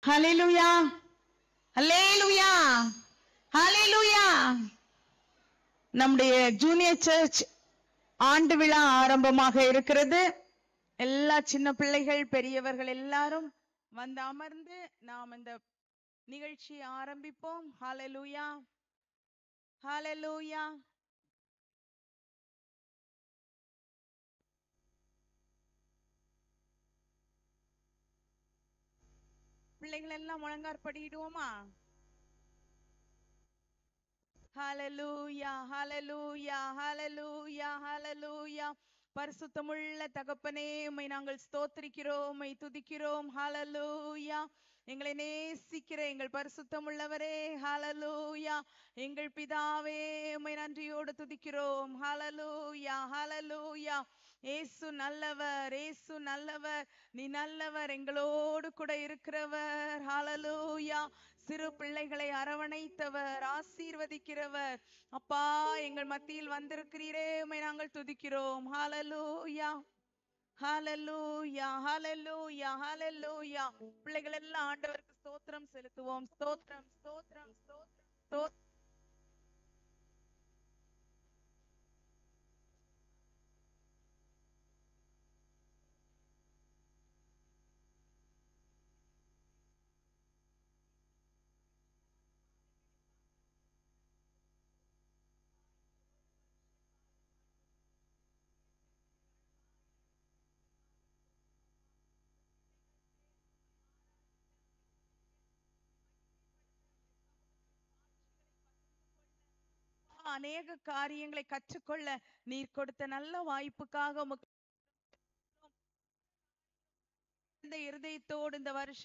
ஹalleluya ஹalleluya ஹalleluya நம்முடைய junior search ஆண்டு விழா ஆரம்பமாக இருக்கிறது எல்லா சின்ன பிள்ளைகள் பெரியவர்கள் எல்லாரும் வந்து அமர்ந்து நாம் இந்த நிகழ்ச்சியை ஆரம்பிப்போம் ஹalleluya ஹalleluya பிள்ளைகள் எல்லாம் முழங்கார் படியிடுவோமா ஹalleluya ஹalleluya ஹalleluya ஹalleluya பரிசுத்தமுள்ள தகப்பனே உம்மை நாங்கள் ஸ்தோத்திரிக்கிறோம் உம்மை துதிக்கிறோம் ஹalleluya எங்களை நேசிக்கிற எங்கள் பரிசுத்தமுள்ளவரே ஹalleluya எங்கள் பிதாவே உம்மை நன்றியோடு துதிக்கிறோம் ஹalleluya ஹalleluya ஏசு நல்லவர் ஏசு நல்லவர் நீ நல்லவர் எங்களோடு கூட இருக்கிறவர் ஹalleluya சிறு பிள்ளைகளை அரவணைத்தவர் ஆசீர்வதிக்கிறவர் அப்பா எங்கள் மத்தியில் வந்திருக்கிறீரே உம்மை நாங்கள் துதிக்கிறோம் ஹalleluya ஹalleluya ஹalleluya ஹalleluya பிள்ளைகள் எல்லாம் ஆண்டவருக்கு ஸ்தோத்திரம் செலுத்துவோம் ஸ்தோத்திரம் ஸ்தோத்திரம் ஸ்தோத்திரம் ஸ்தோத்திரம் அநேக காரியங்களை கற்றுக்கொள்ள நீர் கொடுத்த நல்ல வாய்ப்புக்காக உமக்கு இந்த இருதயத்தோடு இந்த வருஷ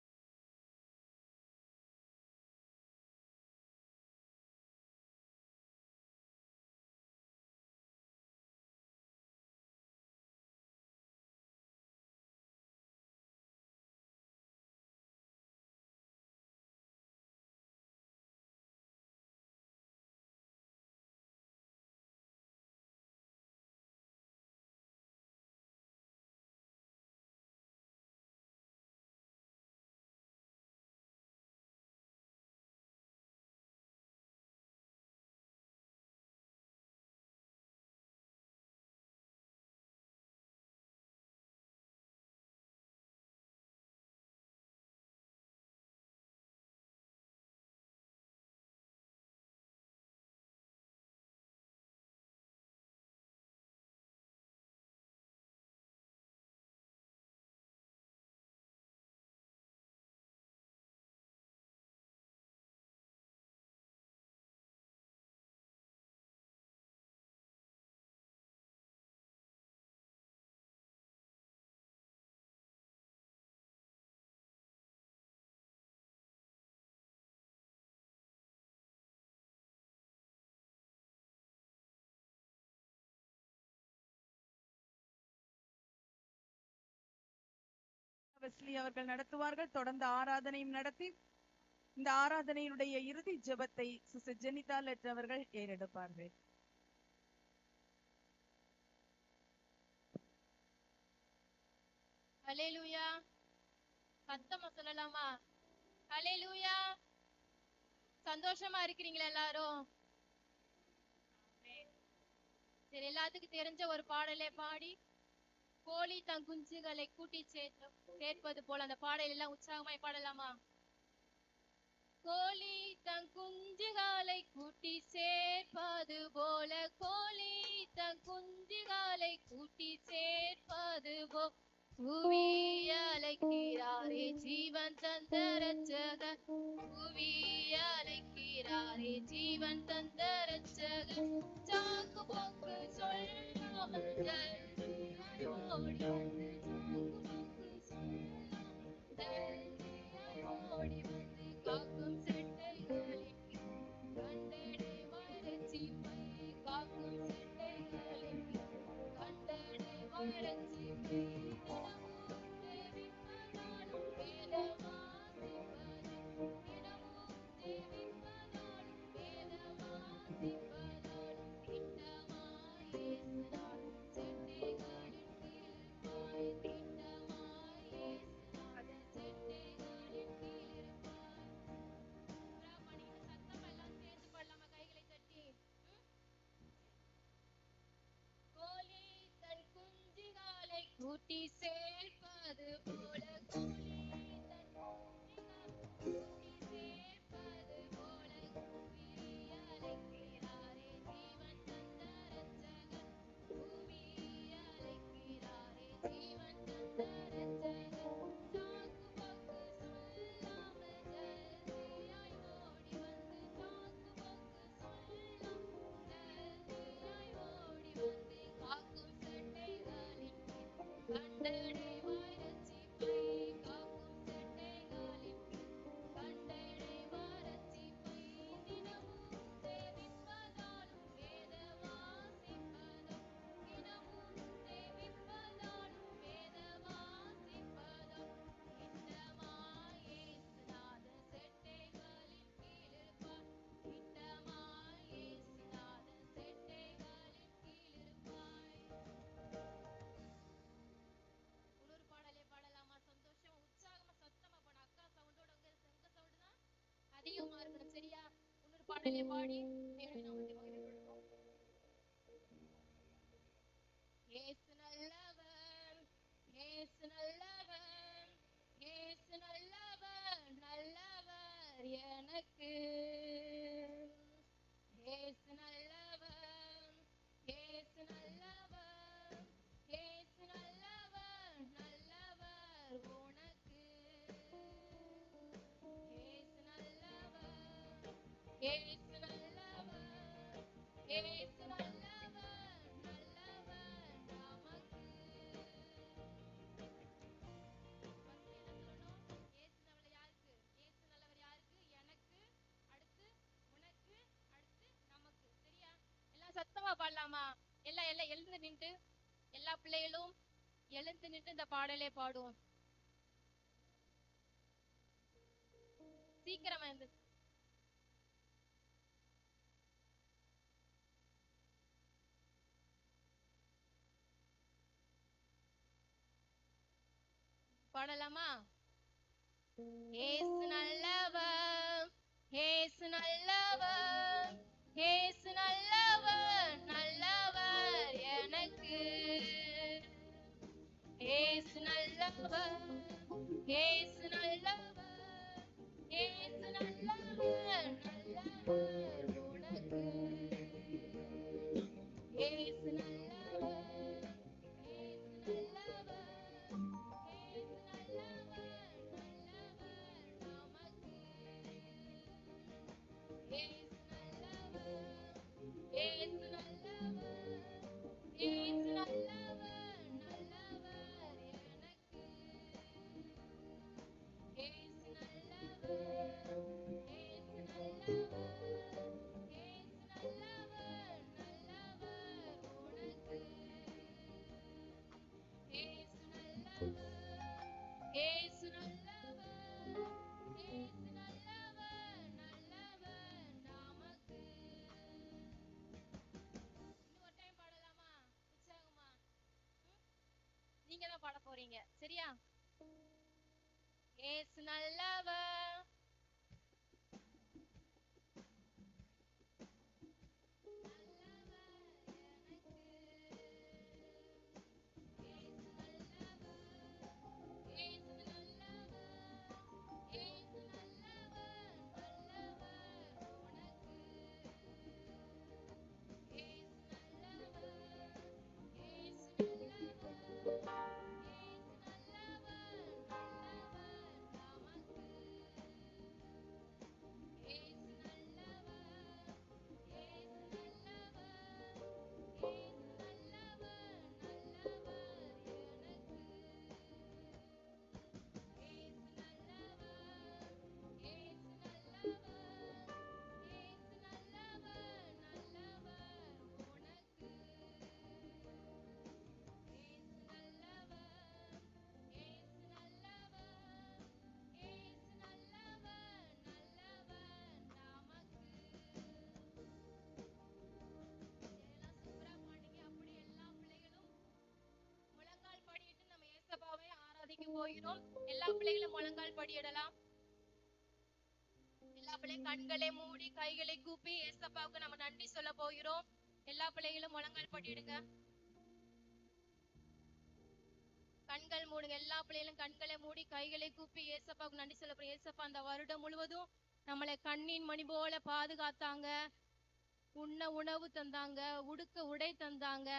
வெஸ்லி அவர்கள் நடத்துவார்கள் தொடர்ந்து ஆராதனையும் நடத்தி இந்த ஆராதனையினுடைய இறுதி ஜெபத்தை சிஸ்டர் ஜெனிதா லெட் அவர்கள் ஏறெடுப்பார்கள் ஹalleluya சத்தமா சொல்லலாமா ஹalleluya சந்தோஷமா இருக்கிறீங்களா எல்லாரும் சரி எல்லாத்துக்கும் தெரிஞ்ச ஒரு பாடலை பாடி கோழி தன் குஞ்சுகளை கூட்டி சேர்த்து சேர்ப்பது போல அந்த பாடல் எல்லாம் உற்சாகமாய் பாடலாமா கோழி தன் குஞ்சுகளை கூட்டி சேர்ப்பது போல கோழி தன் குஞ்சுகளை கூட்டி சேர்ப்பது போ புவி அழைக்கிறாரே ஜீவன் தந்த ரட்சகர் புவி அழைக்கிறாரே ஜீவன் தந்த ரட்சகர் சாக்கு போக்கு சொல்லாமல் தைரியமாய் ஓடி வந்து சாக்கு போக்கு சொல்லாமல் தைரியமாய் ஓடி வந்து காக்கும் செட்டைகளில் கண்டடைவாய் ரட்சிப்பை காக்கும் செட்டைகளில் கண்டடைவாய் ரட்சிப்பை தினமும் பாடலை பாடி தேவனுடைய நாமத்தை மகிமைப்படுத்துவோம் இயேசு நல்லவர் இயேசு நல்லவர் இயேசு நல்லவர் நல்லவர் எனக்கு இயேசு நல்லவர் இயேசு நல்லவர் இயேசு நல்லவர் நல்லவர் உனக்கு இயேசு நல்லவர் இயேசு நல்லவர் இயேசு நல்லவர் நல்லவர் நமக்கு First என்ன சொல்லணும்? இயேசு நல்லவர் யாருக்கு? இயேசு நல்லவர் யாருக்கு? எனக்கு, அடுத்து உனக்கு, அடுத்து நமக்கு. சரியா? எல்லாம் சத்தமா பாடலாமா எல்லாம் எல்லாம் எழுந்து நின்று எல்லா பிள்ளைகளும் எழுந்து நின்று இந்த பாடலை பாடுவோம் சீக்கிரமா எழுந்து பாடலாமா ஏசு நல்லவர் ஏசு நல்லவர் ஏசு நல்லவர் நல்லவர் எனக்கு ஏசு நல்லவர் ஏசு நல்லவர் ஏசு நல்லவர் நல்லவர் உனக்கு ஏசு நல்லவர் ஏசு நல்லவர் ஏசு நல்லவர் நல்லவர் நமக்கு ஏசு நல்லவர் ஏசு நல்லவர் ஏசு நல்லவர் நல்லவர் எனக்கு ஏசு நல்லவர் ஏசு நல்லவர் ஏசு நல்லவர் நல்லவர் உனக்கு ஏசு நல்லவர் ஏசு நல்லவர் ஏசு நல்லவர் நல்லவர் நமக்கு இன்னொரு டைம் பாடலாமா உற்சாகமா ம்? நீங்க தான் பாட போறீங்க சரியா ஏசு நல்லவர் முழங்கால் படியிட்டு நம்ம ஏசப்பாவை ஆராதிக்க போகிறோம் எல்லா பிள்ளைகளும் முழங்கால் படியிடலாம் எல்லா பிள்ளையும் கண்களை மூடி கைகளை கூப்பி ஏசப்பாவுக்கு நம்ம நன்றி சொல்ல போகிறோம் எல்லா பிள்ளைகளும் முழங்கால் படியிடுங்க கண்கள் மூடுங்க எல்லா பிள்ளைகளும் கண்களை மூடி கைகளை கூப்பி ஏசப்பாவுக்கு நன்றி சொல்ல போறோம் ஏசப்பா அந்த வருடம் முழுவதும் நம்மளை கண்ணின் மணி போல பாதுகாத்தாங்க உண்ண உணவு தந்தாங்க உடுக்க உடை தந்தாங்க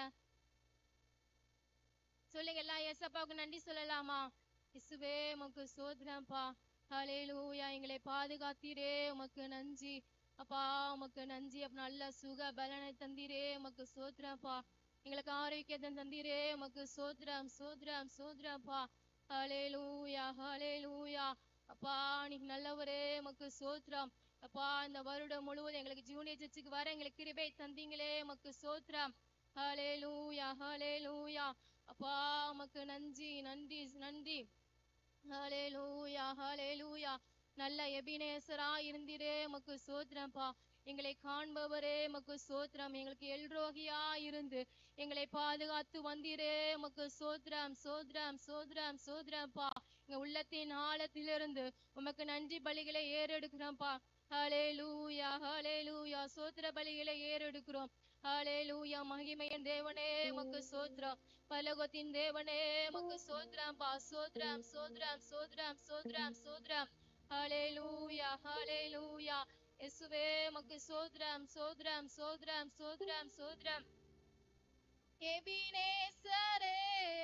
சொல்லுங்க எல்லாம் ஏசப்பாவுக்கு நன்றி சொல்லலாமா இசுவே உமக்கு சோதனப்பா ஹalleluya எங்களை பாதுகாத்தீரே உமக்கு நன்றி அப்பா உமக்கு நன்றி அப்ப நல்ல சுக பலனை தந்தீரே உமக்கு சோத்ரப்பா எங்களுக்கு ஆரோக்கியத்தை தந்தீரே உமக்கு சோத்ரம் சோத்ரம் சோத்ரப்பா ஹalleluya ஹalleluya அப்பா நீங்க நல்லவரே உமக்கு சோத்ரம் அப்பா இந்த வருடம் முழுவதும் எங்களுக்கு ஜூனியர் சர்ச்சுக்கு வர எங்களுக்கு கிருபை தந்தீங்களே உமக்கு சோத்ரம் ஹalleluya ஹalleluya அப்பா உமக்கு நன்றி நன்றி நன்றி ஹalleluya ஹalleluya நல்ல எபினேசரா இருந்தீரே உமக்கு சோத்திரம்ப்பா எங்களை காண்பவரே உமக்கு சோத்திரம் எங்களுக்கு எல்ரோகியா இருந்து எங்களை பாதுகாத்து வந்தீரே உமக்கு சோத்திரம் சோத்திரம் சோத்திரம் சோத்திரம்ப்பா எங்க உள்ளத்தின் ஆழத்திலிருந்து உமக்கு நன்றி பலிகளை ஏறெடுக்கிறோம்ப்பா ஹalleluya ஹalleluya சோத்திர பலிகளை ஏறெடுக்கிறோம் ஹalleluya மகிமையின் தேவனே உமக்கு சோத்ரம் பலகத்தின் தேவனே உமக்கு சோத்ரம் பா சோத்ரம் சோத்ரம் சோத்ரம் சோத்ரம் சோத்ரம் ஹalleluya ஹalleluya இயேசுவே உமக்கு சோத்ரம் சோத்ரம் சோத்ரம் சோத்ரம் சோத்ரம் எபினேசரே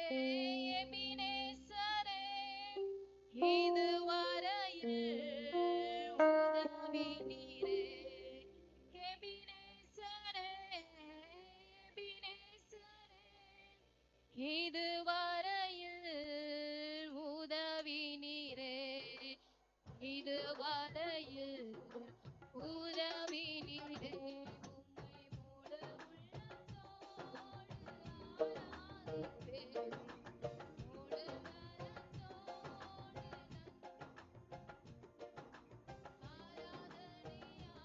எபினேசரே இது வரையில் உதவி நீரே எபினேசரே எபினேசரே இது வரையில் உதவி நீரே இது வரையில் உதவி நீரே உம்மை முழு உள்ளத்தோடு ஆராதிப்பேன். முழு பலத்தோடு ஆராதனை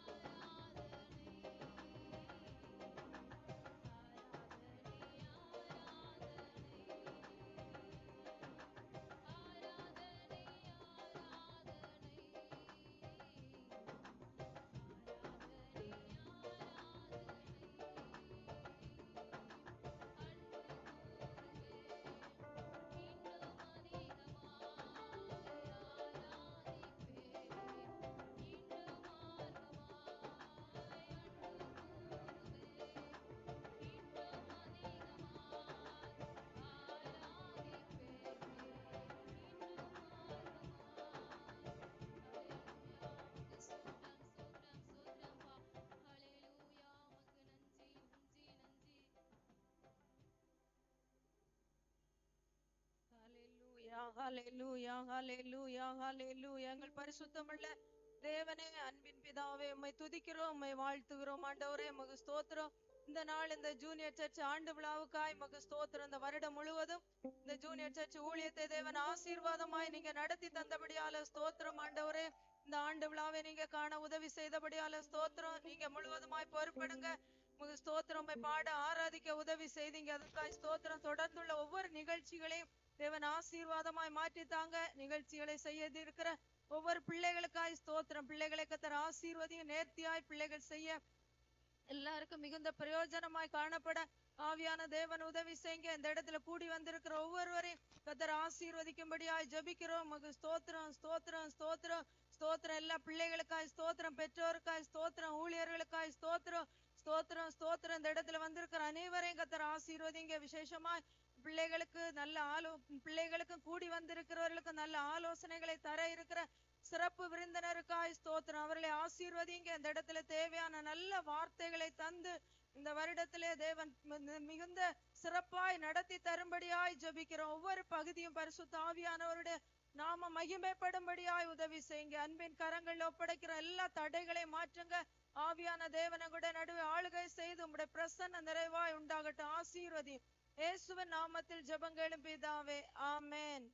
ஹalleluya ஹalleluya ஹalleluya ஹalleluya எங்கள் பரிசுத்தமுள்ள தேவனே அன்பின் பிதாவே உம்மை துதிக்கிறோம் உம்மை வாழ்த்துகிறோம் ஆண்டவரே உமக்கு ஸ்தோத்திரம் இந்த நாள் இந்த ஜூனியர் சர்ச் ஆண்டு விழாவுக்காய் உமக்கு ஸ்தோத்திரம் இந்த வருடம் முழுவதும் இந்த ஜூனியர் சர்ச் ஊழியத்தை தேவன் ஆசீர்வாதமாய் நீங்க நடத்தி தந்தபடியால ஸ்தோத்திரம் ஆண்டவரே இந்த ஆண்டு விழாவை நீங்க காண உதவி செய்தபடியால ஸ்தோத்திரம் நீங்க முழுவதுமாய் பொறுப்படுங்க உமக்கு ஸ்தோத்திரம் உம்மை பாட ஆராதிக்க உதவி செய்தீங்க அதற்காய் ஸ்தோத்திரம் தொடர்ந்துள்ள ஒவ்வொரு நிகழ்ச்சிகளையும் தேவன் ஆசீர்வாதமாய் மாற்றி தாங்க நிகழ்ச்சிகளை செய்ய இருக்கிற ஒவ்வொரு பிள்ளைகளுக்காய் ஸ்தோத்திரம் பிள்ளைகளை கத்தர் ஆசீர்வதியும் நேர்த்தியாய் பிள்ளைகள் செய்ய எல்லாருக்கும் மிகுந்த பிரயோஜனமாய் காணப்பட ஆவியான தேவன் உதவி செய்யுங்க இந்த இடத்துல கூடி வந்திருக்கிற ஒவ்வொருவரையும் கத்தர் ஆசீர்வதிக்கும்படியாய் ஜெபிக்கிறோம் உமக்கு ஸ்தோத்திரம் ஸ்தோத்திரம் ஸ்தோத்திரம் ஸ்தோத்திரம் எல்லா பிள்ளைகளுக்காய் ஸ்தோத்திரம் பெற்றோருக்காய் ஸ்தோத்திரம் ஊழியர்களுக்காய் ஸ்தோத்திரம் ஸ்தோத்திரம் ஸ்தோத்திரம் இந்த இடத்துல வந்திருக்கிற அனைவரையும் கத்தர் ஆசீர்வதிங்க விசேஷமாய் பிள்ளைகளுக்கு நல்ல ஆலோ பிள்ளைகளுக்கும் கூடி வந்திருக்கிறவர்களுக்கு நல்ல ஆலோசனைகளை தர இருக்கிற சிறப்பு விருந்தினருக்காய் ஸ்தோத்திரம் அவர்களை ஆசீர்வதிங்க இந்த இடத்துல தேவையான நல்ல வார்த்தைகளை தந்து இந்த வருடத்திலே தேவன் மி- மிகுந்த சிறப்பாய் நடத்தி தரும்படியாய் ஜெபிக்கிறோம் ஒவ்வொரு பகுதியும் பரிசுத்த ஆவியானவருடைய நாம மகிமைப்படும்படியாய் உதவி செய்யுங்க அன்பின் கரங்களில் ஒப்படைக்கிற எல்லா தடைகளை மாற்றுங்க ஆவியான தேவனை கூட நடுவே ஆளுகை செய்து உம்முடைய பிரசன்ன நிறைவாய் உண்டாகட்டும் ஆசீர்வதி இயேசுவின் நாமத்தில் ஜெபங்களும் பிதாவே ஆமென்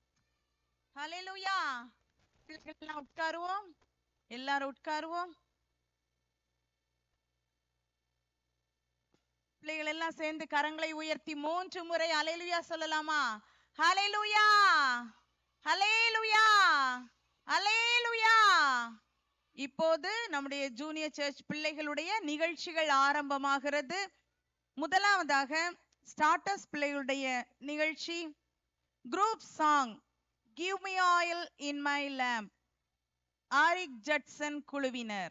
ஹalleluya பிள்ளைகள் எல்லாம் உட்காருவோம் எல்லாரும் உட்காருவோம் பிள்ளைகள் எல்லாம் சேர்ந்து கரங்களை உயர்த்தி மூன்று முறை ஹalleluya சொல்லலாமா ஹalleluya ஹalleluya ஹalleluya இப்போது நம்முடைய ஜூனியர் சர்ச் பிள்ளைகளுடைய நிகழ்ச்சிகள் ஆரம்பமாகிறது முதலாவதாக ஸ்டார்டர்ஸ் பிள்ளைகளுடைய நிகழ்ச்சி group song give me oil in my lamp ஆரிக் ஜட்சன் குழுவினர்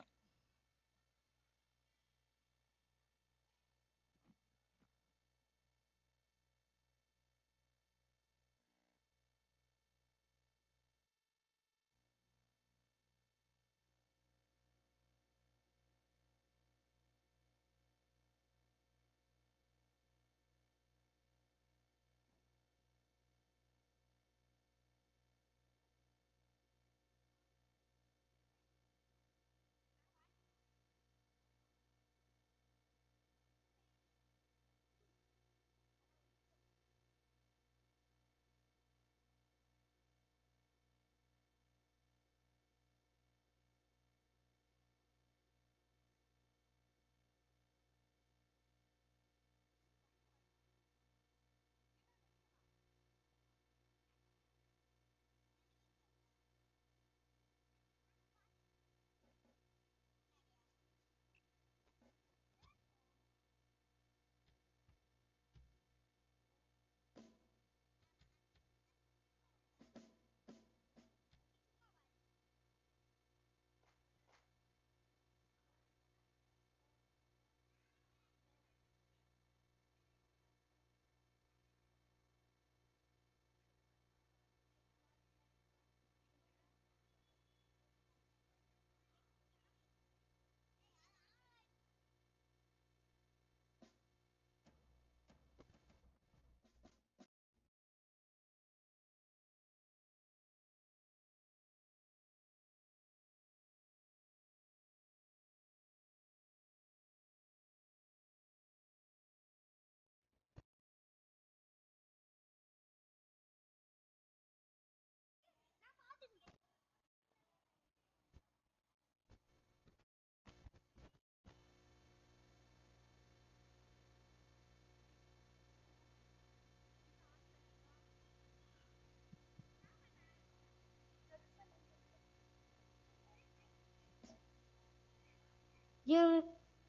You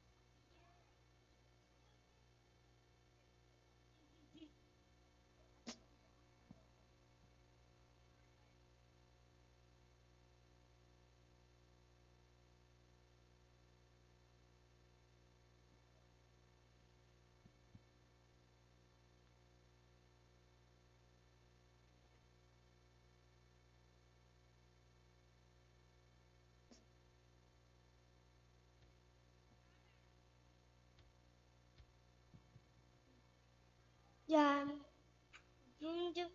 yeah. You do-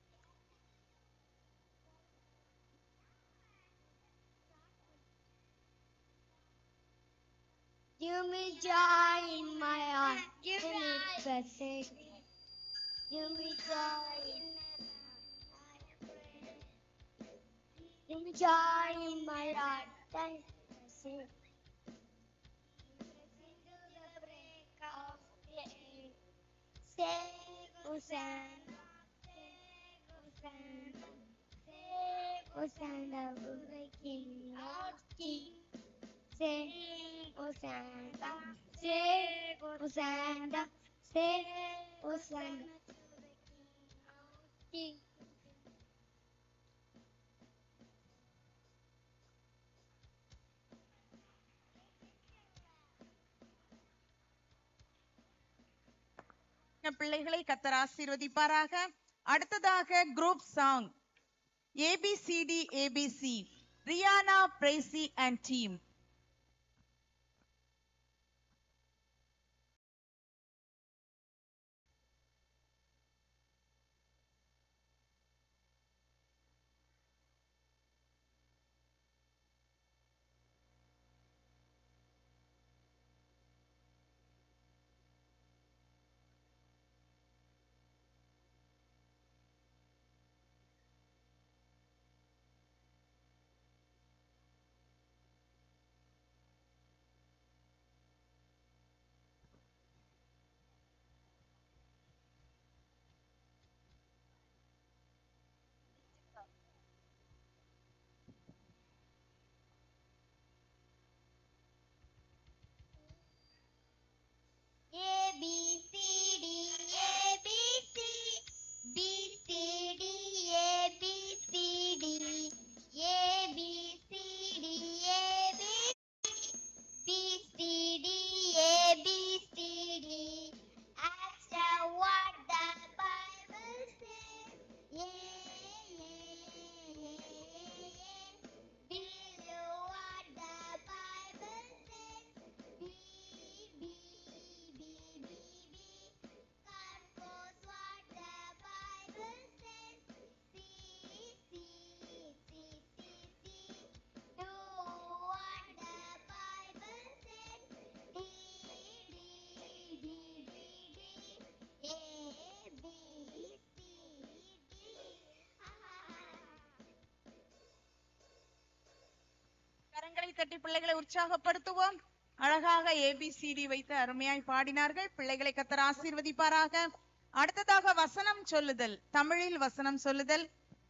Give me joy in my heart. Give me blessing. Give me joy in my heart. Give me joy in my heart. Thank you. Into the break of day. Say Hosanna, say Hosanna, say Hosanna, the King of Kings. Say Hosanna, say Hosanna, say Hosanna to the King of Kings. இந்த பிள்ளைகளை கத்தர் ஆசீர்வதிப்பாராக அடுத்ததாக group song ABCD ABC ரியானா பிரேசி and team A B C D A B C B C D A B C D A B C D A B B C D A B C D Answer what the Bible says. Yeah, yeah, yeah, yeah. Below what the Bible says. B B B B B. Compose what the Bible says. C C C C C. Do what the Bible says. D D D D D. A B C D. கரங்களை தட்டி பிள்ளைகளை உற்சாகப்படுத்துவோம் அழகாக ABCD வைத்து அருமையாய் பாடினார்கள் பிள்ளைகளை கத்தர் ஆசீர்வதிப்பாராக அடுத்ததாக வசனம் சொல்லுதல் தமிழில் வசனம் சொல்லுதல்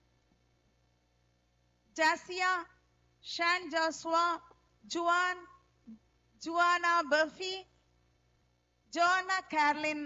Josiah Shawn Joshua Juan Juana பர்ஃபி ஜோனா கேர்லின்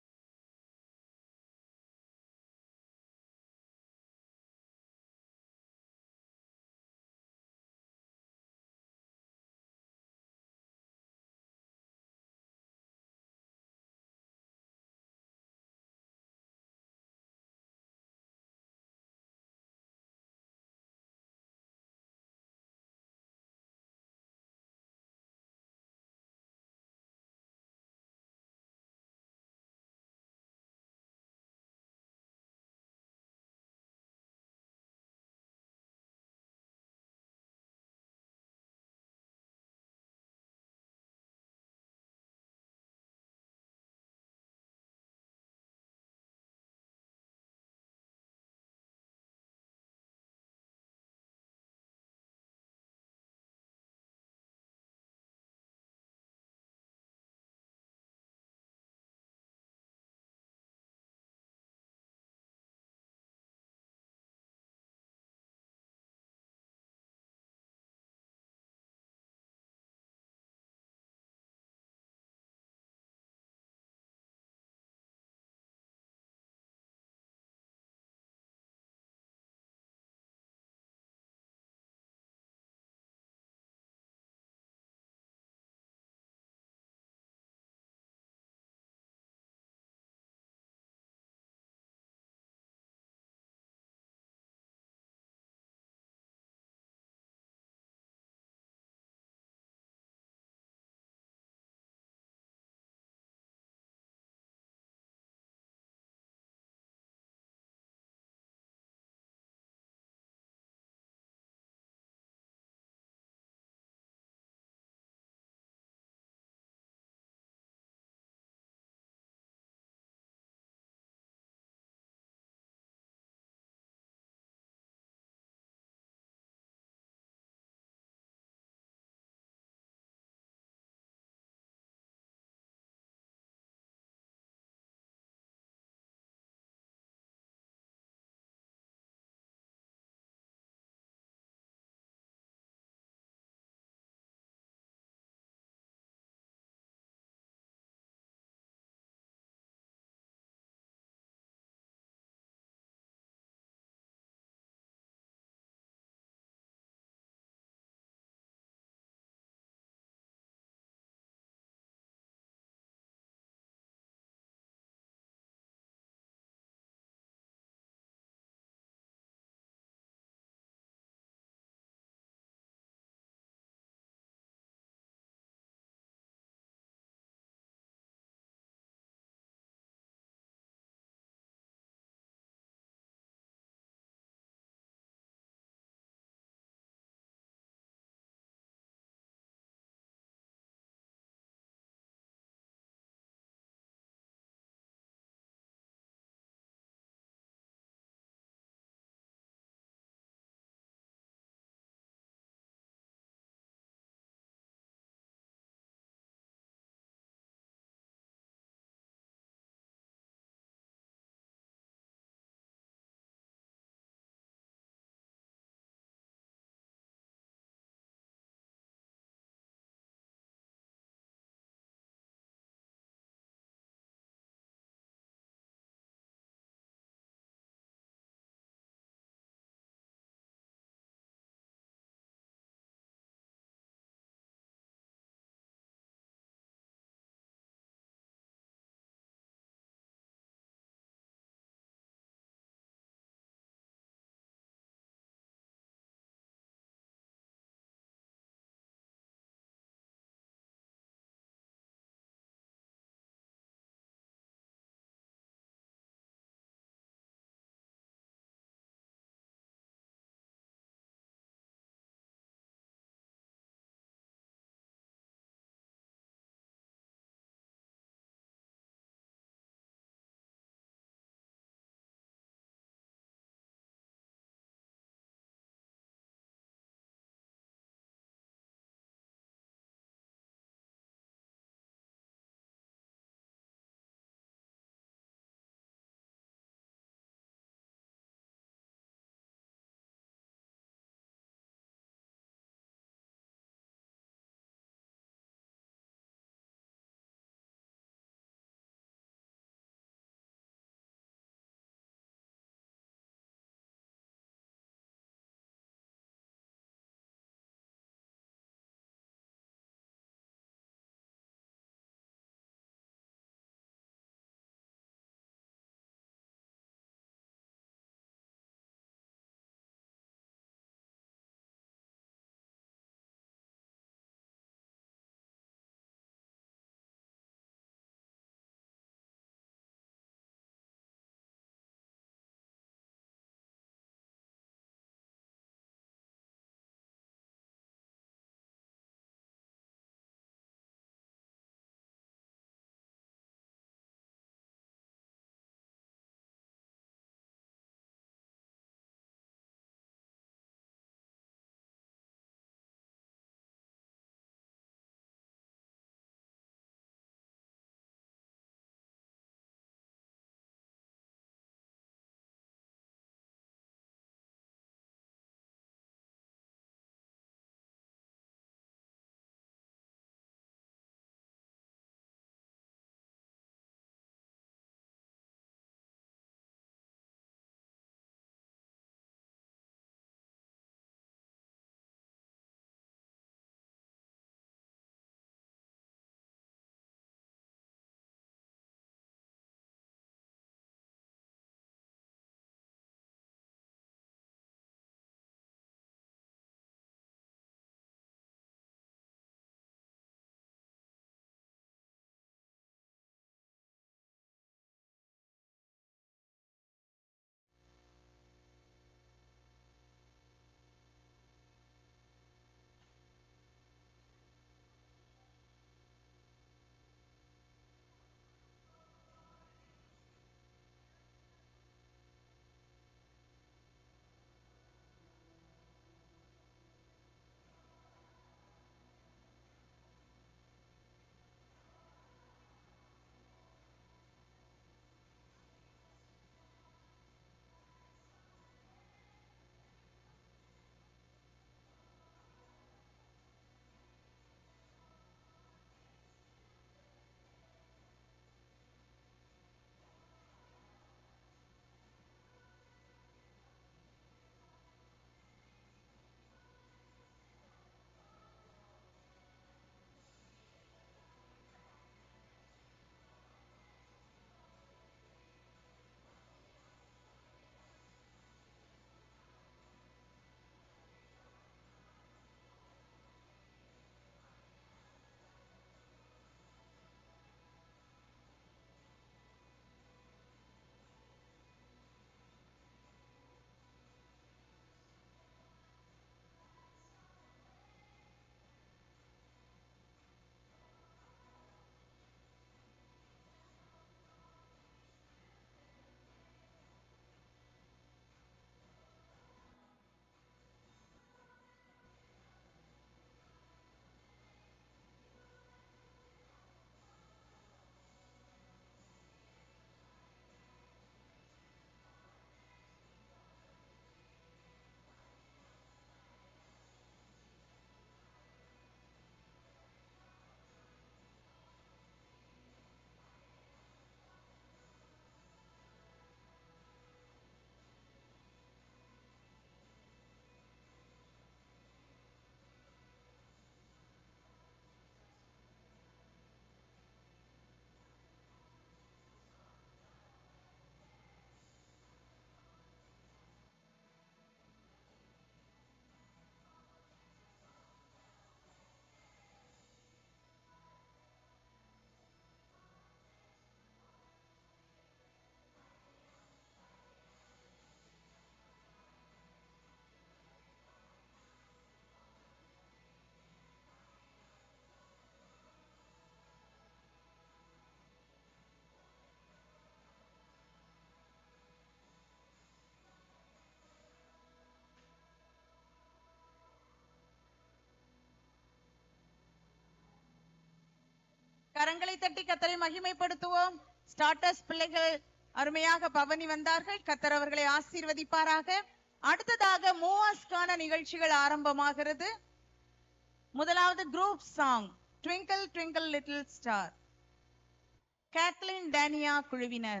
தட்டி கத்தரை மகிமைப்படுத்துவோம் ஸ்டார்டர்ஸ் பிள்ளைகள் அருமையாக பவனி வந்தார்கள் கத்தர் அவர்களை ஆசீர்வதிப்பாராக அடுத்ததாக மூவாஸ்கான நிகழ்ச்சிகள் ஆரம்பமாகிறது முதலாவது group song twinkle twinkle little star Kathleen டேனியா குழுவினர்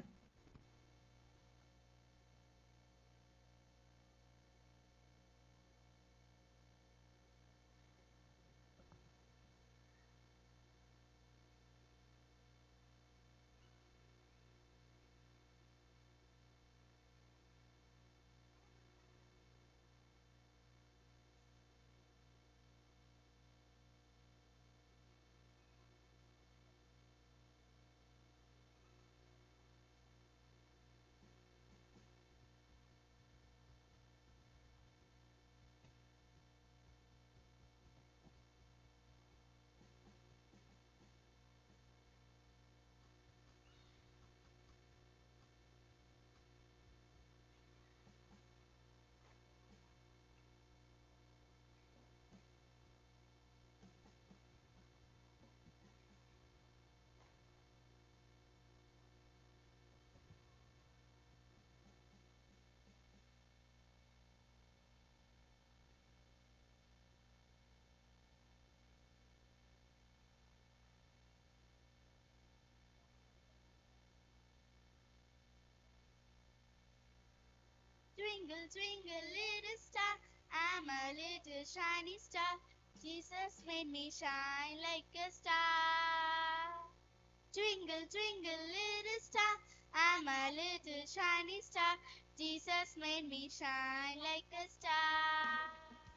Twinkle, twinkle, little star, I'm a little shiny star. Jesus made me shine like a star. Twinkle, twinkle, little star, I'm a little shiny star. Jesus made me shine like a star.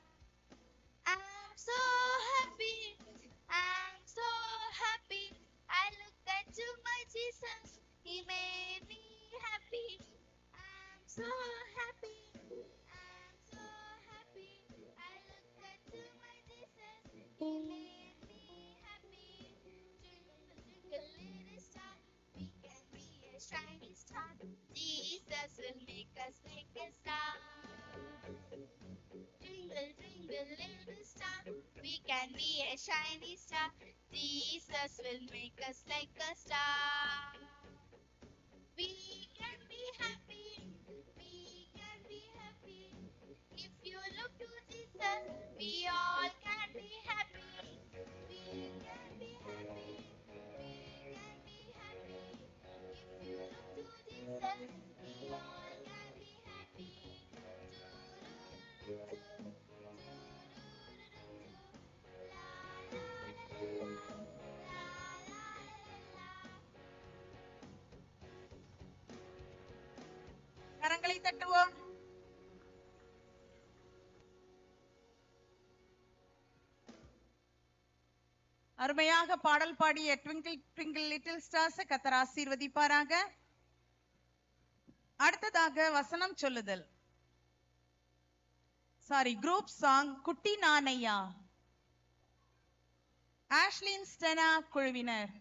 I'm so happy, I'm so happy. I look at to my Jesus, He made me happy. I'm so happy, I'm so happy. I look at to my Jesus, He made me happy. Twinkle, twinkle, little star, we can be a shining star. Jesus will make us like a star. Twinkle, twinkle, little star, we can be a shiny star. Jesus will make us like a star. We can be happy, we can be happy. If you look to Jesus, we all can be happy. We can be happy, we can be happy. If you look to Jesus, we all can be happy. கரங்களை தட்டுவோம் அருமையாக பாடல் பாடிய twinkle twinkle little stars கத்தர் ஆசீர்வதிப்பாராக அடுத்ததாக வசனம் சொல்லுதல் சாரி குரூப் சாங் குட்டி நானையா ஆஷ்லின் ஸ்டெனா குழுவினர்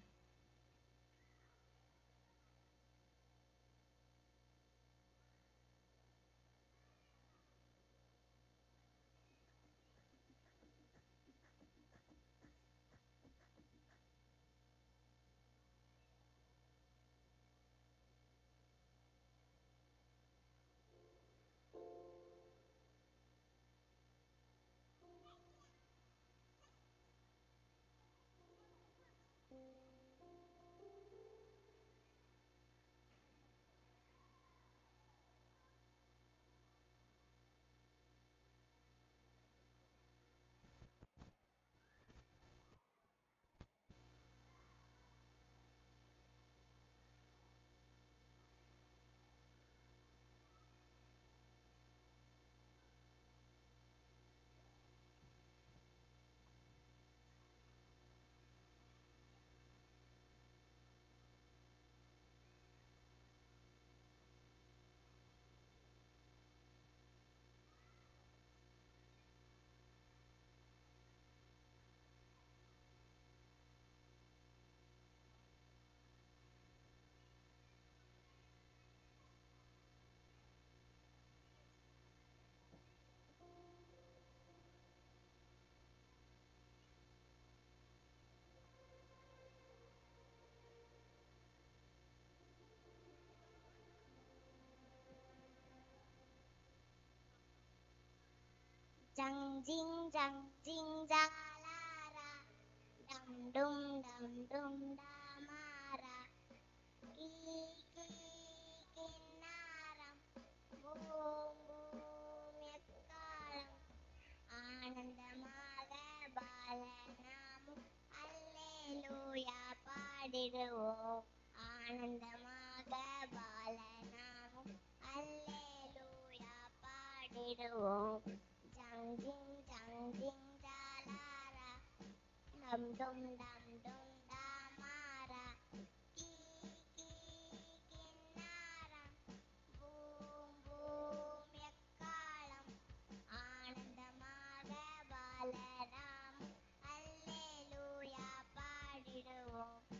ஜங் ஜிங் ஜங் ஜிங் ஜாலாரா டம் டும் டம் டும் டாமாரா கீ கீ கின்னாரம் பூம் பூம் எக்காலம் ஆனந்தமாக பாலநாமும் அல்லேலூயா பாடிடுவோம் ஆனந்தமாக பாலநாமும் அல்லேலூயா பாடிடுவோம் ஜங் ஜிங் ஜங் ஜிங் ஜாலாரா டம் டும் டம் டும் டாமாரா கீ கீ கின்னாரம் பூம் பூம் எக்காலம் ஆனந்தமாக பாலராம் அல்லேலூயா பாடிடுவோம்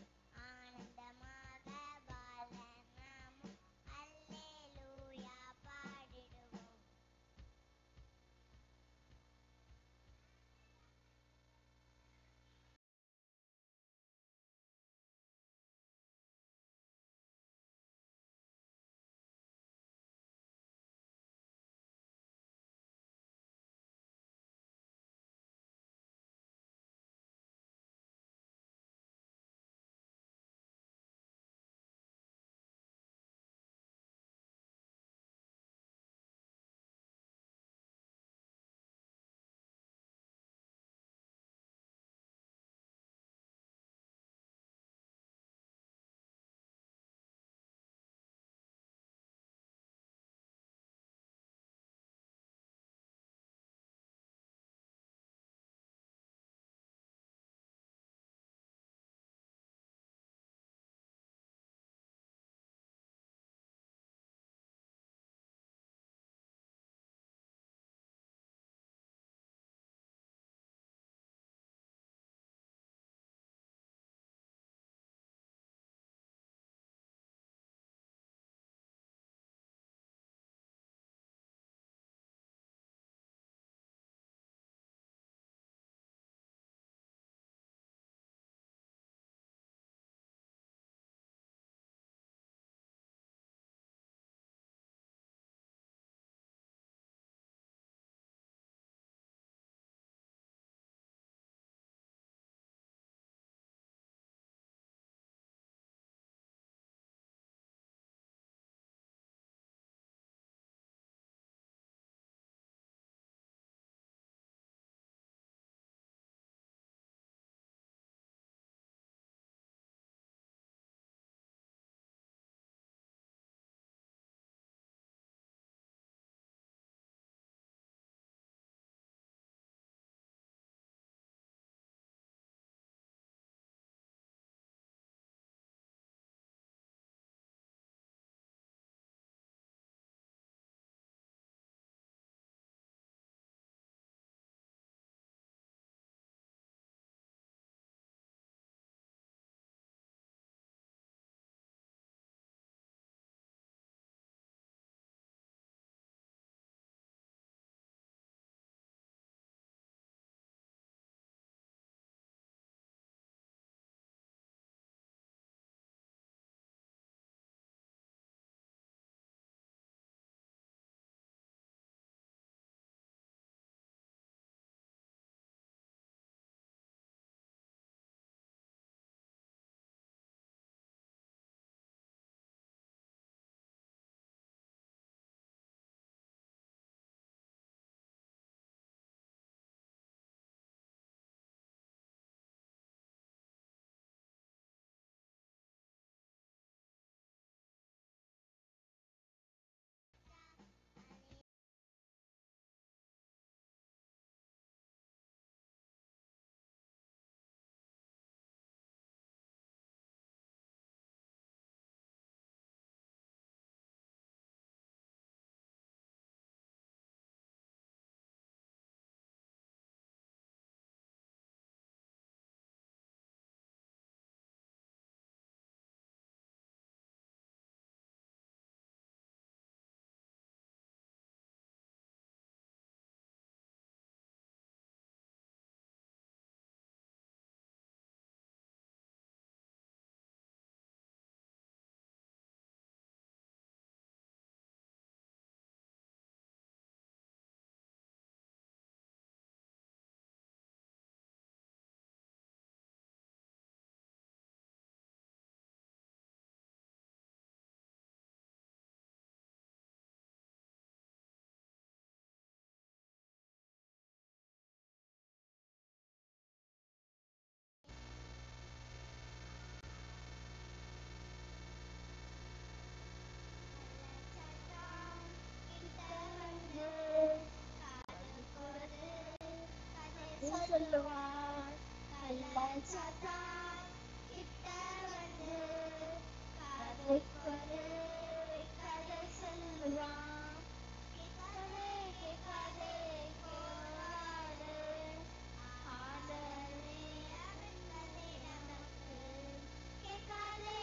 சொல்லுவான் கள்ளன் சாத்தான் கிட்ட வந்து கதைக்கொரு கதை சொல்லுவான் கேட்காதே கேட்காதே கேளாதே ஆண்டவரே அவன் கதை நமக்கு கேட்காதே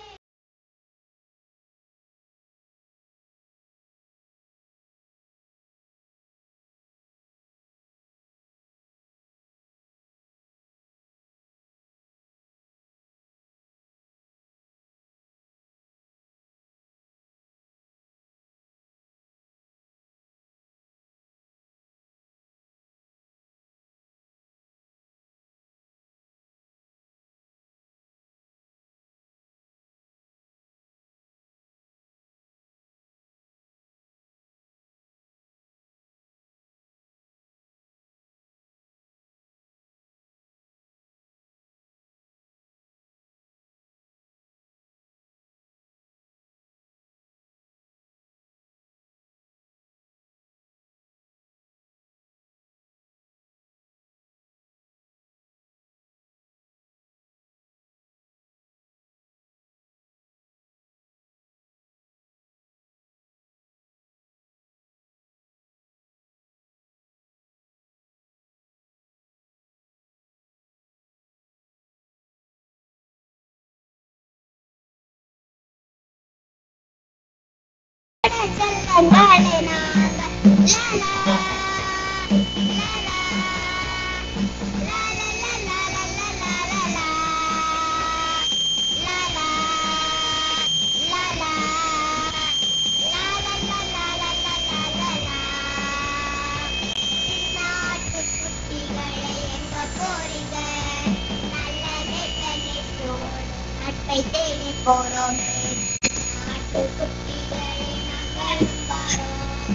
தேடி போறோம் நாட்டு குட்டிகளை நாங்கள் பாரோம்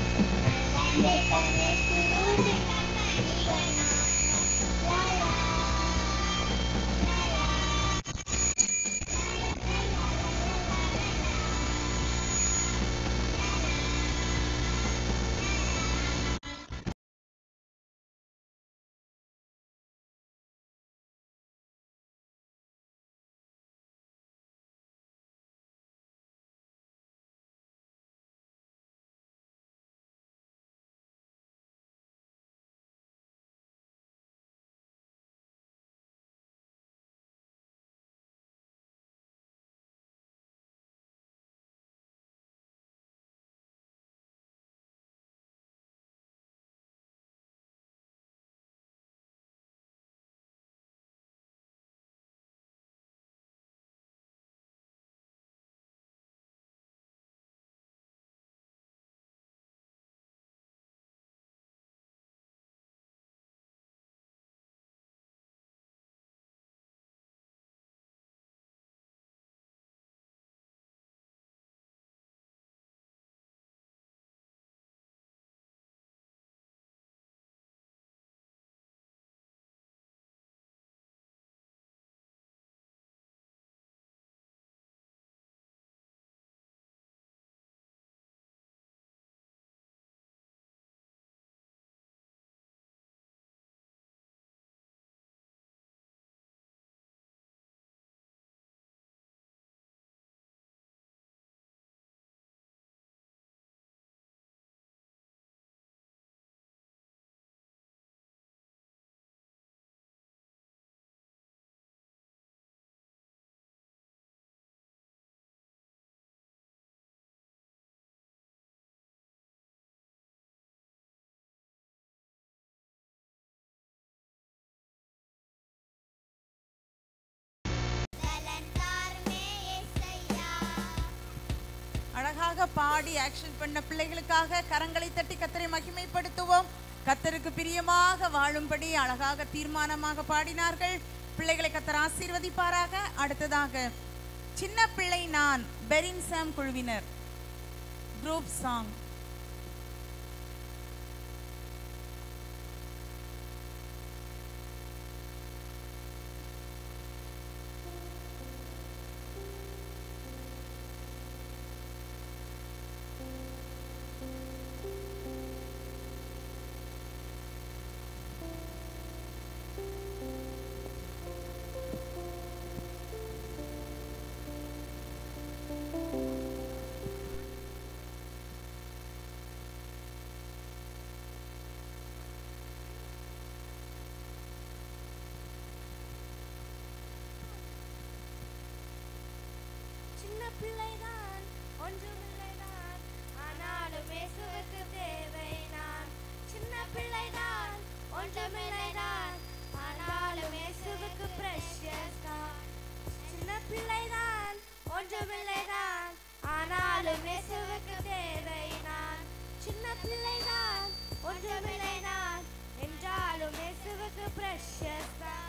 அழகாக பாடி ஆக்ஷன் பண்ண பிள்ளைகளுக்காக கரங்களை தட்டி கத்தரை மகிமைப்படுத்துவோம் கத்தருக்கு பிரியமாக வாழும்படி அழகாக தீர்மானமாக பாடினார்கள் பிள்ளைகளை கத்தர் ஆசீர்வதிப்பாராக அடுத்ததாக சின்ன பிள்ளை நான் பெரின் சாம் குழுவினர் குரூப் சாங் Thank சின்ன பிள்ளைதான் ஒன்றுமில்லைதான் ஆனாலும் இயேசுவுக்கு தேவை நான் சின்ன பிள்ளைதான் ஒன்றுமில்லைதான் ஆனாலும் இயேசுவுக்கு precious தான் சின்ன பிள்ளைதான் ஒன்றுமில்லைதான் ஆனாலும் இயேசுவுக்கு தேவை நான் சின்ன பிள்ளைதான் ஒன்றுமில்லைதான் என்றாலும் இயேசுவுக்கு precious தான்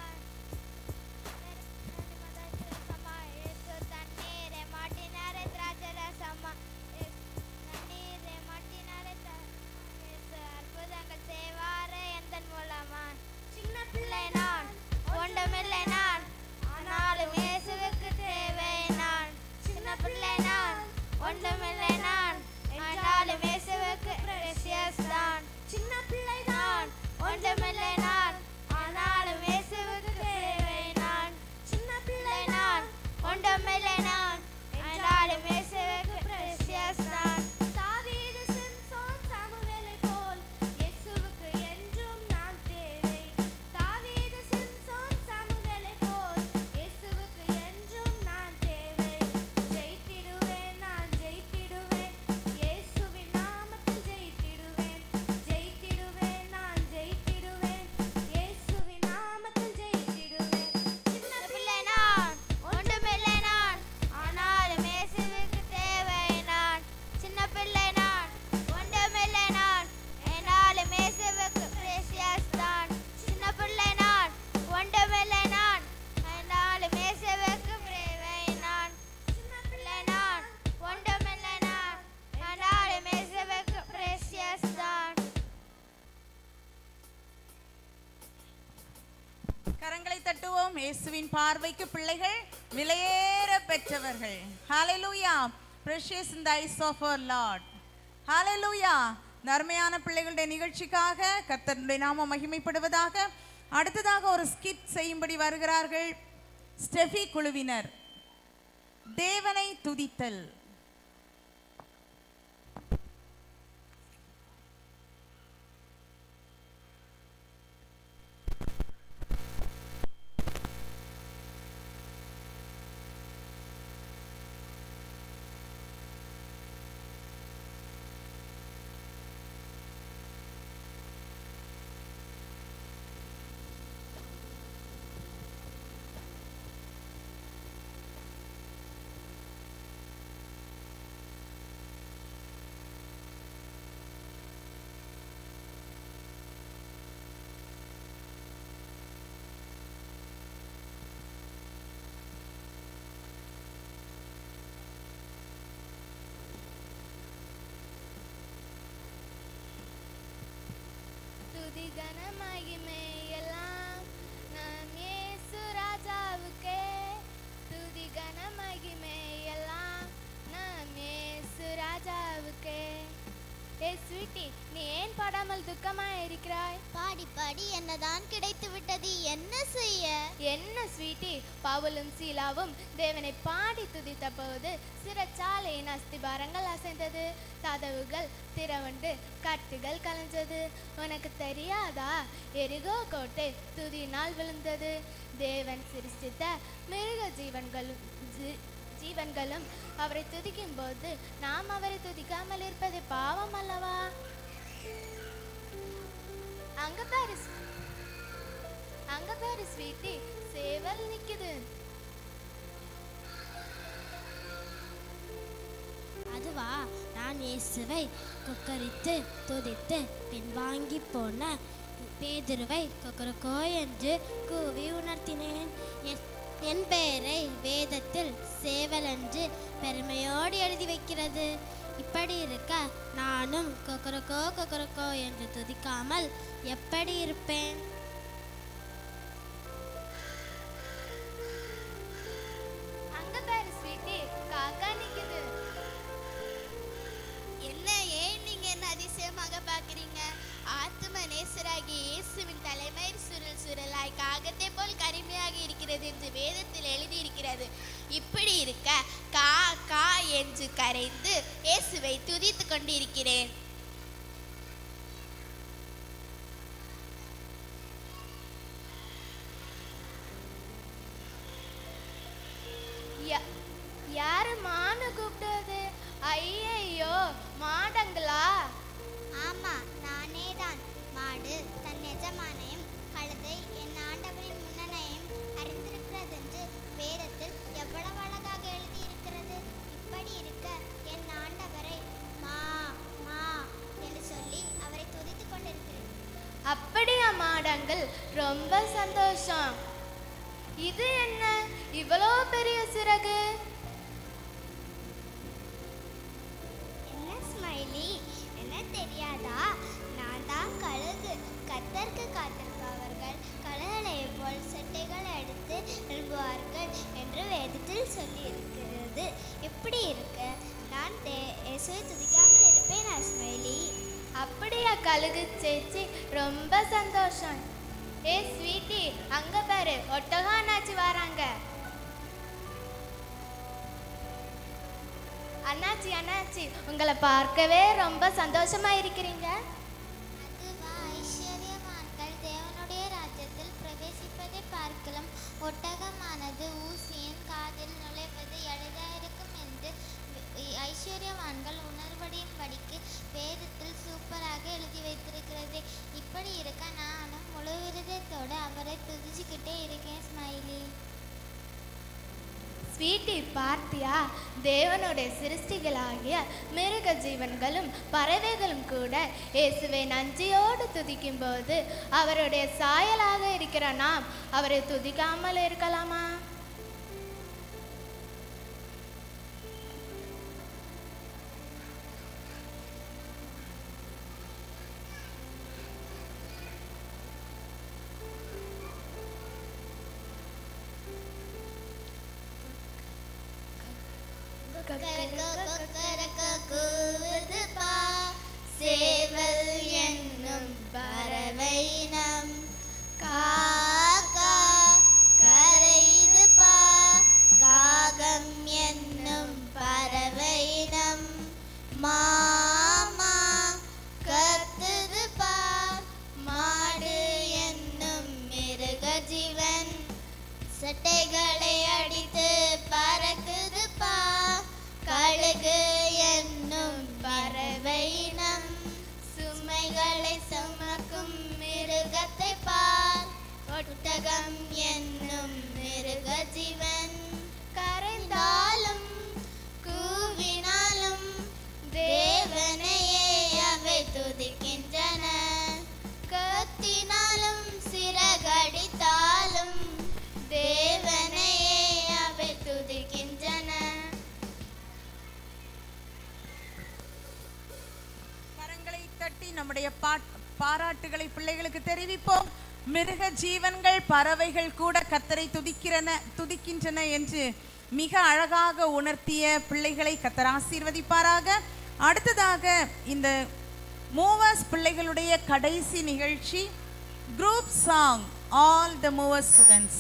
சின்ன பிள்ளை நான் ஒன்றுமில்லை நான் ஆனாலும் இயேசுவுக்கு தேவை நான் சின்ன பிள்ளை நான் ஒன்றுமில்லை நான் ஆனாலும் இயேசுவுக்கு precious தான் சின்ன பிள்ளை நான் ஒன்றுமில்லை நான் ஆனாலும் இயேசுவுக்கு தேவை நான் சின்ன பிள்ளை நான் ஒன்றுமில்லை நான் ஆனாலும் இயேசுவுக்கு precious தான் தாவீது சிம்சோன் சாமுவேலை போல் இயேசுவுக்கு என்றும் நான் தேவை தாவீது சிம்சோன் சாமுவேலை போல் இயேசுவுக்கு என்றும் நான் தேவை ஜெயித்திடுவேன் நான் ஜெயித்திடுவேன் இயேசுவின் நாமத்தில் ஜெயித்திடுவேன் ஜெயித்திடுவேன் நான் ஜெயித்திடுவேன் இயேசுவின் நாமத்தில் ஜெயித்திடுவேன் சின்ன பிள்ளை நான் ஒன்றுமில்லை நான் ஆனாலும் இயேசுவுக்கு தேவை நான் சின்ன பிள்ளை நான் ஒன்றுமில்லை நான் என்னாலும் இயேசுவுக்கு precious தான் சின்ன பிள்ளை நான் ஒன்றுமில்லை நான் என்னாலும் இயேசுவுக்கு தேவை நான் சின்ன பிள்ளை நான் ஒன்றுமில்லை நான் என்னாலும் இயேசுவுக்கு precious தான் கரங்களை தட்டுவோம் இயேசுவின் பார்வைக்கு பிள்ளைகள் விலையேற பெற்றவர்கள் ஹalleluya precious in the eyes of our lord ஹalleluya இந்த அருமையான பிள்ளைகளுடைய நிகழ்ச்சிக்காக கர்த்தருடைய நாமம் மகிமைப்படுவதாக அடுத்ததாக ஒரு ஸ்கிட் செய்யும்படி வருகிறார்கள் ஸ்டெஃபி குழுவினர் தேவனை துதித்தல் துதி கன மகிமை எல்லாம் நம் இயேசு ராஜாவுக்கே துதி கன மகிமை எல்லாம் நம் இயேசு ராஜாவுக்கே ஏ ஸ்வீட்டி நீ ஏன் பாடாமல் துக்கமாய் இருக்கிறாய் பாடி பாடி என்னதான் கிடைத்து விட்டது என்ன செய்ய என்ன ஸ்வீட்டி பவுலும் சீலாவும் தேவனை பாடி துதித்த போது சிறைச்சாலையின் அஸ்திபாரங்கள் அசைந்தது கதவுகள் திறவுண்டு கட்டுகள் கலைஞ்சது உனக்கு தெரியாதா எரிகோ கோட்டை துதியினால் விழுந்தது தேவன் சிருஷ்டித்த மிருக ஜீவன்களும் ஜீ- ஜீவன்களும் அவரை துதிக்கும் போது நாம் அவரை துதிக்காமல் இருப்பது பாவம் அல்லவா அங்க பாரு அங்க பாரு ஸ்வீட்டி சேவல் நிக்குது அதுவா நான் இயேசுவை கொக்கரித்து துதித்து பின்வாங்கி போன பேதுருவை கொக்கரக்கோ என்று கூவி உணர்த்தினேன் என்- என் பெயரை வேதத்தில் சேவல் என்று பெருமையோடு எழுதி வைக்கிறது இப்படி இருக்க நானும் கொக்கரக்கோ கொக்கரக்கோ என்று துதிக்காமல் எப்படி இருப்பேன் அங்க பாரு ஸ்வீட்டி காக்கா நிக்குது என்ன ஏன் நீங்க என்ன அதிசயமாக பார்க்கறீங்க ஆத்தும நேசராகிய இயேசுவின் தலைமை சுருள் சுருளாய் காகத்தை போல் கருமையாக இருக்கிறது என்று வேதத்தில் எழுதியிருக்கிறது இப்படி இருக்க கா கா என்று கரைந்து இயேசுவை துதித்துக் கொண்டிருக்கிறேன் யா- யாரு மானு கூப்பிடுவது ஐயையோ மாடங்களா ஆமா நானே தான் மாடு தன் எஜமானையும் கழுதை என் ஆண்டவரின் முன்னணையும் அறிந்திருக்கிறதென்று வேதத்தில் எவ்வளவு அழகாக எழுதியிருக்கிறது இப்படி இருக்க என் ஆண்டவரை மா மா என்று சொல்லி அவரை துதித்துக் கொண்டிருக்கிறேன் அப்படியா மாடங்கள் ரொம்ப சந்தோஷம் இது என்ன இவ்வளோ பெரிய சிறகு என்ன ஸ்மைலி என்ன தெரியாதா நான் தான் கழுகு கத்தருக்கு காத்திருப்பவர்கள் கழுகளைப் போல் செட்டைகள் எடுத்து எழும்புவார்கள் என்று வேதத்தில் சொல்லியிருக்கிறது எப்படி இருக்கு நான் தே இயேசுவை துதிக்காமல் இருப்பேனா ஸ்மைலி அப்படியா கழுகு சேச்சி ரொம்ப சந்தோஷம் ஏ ஸ்வீட்டி அங்க பாரு ஒட்டகம் அண்ணாச்சி வராங்க அண்ணாச்சி அண்ணாச்சி உங்களை பார்க்கவே ரொம்ப சந்தோஷமா இருக்கிறீங்க அதுவா ஐஸ்வர்யவான்கள் தேவனுடைய ராஜ்யத்தில் பிரவேசிப்பதை பார்க்கலாம் ஒட்டகமானது ஊசியின் காதில் நுழைவது எளிதாயிருக்கும் என்று வி- ஐஸ்வர்யவான்கள் உணர்வடையும் படிக்கு வேதத்தில் சூப்பராக எழுதி வைத்திருக்கிறது இப்படி இருக்க நானும் முழு விரதத்தோடு அவரை துதிச்சுக்கிட்டே இருக்கேன் ஸ்மைலி ஸ்வீட்டி பார்த்தியா தேவனுடைய சிருஷ்டிகளாகிய மிருக ஜீவன்களும் பறவைகளும் கூட இயேசுவை நஞ்சியோடு துதிக்கும் போது அவருடைய சாயலாக இருக்கிற நாம் அவரை துதிக்காமல் இருக்கலாமா கூவுதுப்பா சேவல் என்னும் பறவை நம் காக்கா கரையுதுப்பா காகம் என்னும் பறவை நம் மாமா கத்துதுப்பா மாடு என்னும் மிருக ஜீவன் சட்டைகளை அடித்து பறக்குதுப்பா கழுகு என்னும் பறவை நம் சுமைகளை சுமக்கும் மிருகத்தை பார் ஒட்டகம் என்னும் மிருக ஜீவன் கரைந்தாலும் கூவினாலும் தேவனையே அவை துதிக்கின்றன கத்தினாலும் சிறகடித்தாலும் தேவனையே அவை துதிக்கின்றன கரங்களை தட்டி நம்முடைய பாட்- பாராட்டுகளை பிள்ளைகளுக்கு தெரிவிப்போம் மிருக ஜீவன்கள் பறவைகள் கூட கத்தரை துதிக்கிறன துதிக்கின்றன என்று மிக அழகாக உணர்த்திய பிள்ளைகளை கத்தர் ஆசீர்வதிப்பாராக அடுத்ததாக இந்த மூவர்ஸ் பிள்ளைகளுடைய கடைசி நிகழ்ச்சி group song all the Movers students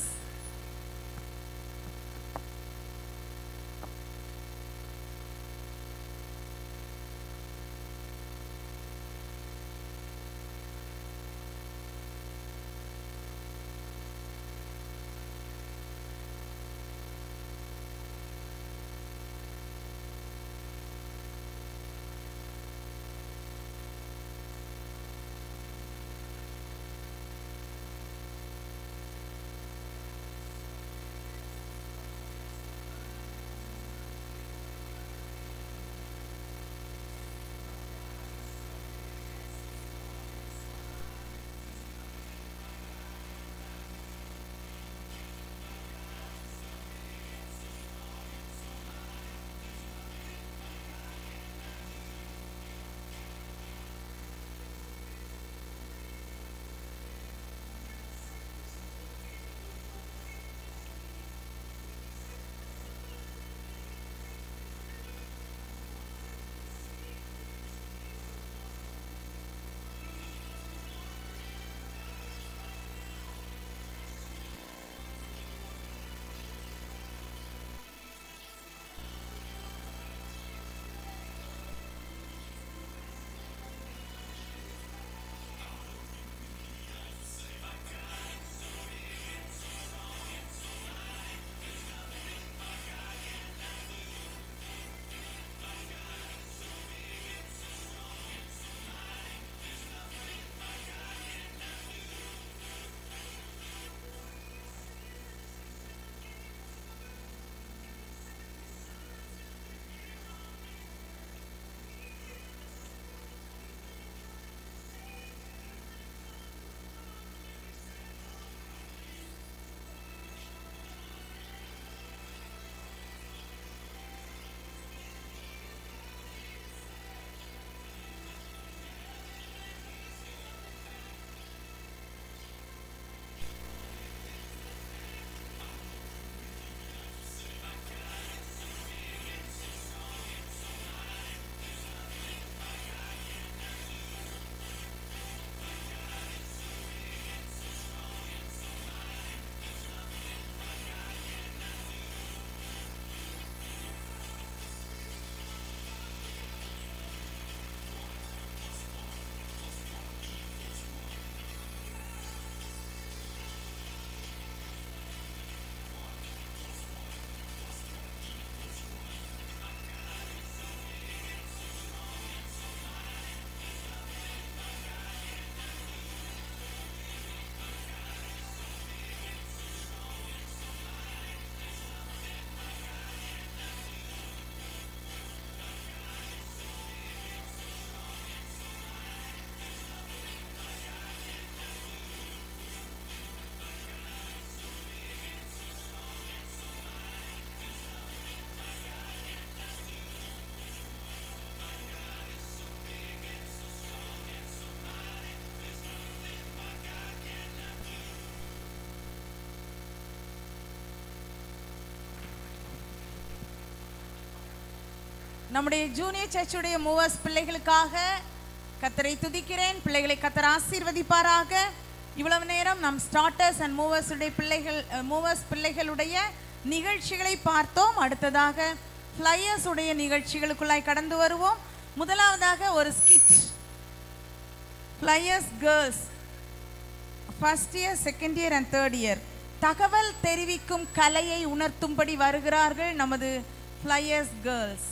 நம்முடைய ஜூனியர் சர்ச்சுடைய மூவர்ஸ் பிள்ளைகளுக்காக கத்தரை துதிக்கிறேன் பிள்ளைகளை கத்தர் ஆசீர்வதிப்பாராக இவ்வளவு நேரம் நம் ஸ்டார்டர்ஸ் அண்ட் மூவர்ஸ் உடைய பிள்ளைகள் மூவர்ஸ் பிள்ளைகளுடைய நிகழ்ச்சிகளை பார்த்தோம் அடுத்ததாக ஃப்ளையர்ஸ் உடைய நிகழ்ச்சிகளுக்குள்ளாய் கடந்து வருவோம் முதலாவதாக ஒரு skit Flyers girls first year second year and third year தகவல் தெரிவிக்கும் கலையை உணர்த்தும்படி வருகிறார்கள் நமது ஃப்ளையர்ஸ் கேர்ள்ஸ்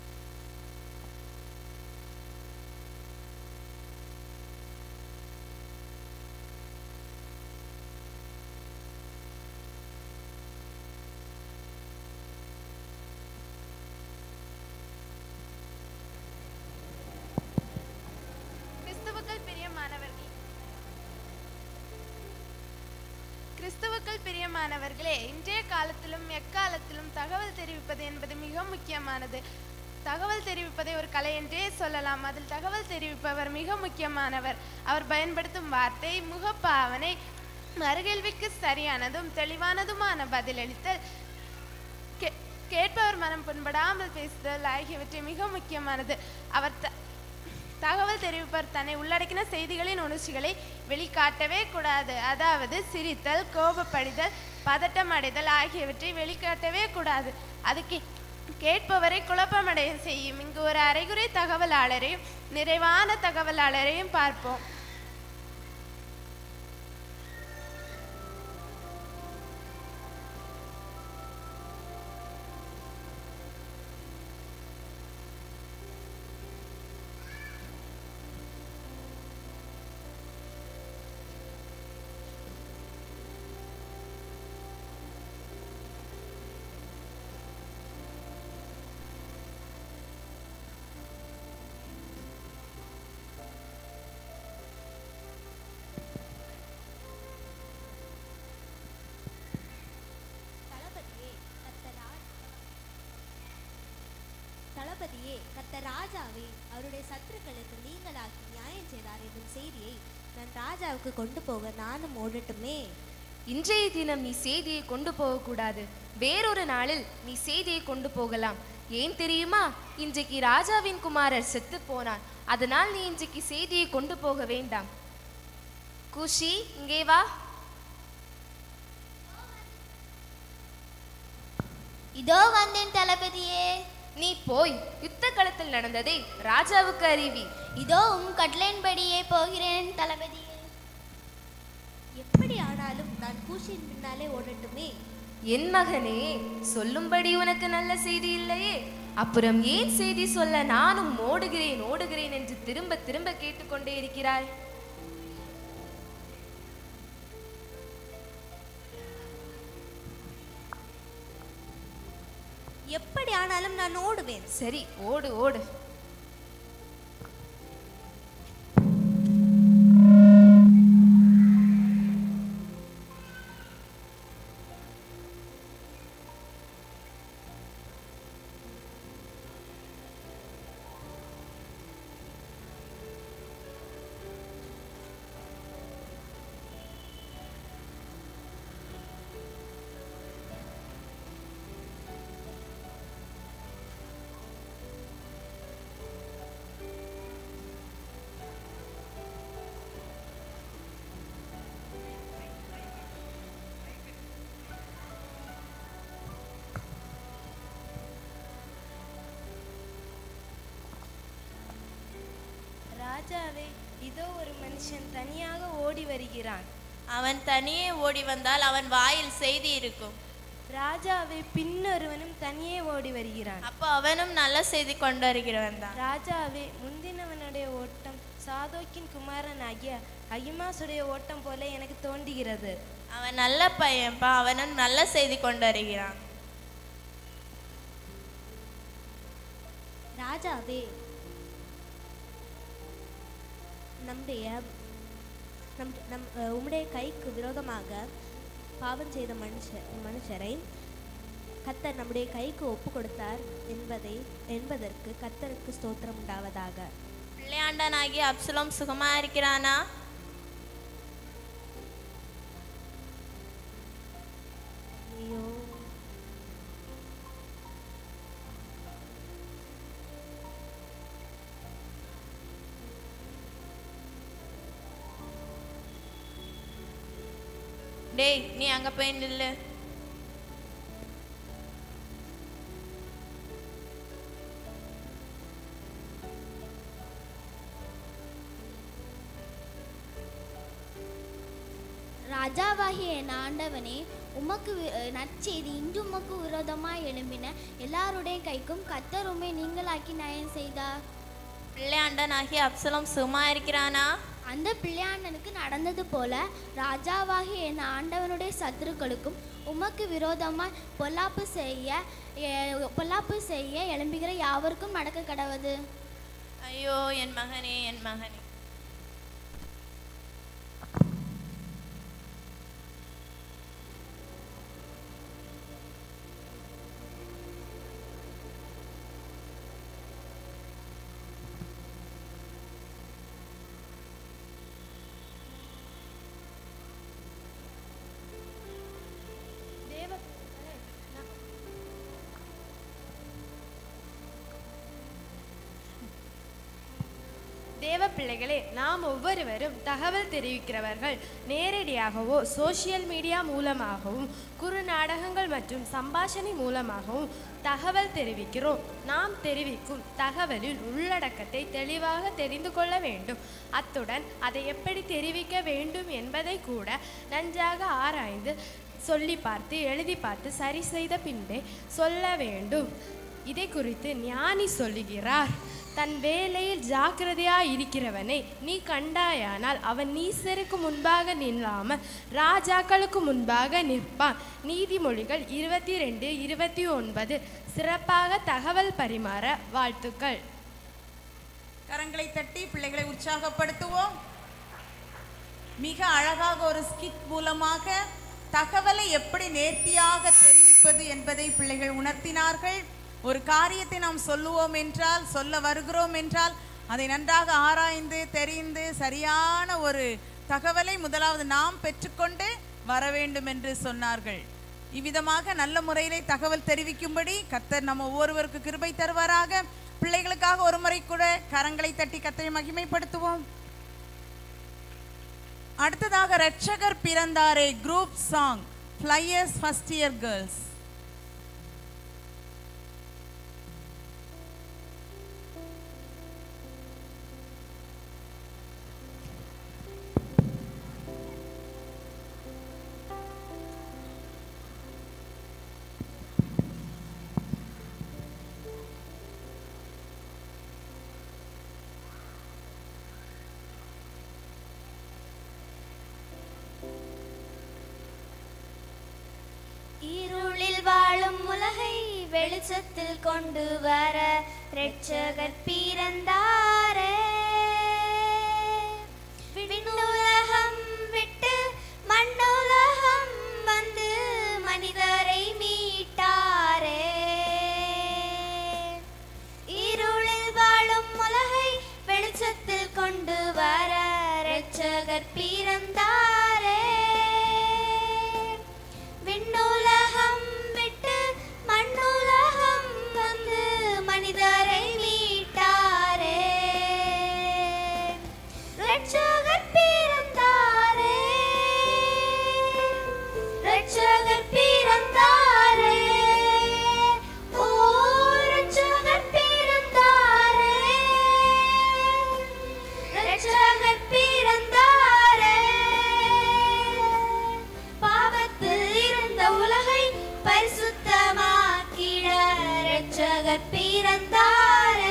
கிறிஸ்துவுக்கள் பிரியமானவர்களே கிறிஸ்துவுக்கள் பிரியமானவர்களே இன்றைய காலத்திலும் எக்காலத்திலும் தகவல் தெரிவிப்பது என்பது மிக முக்கியமானது தகவல் தெரிவிப்பதை ஒரு கலை என்றே சொல்லலாம் அதில் தகவல் தெரிவிப்பவர் மிக முக்கியமானவர் அவர் பயன்படுத்தும் வார்த்தை முகப்பாவனை மறுகேள்விக்கு சரியானதும் தெளிவானதுமான பதிலளித்தல் கே- கேட்பவர் மனம் புண்படாமல் பேசுதல் ஆகியவற்றை மிக முக்கியமானது அவர் த- தகவல் தெரிவிப்பவர் தன்னை உள்ளடக்கின செய்திகளின் உணர்ச்சிகளை வெளிக்காட்டவே கூடாது அதாவது சிரித்தல் கோபப்படுதல் பதட்டம் அடைதல் ஆகியவற்றை வெளிக்காட்டவே கூடாது அது கே- கேட்பவரை குழப்பமடைய செய்யும் இங்கு ஒரு அரைகுறை தகவலாளரையும் நிறைவான தகவலாளரையும் பார்ப்போம் தளபதியே கத்தராஜ் தளபதியே கத்த ராஜாவே அவருடைய சத்துருக்களுக்கு நீங்களாக்கி நியாயம் செய்தார் என்னும் செய்தியை நான் ராஜாவுக்கு கொண்டு போக நானும் ஓடட்டுமே இன்றைய தினம் நீ செய்தியை கொண்டு போகக்கூடாது வேறொரு நாளில் நீ செய்தியை கொண்டு போகலாம் ஏன் தெரியுமா இன்றைக்கு ராஜாவின் குமாரர் செத்து போனார் அதனால் நீ இன்றைக்கு செய்தியை கொண்டு போக வேண்டாம் குஷி இங்கே வா இதோ வந்தேன் தளபதியே நீ போய் யுத்த களத்தில் நடந்ததை ராஜாவுக்கு அறிவி இதோ உம் கட்டளையின்படியே போகிறேன் தளபதியே எப்படி ஆனாலும் நான் கூஷியின் பின்னாலே ஓடட்டுமே என் மகனே சொல்லும்படி உனக்கு நல்ல செய்தி இல்லையே அப்புறம் ஏன் செய்தி சொல்ல நானும் ஓடுகிறேன் ஓடுகிறேன் என்று திரும்ப திரும்ப கேட்டுக்கொண்டே இருக்கிறாய் எப்படி ஆனாலும் நான் ஓடுவேன் சரி ஓடு ஓடு ராஜாவே இதோ ஒரு மனுஷன் தனியாக ஓடி வருகிறான் அவன் தனியே ஓடி வந்தால் அவன் வாயில் செய்தி இருக்கும் ராஜாவே பின்னொருவனும் தனியே ஓடி வருகிறான் அப்போ அவனும் நல்ல செய்தி கொண்டு வருகிறவன் தான் ராஜாவே முந்தினவனுடைய ஓட்டம் சாதோக்கின் குமாரனாகிய அகிமாசுடைய ஓட்டம் போல எனக்கு தோன்றுகிறது அவன் நல்ல பையன்பா அவனும் நல்ல செய்தி கொண்டு வருகிறான் ராஜாவே நம்முடைய நம் நம் அஹ், உம்முடைய கைக்கு விரோதமாக பாவம் செய்த மனுஷர் மனுஷரை கத்தர் நம்முடைய கைக்கு ஒப்பு கொடுத்தார் என்பதை என்பதற்கு கத்தருக்கு ஸ்தோத்திரம் உண்டாவதாக பிள்ளையாண்டனாகி அப்சலோம் சுகமா இருக்கிறானா ஐயோ டேய் நீ அங்க போய் நில்லு ராஜாவாகிய என் ஆண்டவனே உமக்கு வி- அஹ் நற்செய்தி இன்று உமக்கு விரோதமாய் எழும்பின எல்லாருடைய கைக்கும் கத்தர் உம்மை நீங்களாக்கி நயம் செய்தார் பிள்ளையாண்டனாகி அப்சலோம் சும்மா இருக்கிறானா அந்த பிள்ளையாண்டனுக்கு நடந்தது போல ராஜாவாகிய என் ஆண்டவனுடைய சத்துருக்களுக்கும் உமக்கு விரோதமாய் பொல்லாப்பு செய்ய எ- பொல்லாப்பு செய்ய எழும்புகிற யாவருக்கும் நடக்க கடவது ஐயோ என் மகனே என் மகனே தேவ தேவ பிள்ளைகளே நாம் ஒவ்வொருவரும் தகவல் தெரிவிக்கிறவர்கள் நேரடியாகவோ சோஷியல் மீடியா மூலமாகவும் குறுநாடகங்கள் மற்றும் சம்பாஷணை மூலமாகவும் தகவல் தெரிவிக்கிறோம் நாம் தெரிவிக்கும் தகவலில் உள்ளடக்கத்தை தெளிவாக தெரிந்து கொள்ள வேண்டும் அத்துடன் அதை எப்படி தெரிவிக்க வேண்டும் என்பதை கூட நன்றாக ஆராய்ந்து சொல்லி பார்த்து எழுதி பார்த்து சரி செய்த பின்பே சொல்ல வேண்டும் இதை குறித்து ஞானி சொல்லுகிறார் தன் வேலையில் ஜாக்கிரதையாய் இருக்கிறவனை நீ கண்டாயானால் அவன் நீசருக்கு முன்பாக நில்லாமல் ராஜாக்களுக்கு முன்பாக நிற்பான் நீதிமொழிகள் இருபத்தி ரெண்டு இருபத்தி ஒன்பது சிறப்பாக தகவல் பரிமாற வாழ்த்துக்கள் கரங்களை தட்டி பிள்ளைகளை உற்சாகப்படுத்துவோம் மிக அழகாக ஒரு ஸ்கிட் மூலமாக தகவலை எப்படி நேர்த்தியாக தெரிவிப்பது என்பதை பிள்ளைகள் உணர்த்தினார்கள் ஒரு காரியத்தை நாம் சொல்லுவோம் என்றால் சொல்ல வருகிறோம் என்றால் அதை நன்றாக ஆராய்ந்து தெரிந்து சரியான ஒரு தகவலை முதலாவது நாம் பெற்றுக்கொண்டு வர வேண்டும் என்று சொன்னார்கள் இவ்விதமாக நல்ல முறையிலே தகவல் தெரிவிக்கும்படி கர்த்தர் நம்ம ஒவ்வொருவருக்கு கிருபை தருவாராக பிள்ளைகளுக்காக ஒரு முறை கூட கரங்களை தட்டி கர்த்தரை மகிமைப்படுத்துவோம் அடுத்ததாக ரட்சகர் பிறந்தாரே group song Flyers first year girls இருளில் வாழும் உலகை வெளிச்சத்தில் கொண்டு வர இரட்சகர் பிறந்தாரே விண்ணுலகம் விட்டு மண்ணுலகம் வந்து மனிதரை மீட்டாரே இருளில் வாழும் உலகை வெளிச்சத்தில் கொண்டு வர இரட்சகர் பிறந்தாரே விண்ணுலகம் விட்டு மண்ணுலகம் வந்து மனிதரை மீட்டாரே ரட்சகர் பிறந்தாரே ரட்சகர் பிறந்தாரே ஓ ரட்சகர் பிறந்தாரே ரட்சகர் பிறந்தாரே பாவத்தில் இருந்த உலகை பரிசுத்தமாக்கிட இரட்சகர் பிறந்தாரே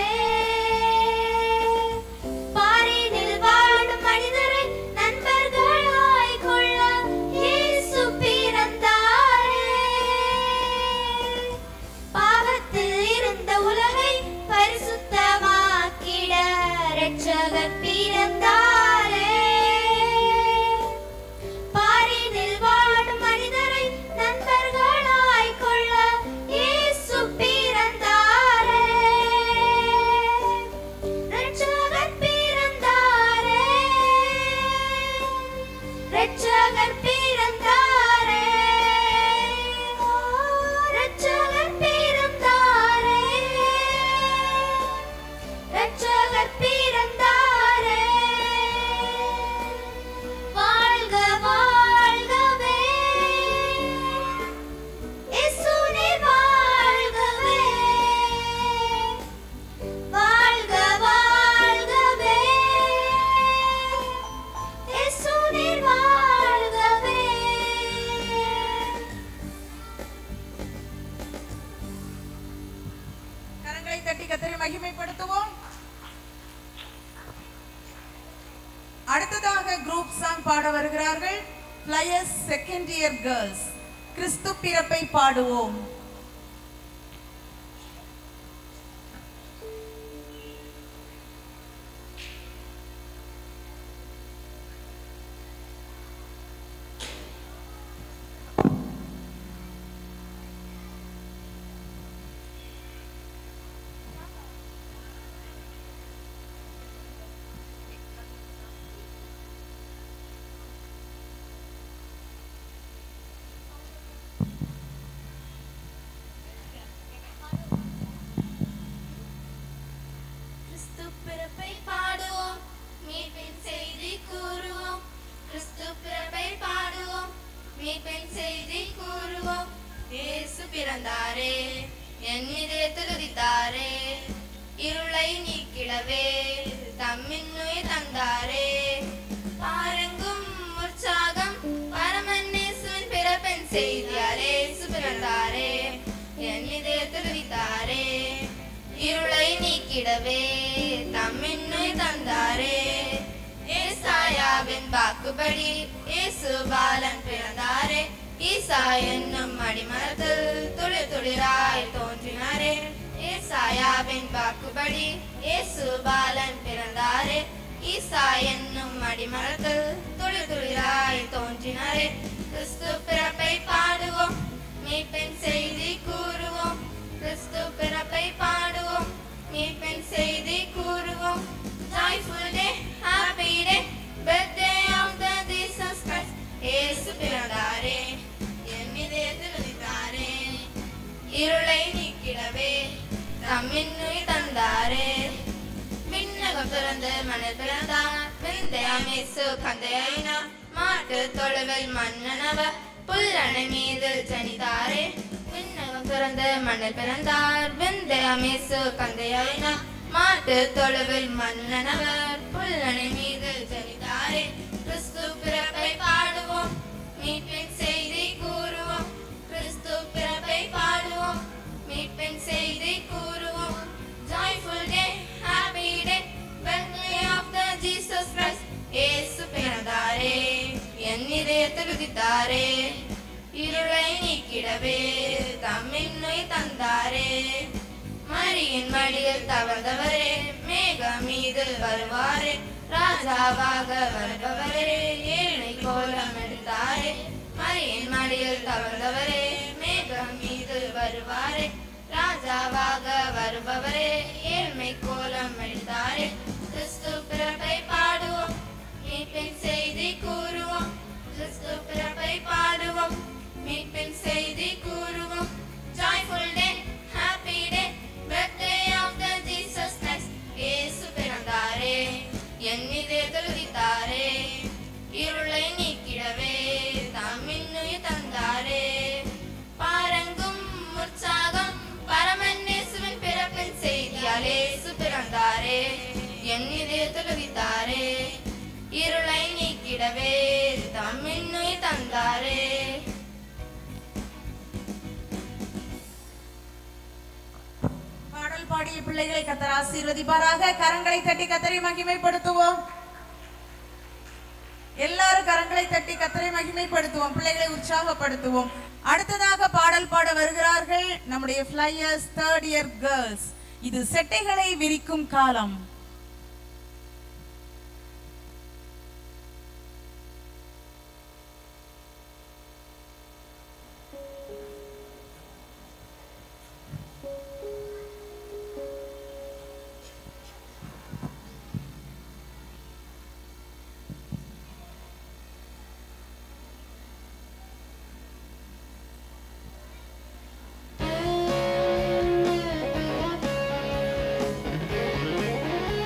பாரினில் வாழும் மனிதரை நண்பர்களாய் கொள்ள இயேசு பிறந்தாரே பாவத்தில் இருந்த உலகை பரிசுத்தமாக்கிட இரட்சகர் பிறந்தாரே பாரினில் வாழும் மனிதரை நண்பர்களாய் கொள்ள இயேசு பிறந்தாரே இரட்சகர் பிறந்தாரே இரட்சகர் பிறந்தாரே ஓ, இரட்சகர் பிறந்தாரே இரட்சகர் பிறந்தாரே கத்தரை மகிமைப்படுத்துவோம் அடுத்ததாக குரூப் சாங் பாட வருகிறார்கள் பிளையர்ஸ் செகண்ட் இயர் கேர்ள்ஸ் கிறிஸ்து பிறப்பை பாடுவோம் கிறிஸ்து பிறப்பை பாடுவோம் மீட்பின் செய்தி கூறுவோம் கிறிஸ்து பிறப்பை பாடுவோம் மீட்பின் செய்தி கூறுவோம் இயேசு பிறந்தாரே என் இதயத்தில் உதித்தாரே இருளை நீக்கிடவே தம்மின் உயிர் தந்தாரே பாருங்கும் உற்சாகம் பரமன்னேசுவின் பிறப்பின் செய்தியாரே இயேசு பிறந்தாரே என் இதயத்தில் உதித்தாரே இருளை நீக்கிடவே தம்மின்னுய் தந்தாரே ஏசாயாவின் வாக்குப்படி இயேசு பாலன் பிறந்தாரே ஈசா என்னும் அடிமரத்தில் துளிர் துளிராய் தோன்றினாரே ஏசாயாவின் வாக்குப்படி இயேசு பாலன் பிறந்தாரே ஈசா என்னும் அடிமரத்தில் துளிர் துளிராய் தோன்றினாரே கிறிஸ்து பிறப்பை பாடுவோம் மீட்பின் செய்தி கூறுவோம் கிறிஸ்து பிறப்பை பாடுவோம் மீட்பின் செய்தி கூறுவோம் joyful day happy day birthday of the Jesus Christ இயேசு பிறந்தாரே என் இதயத்தில் உதித்தாரே இருளை நீக்கிடவே தம்மின்னுய் தந்தாரே விண்ணகம் திறந்து மணல் பிறந்தார் விந்தையாமேசு கந்தையினா மாட்டு தொழுவில் மன்னனவர் புல்லணை மீது ஜனிதாரே விண்ணகம் திறந்து மணல் பிறந்தார் விந்தையாமேசு கந்தையினா மாட்டு தொழுவில் மன்னனவர் புல்லணை மீது ஜனிதாரே கிறிஸ்து பிறப்பை பாடுவோம் மீட்பின் செய்தி கூறுவோம் கிறிஸ்து பிறப்பை பாடுவோம் மீட்பின் செய்தி கூறுவோம் joyful day happy day birthday of the Jesus Christ இயேசு பிறந்தாரே என் இதயத்தில் உதித்தாரே இருளை நீக்கிடவே தம்மின்னுய் தந்தாரே மரியின் மடியில் தவழ்ந்தவரே மேகம் மீது வருவாரே ராஜாவாக வருபவரே ஏழை கோலம் எடுத்தாரே மரியின் மடியில் தவழ்ந்தவரே மேகம் மீது வருவாரே ராஜாவாக வருபவரே ஏழ்மை கோலம் எடுத்தாரே கிறிஸ்து பிறப்பை பாடுவோம் மீட்பின் செய்தி கூறுவோம் கிறிஸ்து பிறப்பை பாடுவோம் மீட்பின் செய்தி கூறுவோம் joyful day happy day birthday of the Jesus Christ இயேசு பிறந்தாரே என் இதயத்தில் உதித்தாரே இருளை நீக்கிடவே தம்மின்னுயிர் தந்தாரே பாரங்கும் உற்சாகம் பரமன்னேசுவின் பிறப்பின் செய்தியால் இயேசு பிறந்தாரே என் இதயத்தில் உதித்தாரே இருளை நீக்கிடவே தம்மின்னுயிர் தந்தாரே பாடல் பாடிய பிள்ளைகளை கத்தர் ஆசீர்வதிப்பாராக கரங்களை தட்டி கத்தரை மகிமைப்படுத்துவோம் எல்லாரும் கரங்களை தட்டி கத்தரை மகிமைப்படுத்துவோம் பிள்ளைகளை உற்சாகப்படுத்துவோம் அடுத்ததாக பாடல் பாட வருகிறார்கள் நம்முடைய ஃபிளையர்ஸ் தேர்ட் இயர் கேர்ள்ஸ் இது செட்டைகளை விரிக்கும் காலம் Thank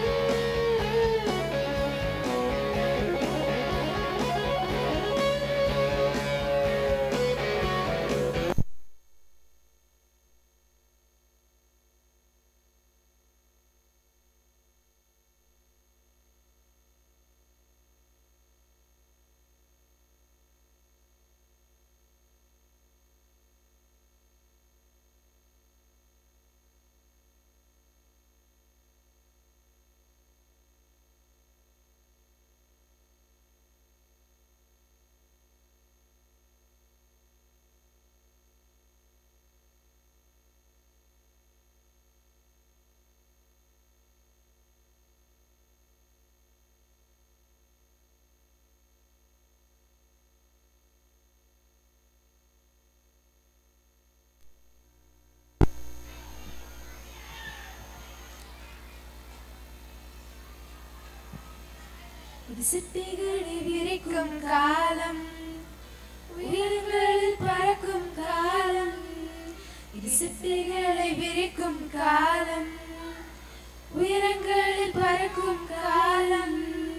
இது சிட்டிகளை விரிக்கும் காலம் உயரங்களில் பறக்கும் காலம் இது சிட்டிகளை விரிக்கும் காலம் உயரங்களில் பறக்கும் காலம்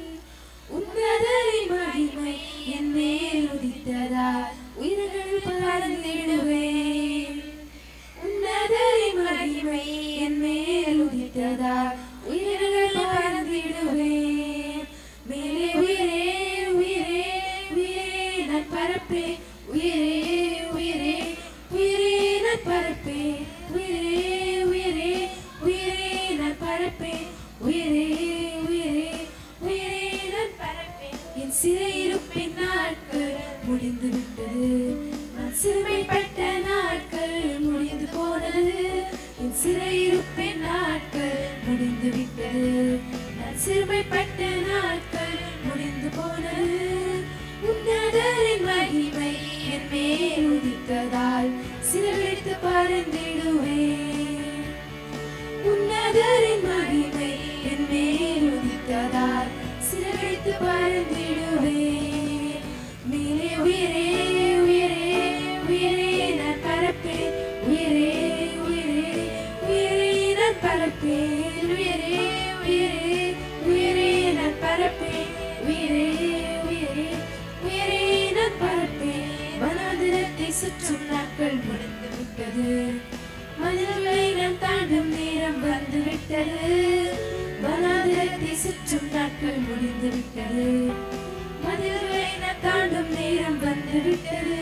உன்னதரின் மகிமை என் மேல் உதித்ததால் உயிர்களில் பறந்திடுவேன் உன்னதரின் மகிமை என் மேல் உதித்ததால் உயிர்கள் பறந்திடுவேன் மேலே உயிரே உயிரே உயிரே நான் பரப்பேன் உயிரே உயிரே உயிரே நான் பரப்பேன் உயிரே உயிரே உயிரே நான் பரப்பேன் உயிரே உயிரே உயிரே நான் பரப்பேன் என் சிறையிருப்பின் நாட்கள் முடிந்து விட்டது நான் சிறுமைப்பட்ட நாட்கள் முடிந்து போனது என் சிறையிருப்பின் நாட்கள் முடிந்து விட்டது நான் சிறுமைப்பட்ட நாட்கள் முடிந்து போனது உன்னதரின் மகிமை என் மேல் உதித்ததால் சிறகடித்து பறந்திடுவேன் உன்னதரின் மகிமை என் மேல் உதித்ததால் சிறகடித்து பறந்திடுவேன் மேலே உயிரே உயிரே உயிரே நான் பரப்பேன் உயிரே உயிரே உயிரே நான் பரப்பேன் உயிரே உயிரே உயிரே நான் பரப்பேன் உயிரே உயிரே உயிரே நான் பரப்பேன் வனாந்திரத்தை சுற்றும் நாட்கள் முடிந்து விட்டது மனிதர்களை நான் தாண்டும் நேரம் வந்து விட்டது வனாந்திரத்தை சுற்றும் நாட்கள் முடிந்து விட்டது மனிதர்களை நான் தாண்டும் நேரம் வந்து விட்டது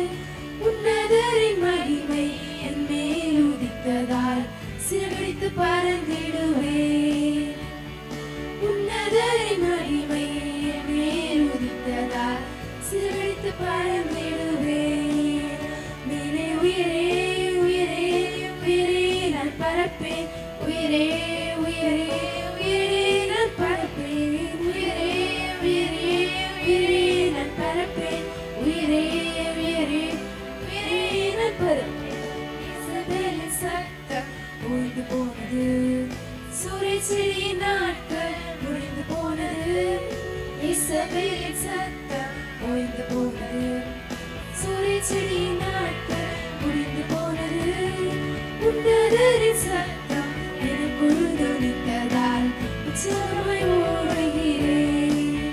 உன்னதரின் மகிமை என் மேல் உதித்ததால் சிறகடித்து பறந்திடுவேன் உன்னதரின் மகிமை என் மேல் உதித்ததால் சிறகடித்து பறந்திடுவேன் மேலே உயிரே உயிரே உயிரே நான் பரப்பேன் உயிரே உயிரே உயிரே நான் பரப்பேன் உயிரே உயிரே உயிரே நான் பரப்பேன் உயிரே உயிரே உயிரே நான் பரப்பேன் இசபேலின் சத்தம் ஓய்ந்து போனது சூரிய செடி நாட்கள் முடிந்து போனது இசபேலின் சத்தம் ஓய்ந்து போனது சூரிய செடி நாட்கள் முடிந்து போனது உன்னதரின் சத்தம் எனக்குள் துணித்ததால் உற்சாகமாய் ஓடுகிறேன்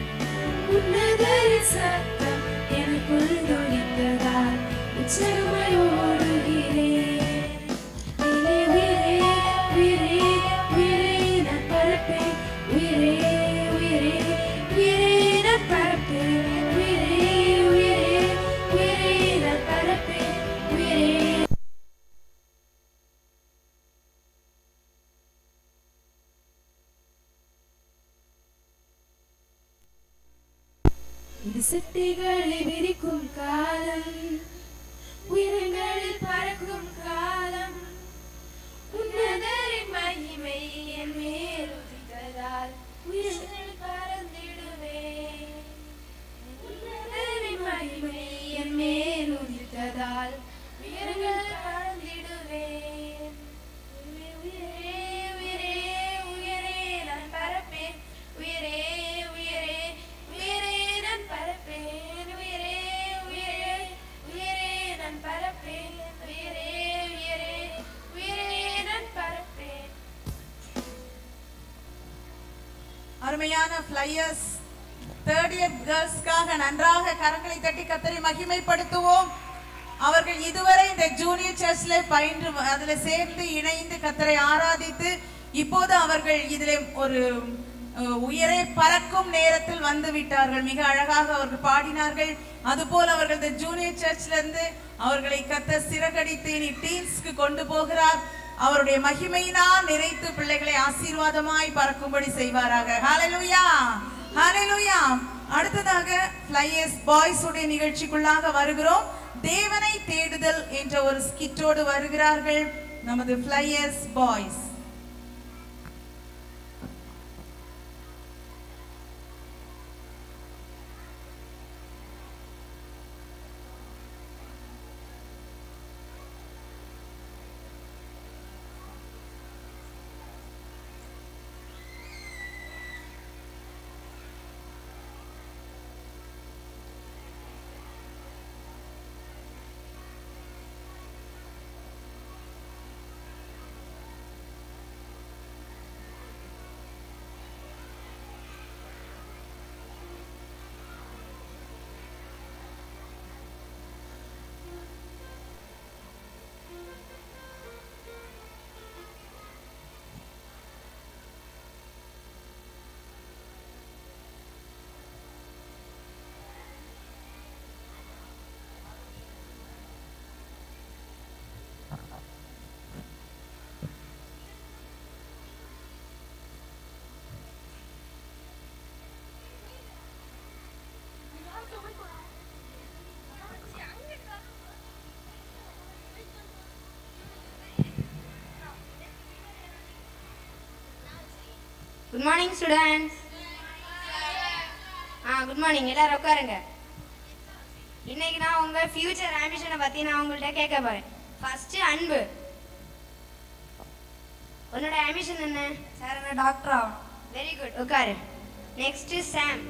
உன்னதரின் சத்தம் எனக்குள் துணித்ததால் உற்சாகமாய் ஓடுகிறேன் மேலே உயிரே உயிரே உயிரே நான் பரப்பேன் உயிரே உயிரே உயிரே நான் பரப்பேன் உயிரே உயிரே உயிரே நான் பரப்பேன் உயிரே இது சிட்டிகளை விரிக்கும் காலம் உயிரங்களில் பறக்கும் காலம் உன்னதரின் மகிமை என் மேல் உதித்ததால் உயிரங்களில் பறந்திடுவேன் உன்னதரின் மகிமை என் மேல் உதித்ததால் உயிரங்களில் பறந்திடுவேன் உயிரே உயிரே உயிரே நான் பரப்பேன் உயிரே உயிரே உயிரே நான் பரப்பேன் உயிரே உயிரே உயிரே நான் பரப்பேன் உயிரே உயிரே உயிரே நான் பரப்பேன் அருமையான ஃப்ளையர்ஸ் தேர்ட் இயர் கேர்ள்ஸ்க்காக நன்றாக கரங்களை தட்டி கத்தரை மகிமைப்படுத்துவோம் அவர்கள் இதுவரை இந்த ஜூனியர் சர்ச்ல பயின்று அதுல சேர்ந்து இணைந்து கத்தரை ஆராதித்து இப்போது அவர்கள் இதிலே ஒரு அஹ், உயரே பறக்கும் நேரத்தில் வந்து விட்டார்கள் மிக அழகாக அவர்கள் பாடினார்கள் அதுபோல் அவர்கள் இந்த ஜூனியர் சர்ச்ல இருந்து அவர்களை கத்த சிறகடித்து இனி டீம்ஸ்க்கு கொண்டு போகிறார் அவருடைய மகிமையினால் நிறைத்து பிள்ளைகளை ஆசீர்வாதமாய் பறக்கும்படி செய்வாராக ஹalleluya ஹalleluya அடுத்ததாக ஃப்ளையர்ஸ் பாய்ஸ் உடைய நிகழ்ச்சிக்குள்ளாக வருகிறோம் தேவனை தேடுதல் என்ற ஒரு ஸ்கிட்டோடு வருகிறார்கள் நமது Flyers boys good morning students ah good morning எல்லாரும் உட்காருங்க இன்னைக்கு நான் உங்க ஃபியூச்சர் ஆம்பிஷனை பத்தி நான் உங்கள்கிட்ட கேட்க போறேன் ஃபர்ஸ்ட் அன்பு உன்னோட ஆம்பிஷன் என்ன சார் என்ன டாக்டர் ஆகணும் வெரி குட் உட்காரு நெக்ஸ்ட் சாம்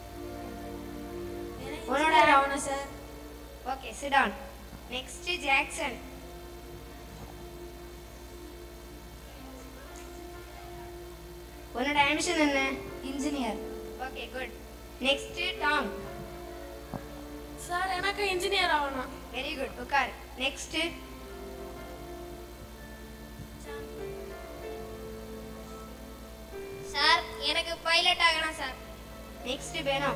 உன்னோட ஆகணும் sir okay sit down next Jackson உன்னோட ஆம்பிஷன் என்ன engineer okay good next Tom sir எனக்கு இன்ஜினியர் ஆகணும் வெரி குட் உட்கார் நெக்ஸ்ட் சார் எனக்கு பைலட் ஆகணும் சார் நெக்ஸ்ட் வேணும்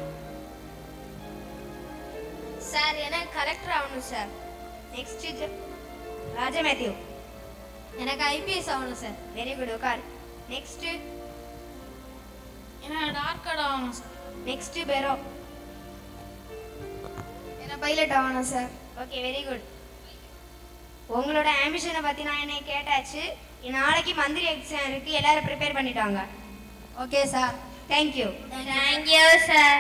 சார் எனக்கு கலெக்டர் ஆகணும் சார் நெக்ஸ்ட் ராஜா மேத்யூ எனக்கு ஐபிஎஸ் ஆகணும் சார் வெரி குட் உட்கார் நெக்ஸ்ட் எனக்கு டாக்டர் ஆகணும் சார் நெக்ஸ்ட் பெரோ என்ன பைலட் ஆகணும் சார் ஓகே வெரி குட் உங்களோட ஆம்பிஷனை பற்றி நான் என்னை கேட்டாச்சு நாளைக்கு மந்திரி எக்ஸாம் இருக்கு எல்லாரும் ப்ரிப்பேர் பண்ணிட்டாங்க okay sir thank you thank you sir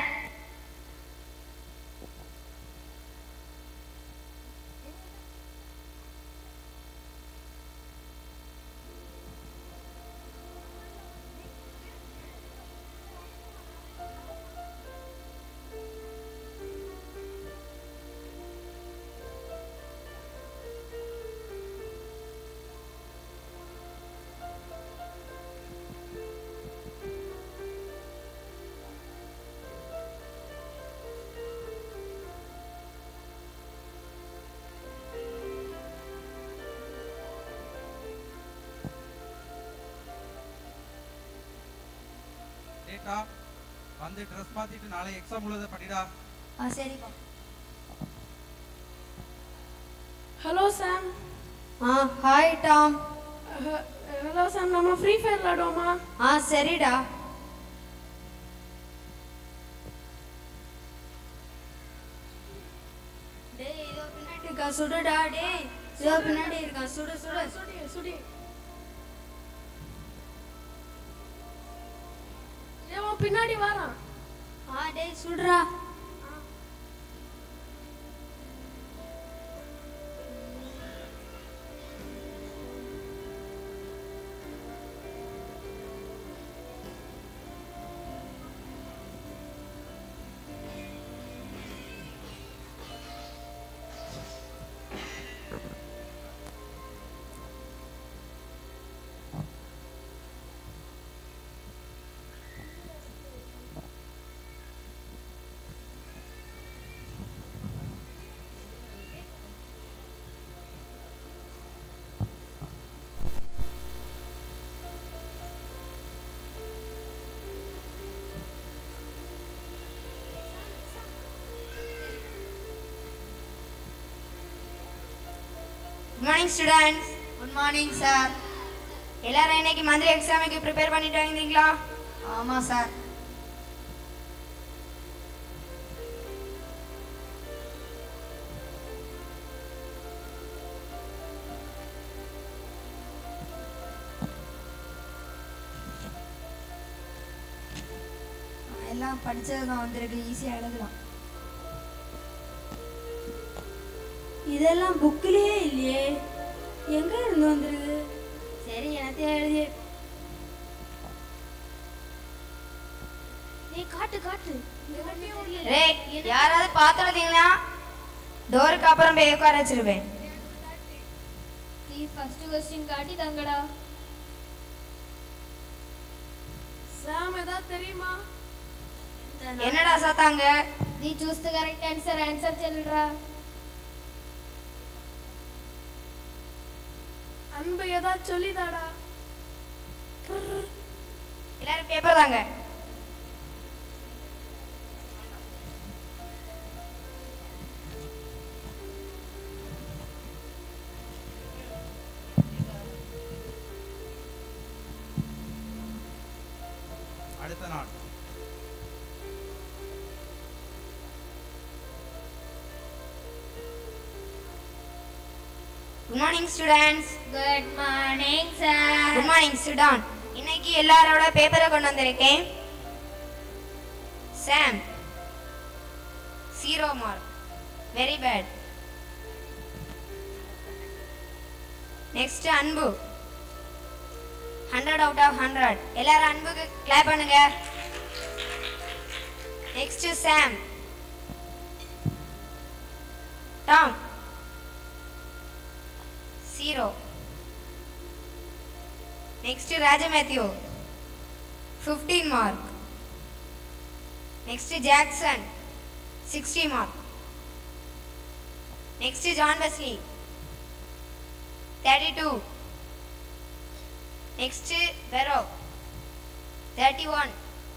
டேட்டா வந்து ட்ரெஸ் மாத்திட்டு நாளை எக்ஸாம் உள்ளதை படிடா ஆ சரிப்பா ஹலோ சாம் ஆ ஹாய் டாம் ஹலோ சாம் நம்ம ஃப்ரீ ஃபயர் விளாடுவோமா ஆ சரிடா டேய் இதோ பின்னாடி இருக்கா சுடுடா டேய் இதோ பின்னாடி இருக்கான் சுடு சுடு சுடி சுடி ஏன் பின்னாடி வரான் ஆ டேய் சுடுறா good morning students good morning sir எல்லாரும் இன்னைக்கு மந்திரி எக்ஸாமுக்கு ப்ரிப்பேர் பண்ணிட்டு வந்தீங்களா ஆமா சார் எல்லாம் படிச்சது தான் வந்திருக்கு ஈஸியாக எழுதலாம் இதெல்லாம் புக்கிலேயே இல்லையே எங்க இருந்து வந்திருக்கு சரி எனத்தையும் எழுதி நீ காட்டு காட்டு ரேய் யாராவது பார்த்துடுதீங்களா டோருக்கு அப்புறம் போய் உட்கார வச்சிருவேன் நீ ஃபர்ஸ்ட் கொஸ்டின் காட்டி தங்கடா சாம் ஏதாவது தெரியுமா என்னடா சாத்தாங்க நீ choose the correct answer answer சொல்லுடா அன்பு ஏதாவது சொல்லிதாடா எல்லாரும் பேப்பர் தாங்க அடுத்த நாள் good morning students good morning sir good morning sit down இன்னைக்கு எல்லாரோட பேப்பரை கொண்டு வந்திருக்கேன் Sam zero mark very bad next Anbu hundred out of hundred எல்லாரும் அன்புக்கு கிளாப் பண்ணுங்க next Sam Tom zero next Raja Matthew fifteen mark next Jackson sixty mark next John Wesley thirty two next பெரோ thirty one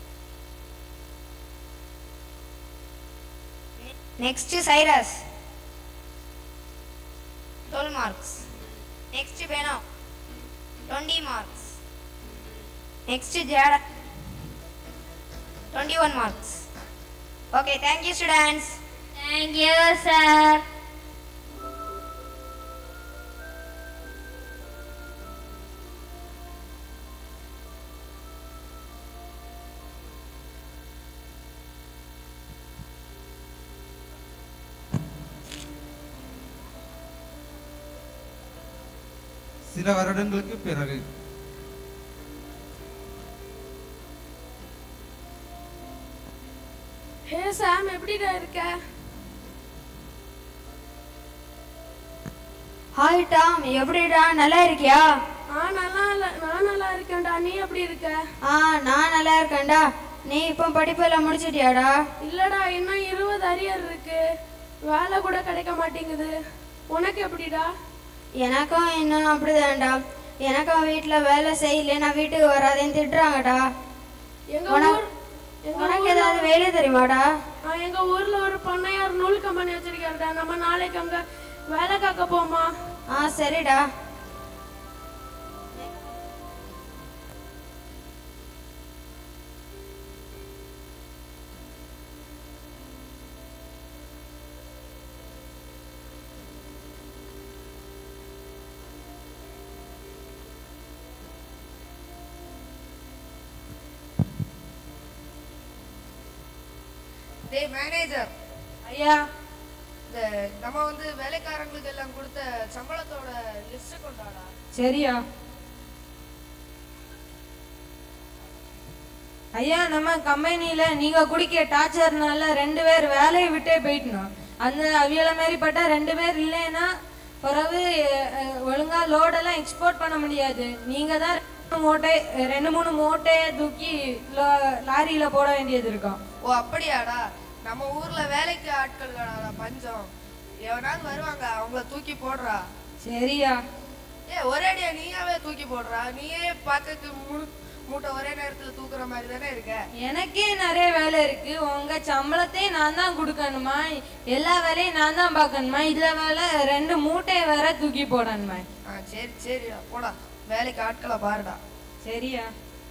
next Cyrus twelve marks next பெனோ twenty marks next ஜாட twenty one marks okay thank you students thank you sir சில வருடங்களுக்கு பிறகு ஹே சாம் எப்படிடா இருக்க hi Tom எப்படிடா நல்லா இருக்கியா ஆ நல்லா இல்ல நான் நல்லா இருக்கேன்டா நீ எப்படி இருக்க ஆ நான் நல்லா இருக்கேன்டா நீ இப்போ படிப்பெல்லாம் முடிச்சிட்டியாடா இல்லடா இன்னும் இருபது அரியர் இருக்கு வேலை கூட கிடைக்க மாட்டேங்குது உனக்கு எப்படிடா எனக்கும் இன்னும் அப்படிதான்டா எனக்கும் வீட்டில் வேலை செய்யலைன்னா வீட்டுக்கு வராதேன்னு திட்டுறாங்கடா எங்க உனக்கு- ஊர் எங்க உனக்கு ஊர்ல- ஏதாவது வேலை தெரியுமாடா ஆ, எங்க ஊர்ல ஒரு பண்ணையார் நூல் கம்பெனி வச்சிருக்காருடா நம்ம நாளைக்கு அங்க வேலை காக்க போமா ஆ சரிடா டேய் மேனேஜர் ஐயா இந்த நம்ம வந்து வேலைக்காரங்களுக்கு எல்லாம் கொடுத்த சம்பளத்தோட லிஸ்ட் கொண்டாடா சரியா ஐயா நம்ம கம்பெனியில நீங்க குடிக்க டார்ச்சர்னால ரெண்டு பேர் வேலையை விட்டே போயிட்டோம் அந்த அவியல மாதிரி பட்டா ரெண்டு பேர் இல்லைன்னா பிறகு அஹ், ஒழுங்கா லோடெல்லாம் எக்ஸ்போர்ட் பண்ண முடியாது நீங்க தான் ரெண்டு மூட்டை ரெண்டு மூணு மூட்டையை தூக்கி லோ- லாரியில போட வேண்டியது இருக்கும் ஓ அப்படியாடா நம்ம ஊர்ல வேலைக்கு ஆட்கள் வேணாடா பஞ்சம் எவனாவது வருவாங்க அவங்கள தூக்கி போடுறா சரியா ஏ ஒரேடியா நீயாவே தூக்கி போடுறா நீயே பார்க்க முழு மூட்டை ஒரே நேரத்துல தூக்குற மாதிரி தானே இருக்க எனக்கே நிறைய வேலை இருக்கு உங்க சம்பளத்தையும் நான் தான் கொடுக்கணுமா எல்லா வேலையும் நான் தான் பார்க்கணுமா இதுல வேலை ரெண்டு மூட்டையை வேற தூக்கி போடணுமா ஆ சரி சரிடா போடா வேலைக்கு ஆட்களை பாருடா சரியா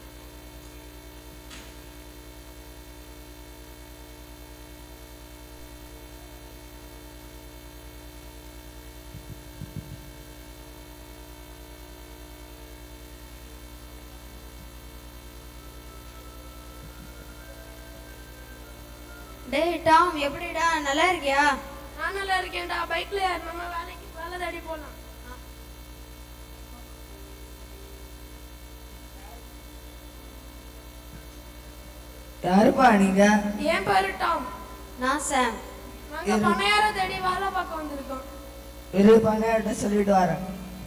டேய் டாம் எப்படிடா நல்லா இருக்கியா நான் நல்லா இருக்கேன்டா பைக்ல யார் நம்ம வேலைக்கு வேலை தேடி போலாம் யாருப்பா நீங்க ஏன் பேரு டாம் நான் சாம் நாங்க பண்ணையார தேடி வேலை பார்க்க வந்திருக்கோம் இரு பண்ணையாட்ட சொல்லிட்டு வரேன்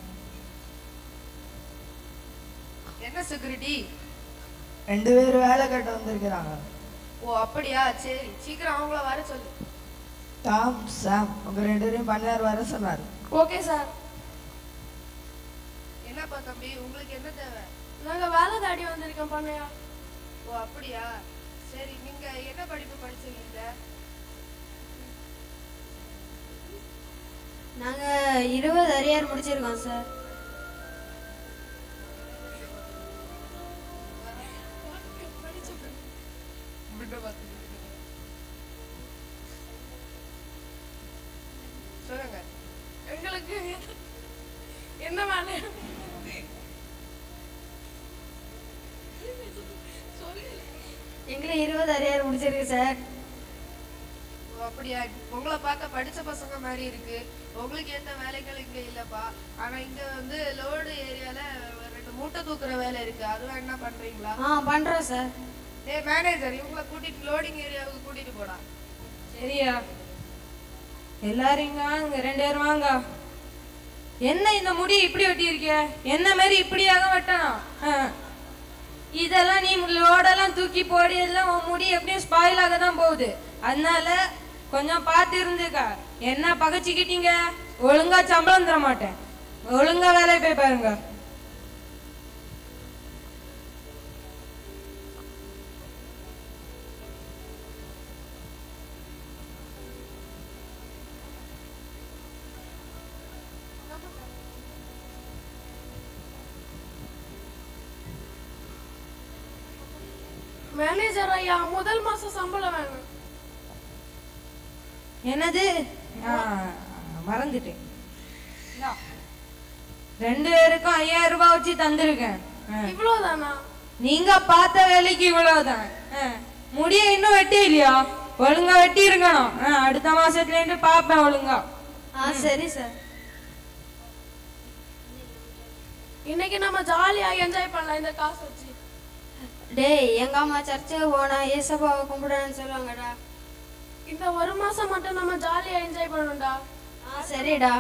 என்ன செக்யூரிட்டி ரெண்டு பேர் வேலை கட்ட வந்திருக்கிறாங்க ஓ அப்படியா சரி சீக்கிரம் அவங்கள வர சொல்லு டாம் சாம் உங்க ரெண்டு பேரையும் பண்ணையார் வர சொன்னார் ஓகே சார் என்னப்பா தம்பி உங்களுக்கு என்ன தேவை நாங்க வேலை தேடி வந்திருக்கோம் பண்ணையா ஓ அப்படியா சரி நீங்க என்ன படிப்பு படிச்சிருக்கீங்க நாங்க இருபது அரியர் முடிச்சிருக்கோம் சார் சொல்லுங்க எங்களுக்கு என்ன வேலை வீட்ல இருபது அரியர் முடிச்சிருக்கு சார் ஓ, அப்படியா உங்களை பார்க்க படிச்ச பசங்க மாதிரி இருக்கு உங்களுக்கு ஏத்த வேலைகள் இங்க இல்லப்பா ஆனா இங்க வந்து லோடு ஏரியால ரெண்டு மூட்டை தூக்குற வேலை இருக்கு அதுவும் என்ன பண்றீங்களா ஆ பண்றோம் சார் டேய் மேனேஜர் இவங்களை கூட்டிட்டு லோடிங் ஏரியாவுக்கு கூட்டிட்டு போடா சரியா எல்லாரும் இங்க வாங்க ரெண்டு பேரும் வாங்க என்ன இந்த முடி இப்படி வெட்டியிருக்க என்ன மாதிரி இப்படியாக வெட்டணும் ஆ. இதெல்லாம் நீ லோடெல்லாம் தூக்கி போடி எல்லாம் உன் முடி எப்படியும் ஸ்பாயில் ஆக தான் போகுது அதனால கொஞ்சம் பார்த்து இருந்துக்க என்ன பகைச்சிக்கிட்டீங்க ஒழுங்கா சம்பளம் தர மாட்டேன் ஒழுங்கா வேலையை போய் பாருங்க மேனேஜர் ஐயா முதல் மாசம் சம்பளம் வேணும் என்னது ஆ, மறந்துட்டேன் இந்தா. ரெண்டு பேருக்கும் ஐயாயிரம் ரூபாய் வச்சு தந்திருக்கேன் ஆ. இவ்வளவுதானா நீங்க பார்த்த வேலைக்கு இவ்வளவுதான் ஆ. முடிய இன்னும் வெட்டி இல்லையா ஒழுங்கா வெட்டி இருக்கணும் ஆ, அடுத்த மாசத்துல இருந்து பாப்பேன் ஒழுங்கா ஆ சரி சார் இன்னைக்கு நம்ம ஜாலியா என்ஜாய் பண்ணலாம் இந்த காசு வச்சு டேய் எங்க அம்மா சர்ச்சுக்கு போனா ஏசப்பாவை கும்பிடுறேன்னு சொல்லுவாங்கடா இந்த ஒரு மாசம் மட்டும் நம்ம ஜாலியா என்ஜாய் பண்ணணும்டா ஆ சரிடா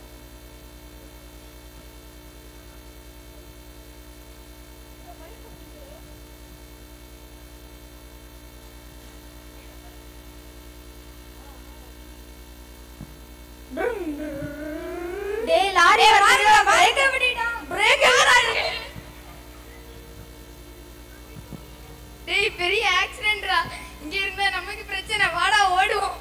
டேய் லாரி வருதுடா பிரேக் விடுடா பிரேக் எங்கடா இருக்கு டேய் பெரிய ஆக்சிடென்ட்ரா இங்க இருந்தா நமக்கு பிரச்சனை வாடா ஓடுவோம்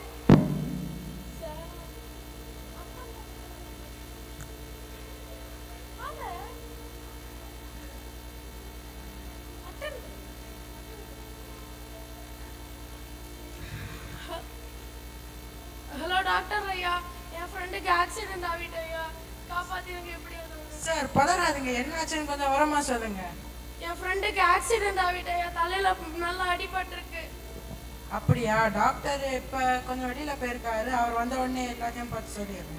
ஹலோ டாக்டர் ஐயா என் ஃப்ரெண்டுக்கு ஆக்சிடென்ட் ஆகிட்டு ஐயா காப்பாத்திருங்க எப்படி சார் பதறாதீங்க என்னாச்சுன்னு கொஞ்சம் வரமா சொல்லுங்க என் ஃப்ரெண்டுக்கு ஆக்சிடென்ட் ஆகிட்டு ஐயா தலையில நல்லா அடிபட்டிருக்கு அப்படியா டாக்டர் இப்ப கொஞ்சம் வெளியில போயிருக்காரு அவர் வந்த உடனே எல்லாத்தையும் பார்த்து சொல்லிடுறேன்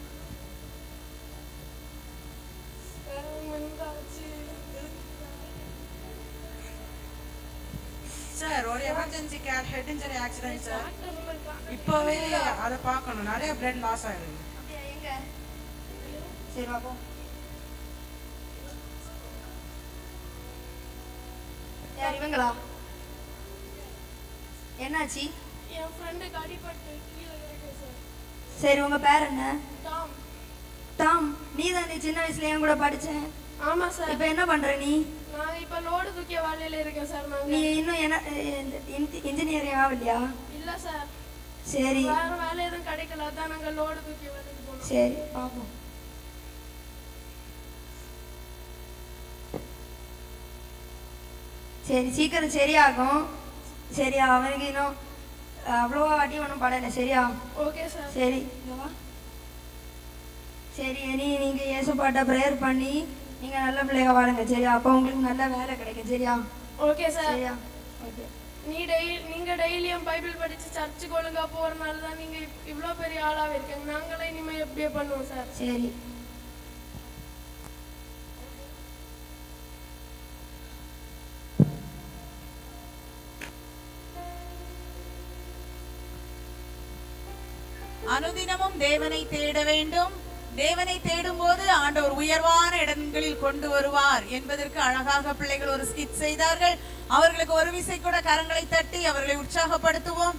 சார் ஒரு emergency care head injury accident sir இப்போவே அதை பார்க்கணும் நிறைய பிளட் லாஸ் ஆயிருக்கு சரி பாப்போம் யார் இவங்களா என்னாச்சு என் ஃப்ரெண்டுக்கு அடிபட்டு கீழே இருக்கு சார் சரி உங்க பேர் என்ன டாம் டாம் நீ தானே சின்ன வயசுல என் கூட படிச்சேன் ஆமா சார் இப்போ என்ன பண்ற நீ நான் இப்ப லோடு தூக்கிய வேலையில இருக்கேன் சார் நாங்க நீ இன்னும் என்ன இன்ஜினியரிங் ஆகலையா இல்ல சார் சரி வேற வேலை எதுவும் கிடைக்கல அதான் நாங்க லோடு தூக்கிய வேலைக்கு போனோம் சரி பாப்போம் சரி சீக்கிரம் சரியாகும் சரியா அவனுக்கு இன்னும் அவ்வளோவா அடி ஒன்றும் படலை சரியா ஓகே சார் சரி இங்க வா சரி இனி நீங்க இயேசுப்பாட்ட ப்ரேயர் பண்ணி நீங்க நல்ல பிள்ளையா வாழுங்க சரியா அப்போ உங்களுக்கு நல்ல வேலை கிடைக்கும் சரியா ஓகே சார் சரியா ஓகே நீ டெய்லி நீங்க டெய்லியும் பைபிள் படிச்சு சர்ச்சுக்கு ஒழுங்கா போறனால தான் நீங்க இவ்- இவ்ளோ பெரிய ஆளாவே இருக்கீங்க நாங்களே இனிமே எப்படியே பண்ணுவோம் சார் சரி அனுதினமும் தேவனை தேட வேண்டும் தேவனை தேடும்போது ஆண்டவர் உயர்வான இடங்களில் கொண்டு வருவார் என்பதற்கு அழகாக பிள்ளைகள் ஒரு ஸ்கிட் செய்தார்கள் அவர்களுக்கு ஒரு விசை கூட கரங்களை தட்டி அவர்களை உற்சாகப்படுத்துவோம்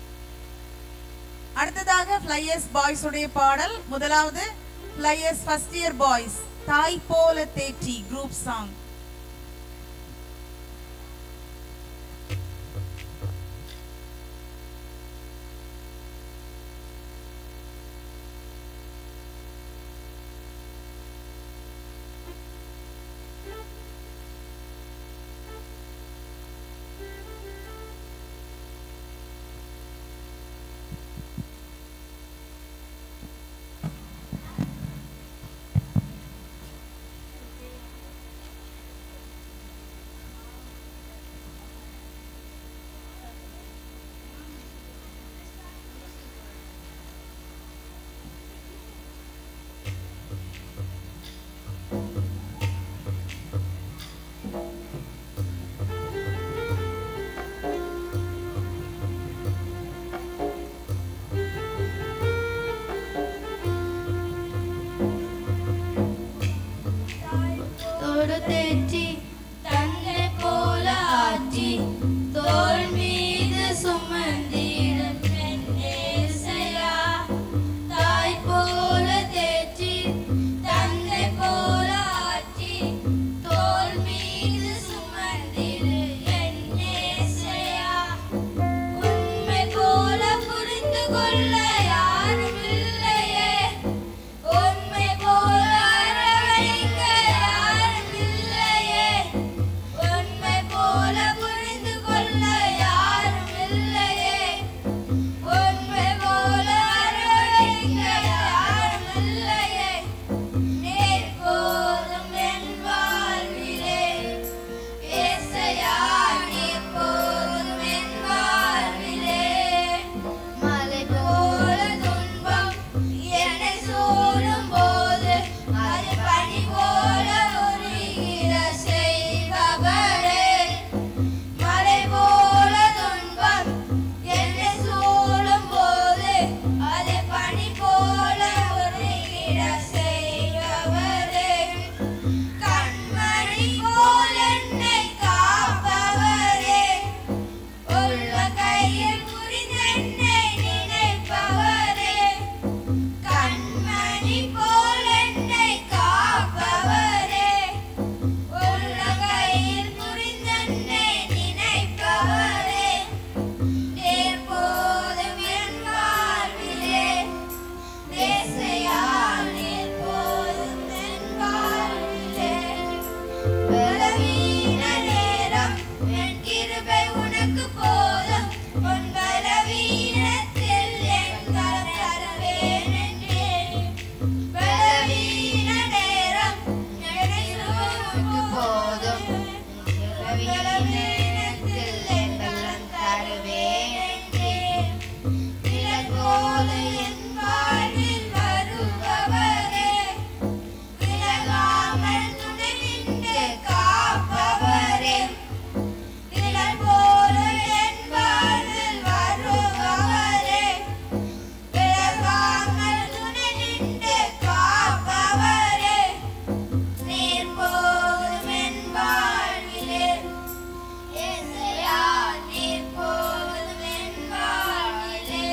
அடுத்ததாக ஃப்ளையர்ஸ் பாய்ஸ் உடைய பாடல் முதலாவது ஃப்ளையர்ஸ் ஃபர்ஸ்ட் இயர் பாய்ஸ் தாய் போல தேற்றி குரூப் சாங் தேற்றி தந்தை போல ஆற்றி தோள் மீது சுமந்திடும் என் ஏசையா தாய் போல தேற்றி தந்தை போல ஆற்றி தோள் மீது சுமந்திடு என் ஏசையா உண்மை போல புரிந்து கொள்ள யாரும் இல்லையே உண்மை போல அரவணைக்க யாரும் இல்லையே உண்மை போல புரிந்து கொள்ள யாரும் இல்லையே உண்மை போல அரவணைக்க யாரும் இல்லையே நேர் போதும் என் வாழ்விலே ஏசையா நீர் போதும் என் வாழ்விலே மலை போல துன்பம் என்னை சூழும் போது அது பனி போல உருகிட செய்பவரே மலை போல துன்பம் என்னை சூழும் போது அது பனி போல உருகிட செய்பவரே கண்மணி போல் என்னை காப்பவரே உள்ள கையில் புரிந்தென்னை நினைப்பவரே கண்மணி போல் என்னை காப்பவரே உள்ள கையில் புரிந்தென்னை நினைப்பவரே நேர் போதும் என் வாழ்விலே தேசையா நீர் போதும் என் வாழ்விலே பலவீன நேரம் என் கிருபை உனக்கு போதும் உன் பலவீனத்தில் என் கரம் தருவேன் என்றேன் பலவீன நேரம் என் கிருபை உனக்கு போதும் பலவீனத்தில் என் கரம் தருவேன் என்றேன் நிழல் போல என் வாழ்வில் வருபவரே விலகாமல் துணை நின்று காப்பவரே நிழல் போல என் வாழ்வில் வருபவரே விலகாமல் துணை நின்று காப்பவரே நீர் போதும் என் வாழ்விலே ஏசையா நீர் போதும் என் வாழ்விலே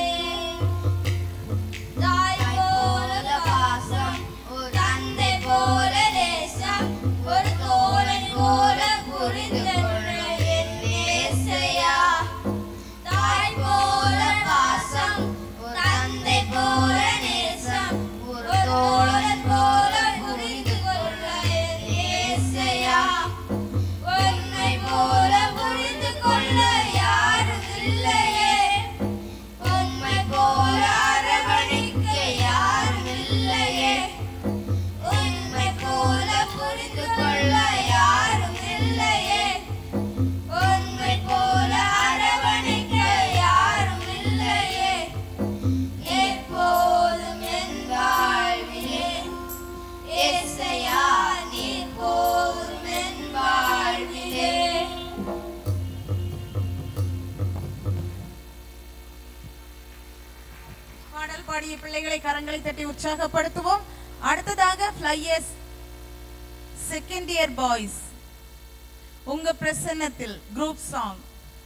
தாய் போல பாசம் ஒரு தந்தை போல நேசம் ஒரு தோழன் போல புரிந்து கொள்ள என் நேசையா தாய் போல பாசம் ஒரு தந்தை போல நேசம் ஒரு தோழன் போல புரிந்து கொள்ள என் நேசையா உன்னை போல புரிந்து கொள்ள யாரும் இல்லையே உண்மை போல அரவணைக்க யாரும் இல்லையே உண்மை போல புரிந்து கொள்ள யாரும் இல்லையே உண்மை போல அரவணைக்க யாரும் இல்லையே எப்போதும் என் வாழ்விலே ஏசையா நீர் போதும் என் வாழ்விலே பாடல் பாடிய பிள்ளைகளை கரங்களை தட்டி உற்சாகப்படுத்துவோம் அடுத்ததாக ஃப்ளையர்ஸ் செகண்ட் இயர் பாய்ஸ் உங்க பிரசன்னத்தில் குரூப் சாங்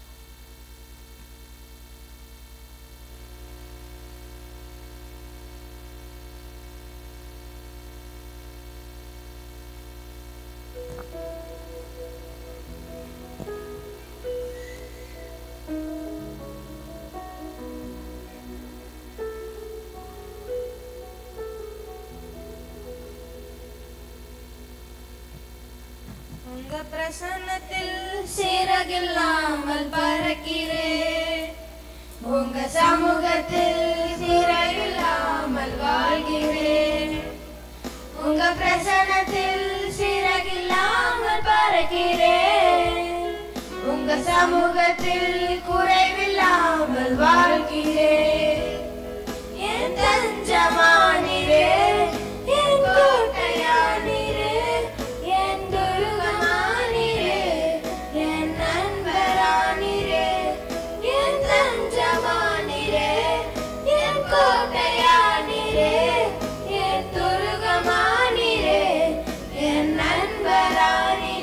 உங்க பிரசன்னத்தில் சிறகில்லாமல் பறக்கிறேன் உங்க சமூகத்தில் சிறகில்லாமல் வாழ்கிறேன் உங்க பிரசன்னத்தில் சிறகில்லாமல் பறக்கிறேன் உங்க சமூகத்தில் குறைவில்லாமல் வாழ்கிறேன் என் தஞ்சமானிரே என் கோட்டையானிரே என் துருகமானிரே என் நண்பரானிரே என் தஞ்சமானிரே என் கோட்டையானிரே என் துருகமானிரே என் நண்பரானிரே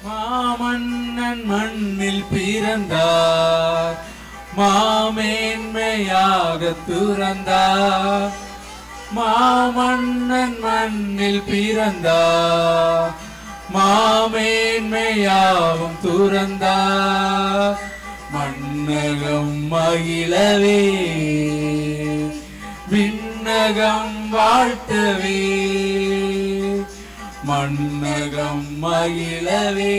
மாமன்னன் மண்ணில் பிறந்தார் மாமேன்மையாக துறந்தார் மாமன்னன் மண்ணில் பிறந்தார் மாமேன்மையாவும் துறந்தார் மன்னகம் மகிழவே விண்ணகம் வாழ்த்தவே மன்னகம் மகிழவே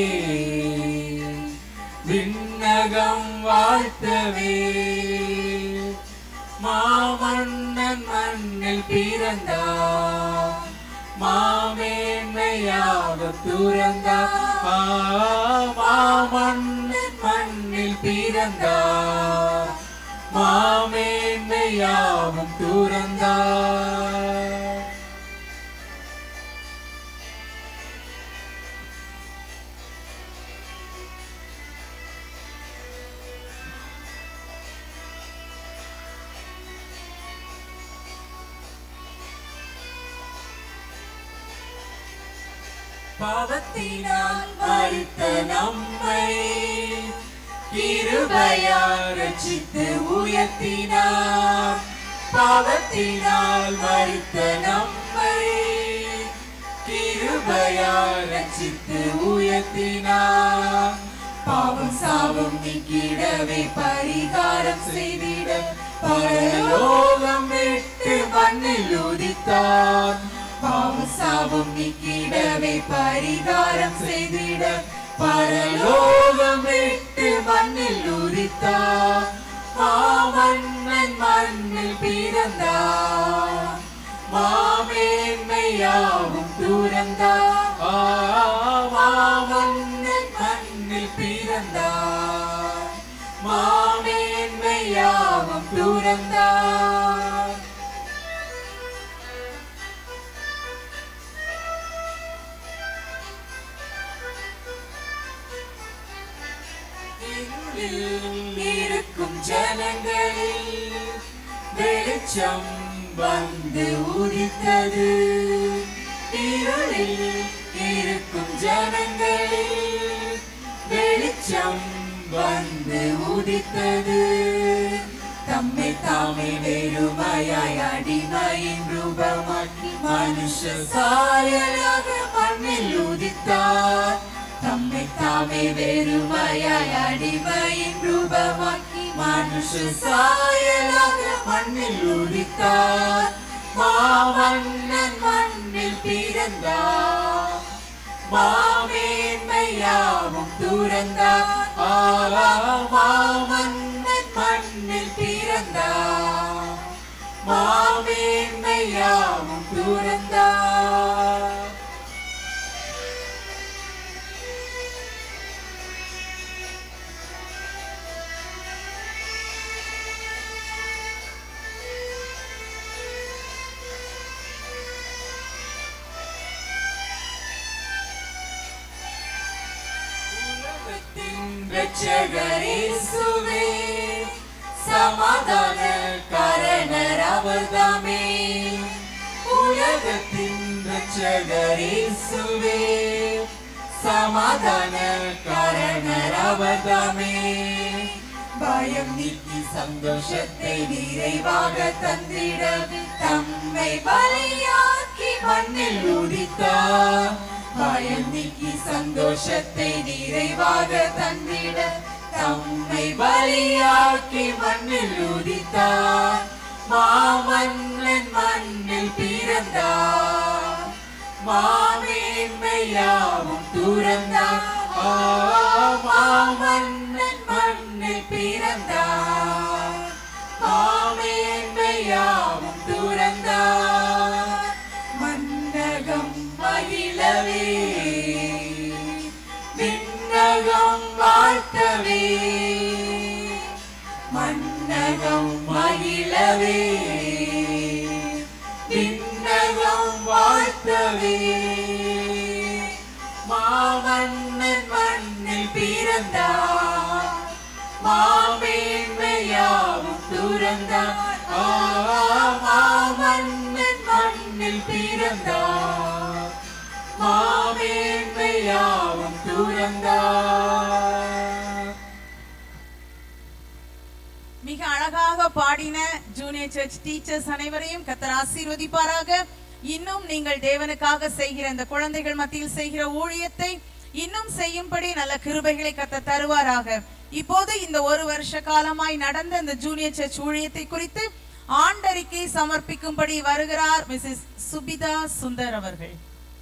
விண்ணகம் வாழ்த்தவே மாமன்னன் மண்ணில் பிறந்தார் மாமேன்மையாக துறந்தார் மாமன்னன் மண்ணில் பிறந்தார் மாமேன்மையாவும் துறந்தார் பாவத்தினால் மறித்த நம்மை கிருபையால் ரட்சித்து உயர்த்தினார் பாவத்தினால் மறித்த நம்மை கிருபையால் ரட்சித்து உயர்த்தினார் பாவம் சாபம் நீக்கிடவே பரிகாரம் செய்திட பரலோகம் விட்டு மண்ணில் உதித்தார் பாவ சாபம் நீக்கிடவே பரிகாரம் செய்திட பரலோகம் விட்டு மண்ணில் உதித்தார் மாமன்னன் மண்ணில் பிறந்தார் மாமேன்மையாவும் துறந்தார் மாமன்னன் மண்ணில் பிறந்தார் மாமேன்மையாவும் துறந்தார் இருளில் இருக்கும் ஜனங்களில் வெளிச்சம் வந்து உதித்தது இருளில் இருக்கும் ஜனங்களில் வெளிச்சம் வந்து உதித்தது தம்மை தாமே வெறுமையாய் அடிமையின் ரூபமாக்கி மனுஷ சாயலாக மண்ணில் உதித்தார் தம்மை தாமே வெறுமையாய் அடிமையின் ரூபமாக்கி மனுஷ சாயலாக மண்ணில் உதித்தார் மாமன்னன் மண்ணில் பிறந்தார் மாமேன்மையாவும் துறந்தார் ஆலா மாமன்னன் மண்ணில் பிறந்தார் மாமேன்மையாவும் துறந்தார் ரட்சகரேசுவே சமாதான காரணர் அவர்தாமே உலகத்தின் ரட்சகரேசுவே சமாதான காரணர் அவர்தாமே பயம் நீக்கி சந்தோஷத்தை நிறைவாக தந்திட தம்மை பலியாக்கி மண்ணில் உதித்தார் பயம் நீக்கி சந்தோஷத்தை நிறைவாக தந்திட தம்மை பலியாக்கி மண்ணில் உதித்தார் மாமன்னன் மண்ணில் பிறந்தார் மாமேன்மையாவும் துறந்தார் ஆ, மாமன்னன் மண்ணில் பிறந்தார் மாமேன்மையாவும் துறந்தார் மன்னகம் மகிழவே விண்ணகம் வாழ்த்தவே மன்னகம் மகிழவே விண்ணகம் வாழ்த்தவே மாமன்னன் மண்ணில் பிறந்தார் மாமேன்மையாவும் துறந்தார் ஆ, மாமன்னன் மண்ணில் பிறந்தார் மாமேன்மையாவும் துறந்தார் துறந்தார் மிக அழகாக பாடின ஜூனியர் சர்ச் டீச்சர்ஸ் அனைவரையும் கத்தர் ஆசீர்வதிப்பாராக இன்னும் நீங்கள் தேவனுக்காக செய்கிற இந்த குழந்தைகள் மத்தியில் செய்கிற ஊழியத்தை இன்னும் செய்யும்படி நல்ல கிருபைகளை கத்த தருவாராக இப்போது இந்த ஒரு வருஷ காலமாய் நடந்த இந்த ஜூனியர் சர்ச் ஊழியத்தை குறித்து ஆண்டறிக்கை சமர்ப்பிக்கும்படி வருகிறார் மிஸ்ஸஸ் சுபிதா சுந்தர் அவர்கள்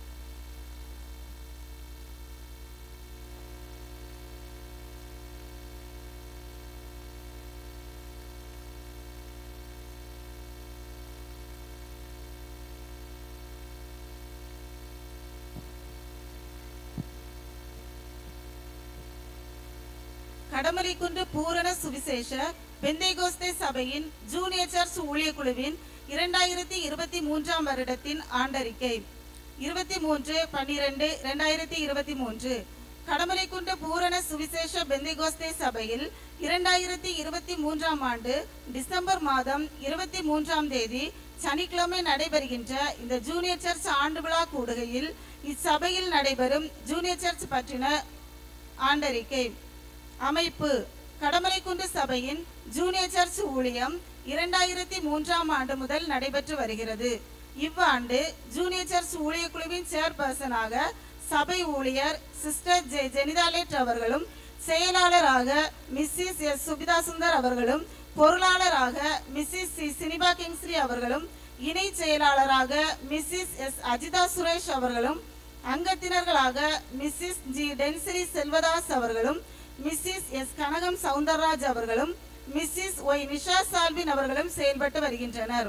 கடமலைக்குன்று பூரண சுவிசேஷ பெந்தைகோஸ்தே சபையின் ஜூனியர் சர்ச் ஊழிய குழுவின் இரண்டாயிரத்தி இருபத்தி மூன்றாம் வருடத்தின் ஆண்டறிக்கை இருபத்தி மூன்று பன்னிரண்டு இரண்டாயிரத்தி இருபத்தி மூன்று கடமலைக்குண்டு பூரண சுவிசேஷ பெந்தைகோஸ்தே சபையில் இரண்டாயிரத்தி இருபத்தி மூன்றாம் ஆண்டு டிசம்பர் மாதம் இருபத்தி மூன்றாம் தேதி சனிக்கிழமை நடைபெறுகின்ற இந்த ஜூனியர் சர்ச் ஆண்டு விழா கூடுகையில் இச்சபையில் நடைபெறும் ஜூனியர் சர்ச் பற்றின ஆண்டறிக்கை அமைப்பு கடமலைக்குண்டு சபையின் ஜூனியர் சர்ச் ஊழியம் இரண்டாயிரத்தி மூன்றாம் ஆண்டு முதல் நடைபெற்று வருகிறது இவ்வாண்டு ஜூனியர் சர்ச் ஊழிய குழுவின் சேர்பர்சனாக சபை ஊழியர் சிஸ்டர் ஜெ ஜெனிதாலேட் அவர்களும் செயலாளராக மிஸ்ஸிஸ் எஸ் சுபிதா சுந்தர் அவர்களும் பொருளாளராக மிஸ்ஸிஸ் சி சினிபா கிங்ஸ்ரீ அவர்களும் இணை செயலாளராக மிஸ்ஸிஸ் எஸ் அஜிதா சுரேஷ் அவர்களும் அங்கத்தினர்களாக மிஸ்ஸிஸ் ஜி டென்சிரி செல்வதாஸ் அவர்களும் மிஸ்ஸிஸ் எஸ் கனகம் சவுந்தரராஜ் அவர்களும் மிஸ்ஸிஸ் ஒய் நிஷா சால்வின் அவர்களும் செயல்பட்டு வருகின்றனர்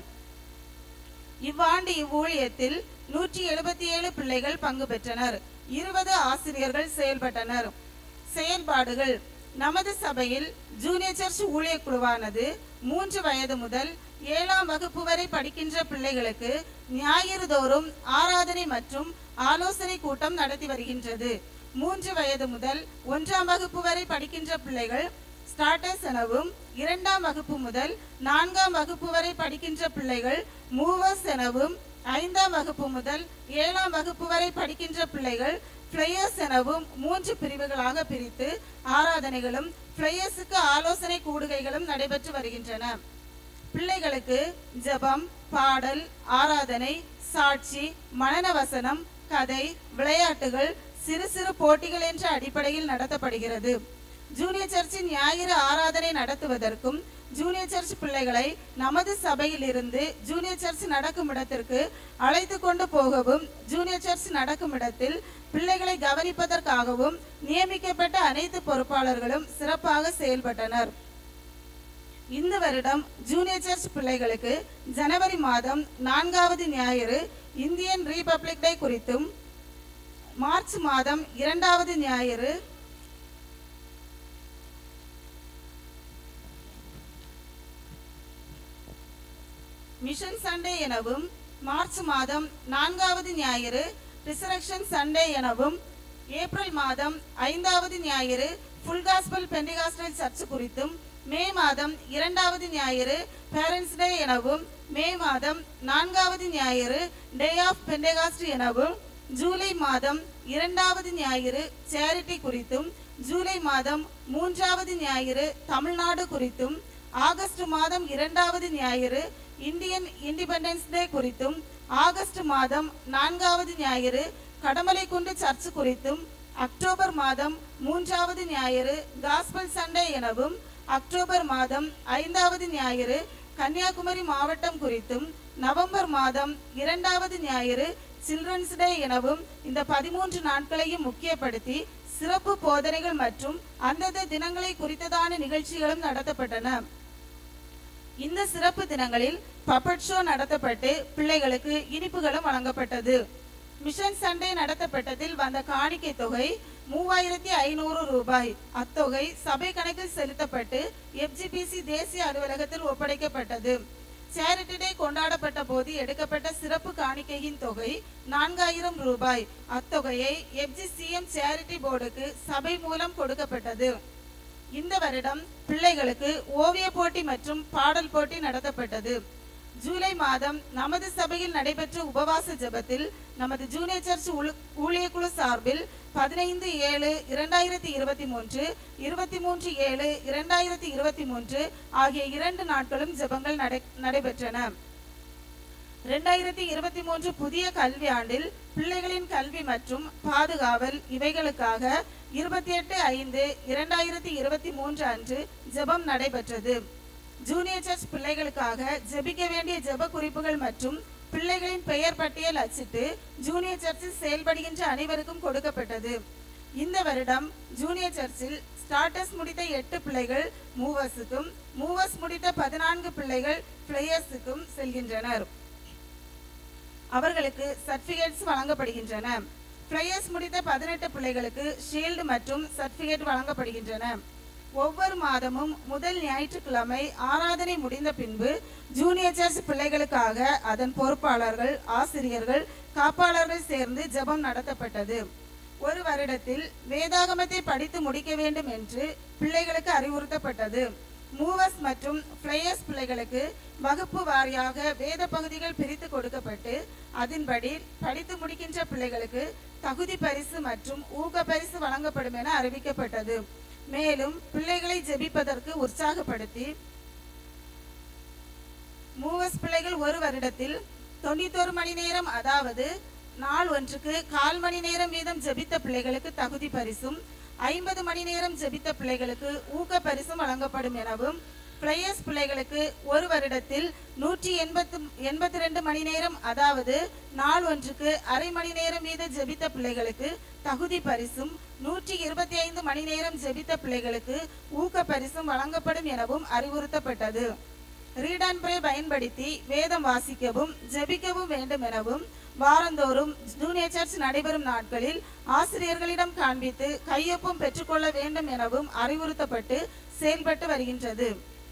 இவ்வாண்டு இவ்வூழியத்தில் நூற்றி எழுபத்தி ஏழு பிள்ளைகள் பங்கு பெற்றனர் இருபது ஆசிரியர்கள் செயல்பட்டனர் செயல்பாடுகள் நமது சபையில் ஜூனியர் சர்ச் ஊழிய குழுவானது மூன்று வயது முதல் ஏழாம் வகுப்பு வரை படிக்கின்ற பிள்ளைகளுக்கு ஞாயிறு தோறும் ஆராதனை மற்றும் ஆலோசனை கூட்டம் நடத்தி வருகின்றது மூன்று வயது முதல் ஒன்றாம் வகுப்பு வரை படிக்கின்ற பிள்ளைகள் ஸ்டார்டர்ஸ் எனவும் இரண்டாம் வகுப்பு முதல் நான்காம் வகுப்பு வரை படிக்கின்ற பிள்ளைகள் மூவர்ஸ் எனவும் ஐந்தாம் வகுப்பு முதல் ஏழாம் வகுப்பு வரை படிக்கின்ற பிள்ளைகள் பிளேயர்ஸ் எனவும் மூன்று பிரிவுகளாக பிரித்து ஆராதனைகளும் பிளேயர்ஸுக்கு ஆலோசனை கூடுகைகளும் நடைபெற்று வருகின்றன பிள்ளைகளுக்கு ஜெபம் பாடல் ஆராதனை சாட்சி மனன வசனம் கதை விளையாட்டுகள் சிறு சிறு போட்டிகள் என்ற அடிப்படையில் நடத்தப்படுகிறது ஜூனியர் சர்ச்சின் ஞாயிறு ஆராதனை நடத்துவதற்கும் ஜூனியர் சர்ச் பிள்ளைகளை நமது சபையில் இருந்து ஜூனியர் சர்ச் நடக்கும் இடத்திற்கு அழைத்து கொண்டு போகவும் ஜூனியர் சர்ச் நடக்கும் இடத்தில் பிள்ளைகளை கவனிப்பதற்காகவும் நியமிக்கப்பட்ட அனைத்து பொறுப்பாளர்களும் சிறப்பாக செயல்பட்டனர் இந்த வருடம் ஜூனியர் சர்ச் பிள்ளைகளுக்கு ஜனவரி மாதம் நான்காவது ஞாயிறு இந்தியன் ரீபப்ளிக் டே குறித்தும் மார்ச் மாதம் இரண்டாவது ஞாயிறு மிஷன் சண்டே எனவும் மார்ச் மாதம் நான்காவது ஞாயிறு ரிசரக்ஷன் சண்டே எனவும் ஏப்ரல் மாதம் ஐந்தாவது ஞாயிறு ஃபுல் காஸ்பல் பெண்டிகாஸ்டல் சர்ச் குறித்தும் மே மாதம் இரண்டாவது ஞாயிறு பேரண்ட்ஸ் டே எனவும் மே மாதம் நான்காவது ஞாயிறு டே ஆஃப் பெண்டகாஸ்ட் எனவும் ஜூலை மாதம் இரண்டாவது ஞாயிறு சேரிட்டி குறித்தும் ஜூலை மாதம் மூன்றாவது ஞாயிறு தமிழ்நாடு குறித்தும் ஆகஸ்ட் மாதம் இரண்டாவது ஞாயிறு இந்தியன் இண்டிபெண்டன்ஸ் டே குறித்தும் ஆகஸ்ட் மாதம் நான்காவது ஞாயிறு கடமலைக்குண்டு சர்ச் குறித்தும் அக்டோபர் மாதம் மூன்றாவது ஞாயிறு காஸ்பல் சண்டே எனவும் அக்டோபர் மாதம் ஐந்தாவது ஞாயிறு கன்னியாகுமரி மாவட்டம் குறித்தும் நவம்பர் மாதம் இரண்டாவது ஞாயிறு சில்ட்ரன்ஸ் டே எனவும் இந்த பதிமூன்று நாட்களையும் முக்கியப்படுத்தி சிறப்பு போதனைகள் மற்றும் அந்தந்த தினங்களை குறித்ததான நிகழ்ச்சிகளும் நடத்தப்பட்டன இந்த சிறப்பு தினங்களில் பப்பட் ஷோ நடத்தப்பட்டு பிள்ளைகளுக்கு இனிப்புகளும் வழங்கப்பட்டது மிஷன் சண்டே நடத்தப்பட்டதில் வந்த காணிக்கை தொகை மூவாயிரத்தி ஐநூறு ரூபாய் அத்தொகை சபை கணக்கில் செலுத்தப்பட்டு எஃப்ஜிபிசி தேசிய அலுவலகத்தில் ஒப்படைக்கப்பட்டது சேரிட்டி டே கொண்டாடப்பட்ட போது எடுக்கப்பட்ட சிறப்பு காணிக்கையின் தொகை நான்காயிரம் ரூபாய் அத்தொகையை எஃப்ஜிசிஎம் சேரிட்டி போர்டுக்கு சபை மூலம் கொடுக்கப்பட்டது இந்த வருடம் பிள்ளைகளுக்கு ஓவிய போட்டி மற்றும் பாடல் போட்டி நடத்தப்பட்டது ஜூலை மாதம் நமது சபையில் நடைபெற்ற உபவாச ஜெபத்தில் நமது ஜூனியர் சர்ச் உளு- ஊழியக்குழு சார்பில் பதினைந்து ஏழு இரண்டாயிரத்தி இருபத்தி மூன்று இருபத்தி மூன்று ஏழு இரண்டாயிரத்தி இருபத்தி மூன்று ஆகிய இரண்டு நாட்களும் ஜெபங்கள் நடை நடைபெற்றன இரண்டாயிரத்தி இருபத்தி மூன்று புதிய கல்வி ஆண்டில் பிள்ளைகளின் கல்வி மற்றும் பாதுகாவல் இவைகளுக்காக இருபத்தி எட்டு ஐந்து இரண்டாயிரத்தி இருபத்தி மூன்று அன்று ஜெபம் நடைபெற்றது ஜூனியர் சர்ச் பிள்ளைகளுக்காக ஜெபிக்க வேண்டிய ஜெப குறிப்புகள் மற்றும் பிள்ளைகளின் பெயர் பட்டியல் அச்சிட்டு ஜூனியர் சர்ச்சில் செயல்படுகின்ற அனைவருக்கும் கொடுக்கப்பட்டது இந்த வருடம் ஜூனியர் சர்ச்சில் ஸ்டார்டர்ஸ் முடித்த எட்டு பிள்ளைகள் மூவர்ஸுக்கும் மூவர்ஸ் முடித்த பதினான்கு பிள்ளைகள் பிளேயர்ஸுக்கும் செல்கின்றனர் அவர்களுக்கு சர்டிபிகேட்ஸ் வழங்கப்படுகின்றன பிளேயர்ஸ் முடித்த பதினெட்டு பிள்ளைகளுக்கு ஷீல்டு மற்றும் சர்டிபிகேட் வழங்கப்படுகின்றன ஒவ்வொரு மாதமும் முதல் ஞாயிற்றுக்கிழமை ஆராதனை முடிந்த பின்பு ஜூனியர் சர்ச் பிள்ளைகளுக்காக அதன் பொறுப்பாளர்கள் ஆசிரியர்கள் காப்பாளர்கள் சேர்ந்து ஜெபம் நடத்தப்பட்டது ஒரு வருடத்தில் வேதாகமத்தை படித்து முடிக்க வேண்டும் என்று பிள்ளைகளுக்கு அறிவுறுத்தப்பட்டது மூவர்ஸ் மற்றும் பிளேயர்ஸ் பிள்ளைகளுக்கு வகுப்பு வாரியாக வேத பகுதிகள் பிரித்து கொடுக்கப்பட்டு அதன்படி படித்து முடிக்கின்ற பிள்ளைகளுக்கு தகுதி பரிசு மற்றும் ஊக்க பரிசு வழங்கப்படும் என அறிவிக்கப்பட்டது மேலும் பிள்ளைகளை ஜெபிப்பதற்கு உற்சாகப்படுத்தி மூவர்ஸ் பிள்ளைகள் ஒரு வருடத்தில் தொண்ணூத்தொரு மணி நேரம் அதாவது நாள் ஒன்றுக்கு கால் மணி நேரம் வீதம் ஜெபித்த பிள்ளைகளுக்கு தகுதி பரிசும் ஐம்பது மணி நேரம் ஜெபித்த பிள்ளைகளுக்கு ஊக்க பரிசும் வழங்கப்படும் எனவும் பிளேயர்ஸ் பிள்ளைகளுக்கு ஒரு வருடத்தில் நூற்றி எண்பத்து எண்பத்தி ரெண்டு மணி நேரம் அதாவது நாள் ஒன்றுக்கு அரை மணி நேரம் வீத ஜெபித்த பிள்ளைகளுக்கு தகுதி பரிசும் நூற்றி இருபத்தி ஐந்து மணி நேரம் ஜெபித்த பிள்ளைகளுக்கு ஊக்க பரிசும் வழங்கப்படும் எனவும் அறிவுறுத்தப்பட்டது ரீட் அண்ட் ப்ரே பயன்படுத்தி வேதம் வாசிக்கவும் ஜெபிக்கவும் வேண்டும் எனவும் வாரந்தோறும் ஜூனியர் சர்ச் நடைபெறும் நாட்களில் ஆசிரியர்களிடம் காண்பித்து கையொப்பம் பெற்றுக்கொள்ள வேண்டும் எனவும் அறிவுறுத்தப்பட்டு செயல்பட்டு வருகின்றது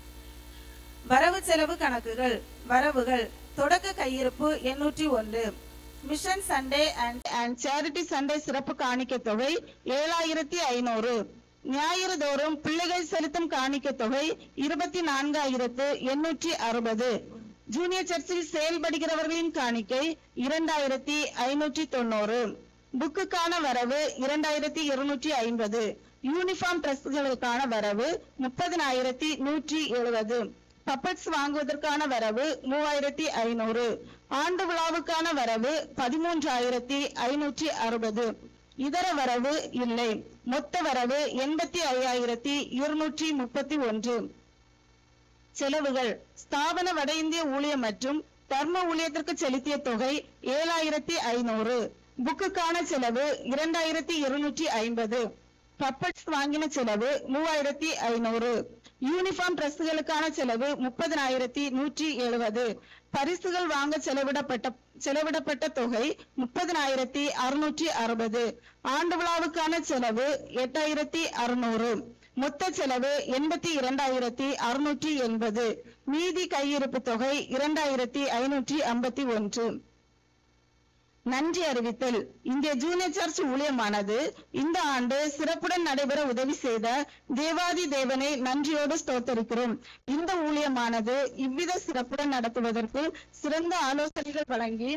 வரவு செலவு கணக்குகள் வரவுகள் தொடக்க கையிருப்பு எண்ணூற்றி ஒன்று mission Sunday and and charity Sunday சிறப்பு காணிக்கை தொகை ஏழாயிரத்தி ஐநூறு ஞாயிறு தோறும் பிள்ளைகள் செலுத்தும் காணிக்கை தொகை இருபத்தி நான்காயிரத்து எண்ணூற்றி அறுபது ஜூனியர் சர்ச்சில் செயல்படுகிறவர்களின் காணிக்கை இரண்டாயிரத்தி ஐநூற்றி தொண்ணூறு புக்குக்கான வரவு இரண்டாயிரத்தி இருநூற்றி ஐம்பது யூனிஃபார்ம் ட்ரெஸ்களுக்கான வரவு முப்பதினாயிரத்தி நூற்றி எழுபது பப்பட்ஸ் வாங்குவதற்கான வரவு மூவாயிரத்தி ஐநூறு ஆண்டு விழாவுக்கான வரவு பதிமூன்றாயிரத்தி ஐநூற்றி அறுபது இதர வரவு இல்லை மொத்த வரவு எண்பத்தி ஐயாயிரத்தி இருநூற்றி முப்பத்தி ஒன்று செலவுகள் ஸ்தாபன வட இந்திய ஊழியம் மற்றும் தர்ம ஊழியத்திற்கு செலுத்திய தொகை ஏழாயிரத்தி ஐநூறு புக்குக்கான செலவு இரண்டாயிரத்தி இருநூற்றி ஐம்பது பப்பட்ஸ் வாங்கின செலவு மூவாயிரத்தி ஐநூறு யூனிஃபார்ம் டிரெஸ்களுக்கான செலவு முப்பதனாயிரத்தி நூற்றி எழுபது பரிசுகள் வாங்க செலவிடப்பட்ட செலவிடப்பட்ட தொகை முப்பதனாயிரத்தி அறுநூற்றி அறுபது ஆண்டு விழாவுக்கான செலவு எட்டாயிரத்தி அறுநூறு மொத்த செலவு எண்பத்தி இரண்டாயிரத்தி அறுநூற்றி எண்பது மீதி கையிருப்பு தொகை இரண்டாயிரத்தி ஐநூற்றி ஐம்பத்தி ஒன்று நன்றி அறிவித்தல் இந்திய ஜூனியர் சர்ச் ஊழியமானது இந்த ஆண்டு சிறப்புடன் நடைபெற உதவி செய்த தேவாதி தேவனை நன்றியோடு ஸ்தோத்தரிக்கிறோம் இந்த ஊழியமானது இவ்வித சிறப்புடன் நடத்துவதற்கு சிறந்த ஆலோசனைகள் வழங்கி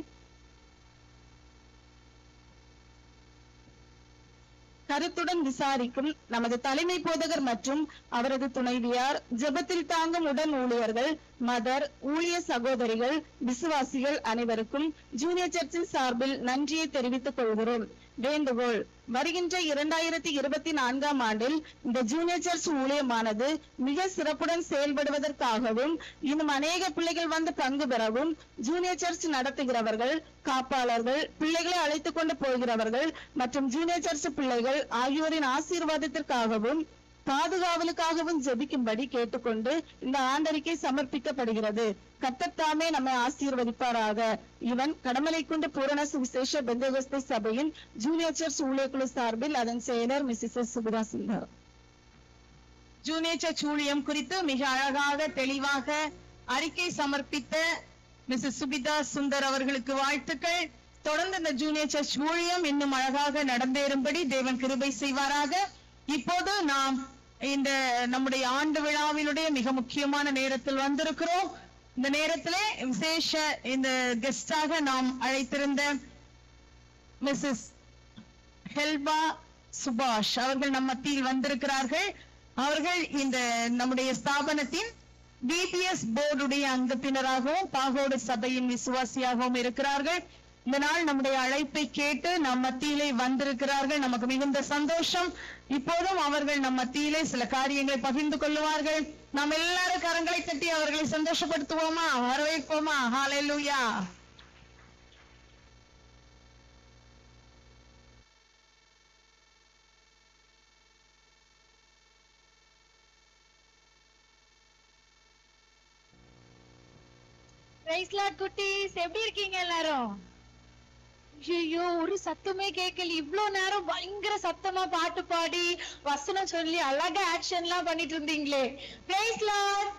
கருத்துடன் விசாரிக்கும் நமது தலைமை போதகர் மற்றும் அவரது துணைவியார் ஜெபத்தில் தாங்கும் உடன் ஊழியர்கள் மதர் ஊழிய சகோதரிகள் விசுவாசிகள் அனைவருக்கும் ஜூனியர் சர்ச்சின் சார்பில் நன்றியை தெரிவித்துக் கொள்கிறோம் வேண்டுகோள் வருகின்ற இரண்டாயிரத்தி இருபத்தி நான்காம் ஆண்டில் இந்த ஜூனியர் சர்ச் ஊழியமானது மிக சிறப்புடன் செயல்படுவதற்காகவும் இன்னும் அநேக பிள்ளைகள் வந்து பங்கு பெறவும் ஜூனியர் சர்ச் நடத்துகிறவர்கள் காப்பாளர்கள் பிள்ளைகளை அழைத்துக் கொண்டு போகிறவர்கள் மற்றும் ஜூனியர் சர்ச் பிள்ளைகள் ஆகியோரின் ஆசீர்வாதத்திற்காகவும் பாதுகாவலுக்காகவும் ஜெபிக்கும்படி கேட்டுக்கொண்டு இந்த ஆண்டறிக்கை சமர்ப்பிக்கப்படுகிறது கத்தத்தாமே நம்மை ஆசீர்வதிப்பாராக இவன் கடமலைக்குண்டு பூரண சுவிசேஷ பெந்தகோஸ்தே சபையின் ஜூனியர் சர்ச் ஊழியக்குழு சார்பில் அதன் செயலர் மிஸ்ஸஸ் சுகுதா சுந்தர் ஜூனியர் சர்ச் ஊழியம் குறித்து மிக அழகாக தெளிவாக அறிக்கை சமர்ப்பித்த மிஸ்ஸஸ் சுபிதா சுந்தர் அவர்களுக்கு வாழ்த்துக்கள் தொடர்ந்து இந்த ஜூனியர் சர்ச் ஊழியம் இன்னும் அழகாக நடந்தேறும்படி தேவன் கிருபை செய்வாராக இப்போது நாம் இந்த நம்முடைய ஆண்டு விழாவினுடைய மிக முக்கியமான நேரத்தில் வந்திருக்கிறோம் இந்த நேரத்திலே விசேஷ இந்த கெஸ்டாக நாம் அழைத்திருந்த மிஸ்ஸஸ் ஹெல்பா சுபாஷ் அவர்கள் நம் மத்தியில் வந்திருக்கிறார்கள் அவர்கள் இந்த நம்முடைய ஸ்தாபனத்தின் பிபிஎஸ் போர்டுடைய அங்கத்தினராகவும் பாகோடு சபையின் விசுவாசியாகவும் இருக்கிறார்கள் இந்த நாள் நம்முடைய அழைப்பை கேட்டு நம் மத்தியிலே வந்திருக்கிறார்கள் நமக்கு மிகுந்த சந்தோஷம் இப்போதும் அவர்கள் நம் மத்தியிலே சில காரியங்களை பகிர்ந்து கொள்ளுவார்கள் நாம் எல்லாரும் கரங்களை தட்டி அவர்களை சந்தோஷப்படுத்துவோமா வரவேற்போமா ஹalleluya பிரைஸ் லார்ட் குட்டீஸ் எப்படி இருக்கீங்க எல்லாரும் ஐயோ ஒரு சத்தமே கேட்கல இவ்ளோ நேரம் பயங்கர சத்தமா பாட்டு பாடி வசனம் சொல்லி அழகா ஆக்ஷன்லாம் பண்ணிட்டு இருந்தீங்களே பிரைஸ் லார்ட்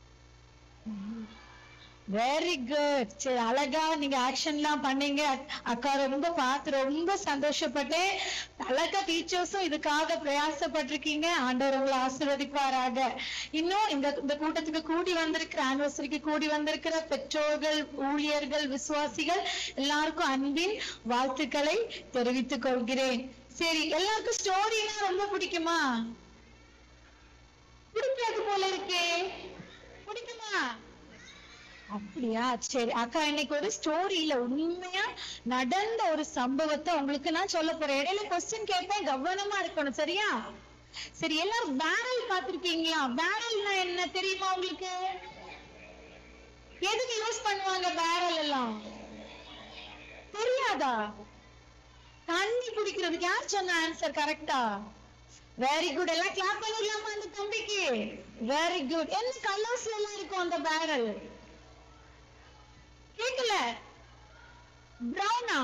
வெரி குட் சரி அழகா நீங்க ஆக்ஷன்லாம் பண்ணீங்க அக்கா ரொம்ப பார்த்து ரொம்ப சந்தோஷப்பட்டேன் அழகா டீச்சர்ஸும் இதுக்காக பிரயாசப்பட்டிருக்கீங்க ஆண்டவர் உங்களை ஆசீர்வதிப்பாராக இன்னும் இந்த இந்த கூட்டத்துக்கு கூடி வந்திருக்கிற ஆனிவர்சரிக்கு கூடி வந்திருக்கிற பெற்றோர்கள் ஊழியர்கள் விசுவாசிகள் எல்லாருக்கும் அன்பின் வாழ்த்துக்களை தெரிவித்துக் கொள்கிறேன் சரி எல்லாருக்கும் ஸ்டோரினா ரொம்ப பிடிக்குமா பிடிக்காது போல இருக்கே பிடிக்குமா அப்படியா சரி அக்கா இன்னைக்கு ஒரு ஸ்டோரியில உண்மையா நடந்த ஒரு சம்பவத்தை உங்களுக்கு நான் சொல்ல போறேன் இடையில கொஸ்டின் கேட்பேன் கவனமா இருக்கணும் சரியா சரி எல்லாரும் பேரல் பாத்திருக்கீங்களா பேரல்னா என்ன தெரியுமா உங்களுக்கு எதுக்கு யூஸ் பண்ணுவாங்க பேரல் எல்லாம் தெரியாதா தண்ணி குடிக்கிறதுக்கு யார் சொன்ன ஆன்சர் கரெக்டா வெரி குட் எல்லாம் கிளாப் பண்ணிடலாமா அந்த தம்பிக்கு வெரி குட் என்ன கலர்ஸ்ல எல்லாம் இருக்கும் அந்த பேரல் கேக்கல பிரவுனா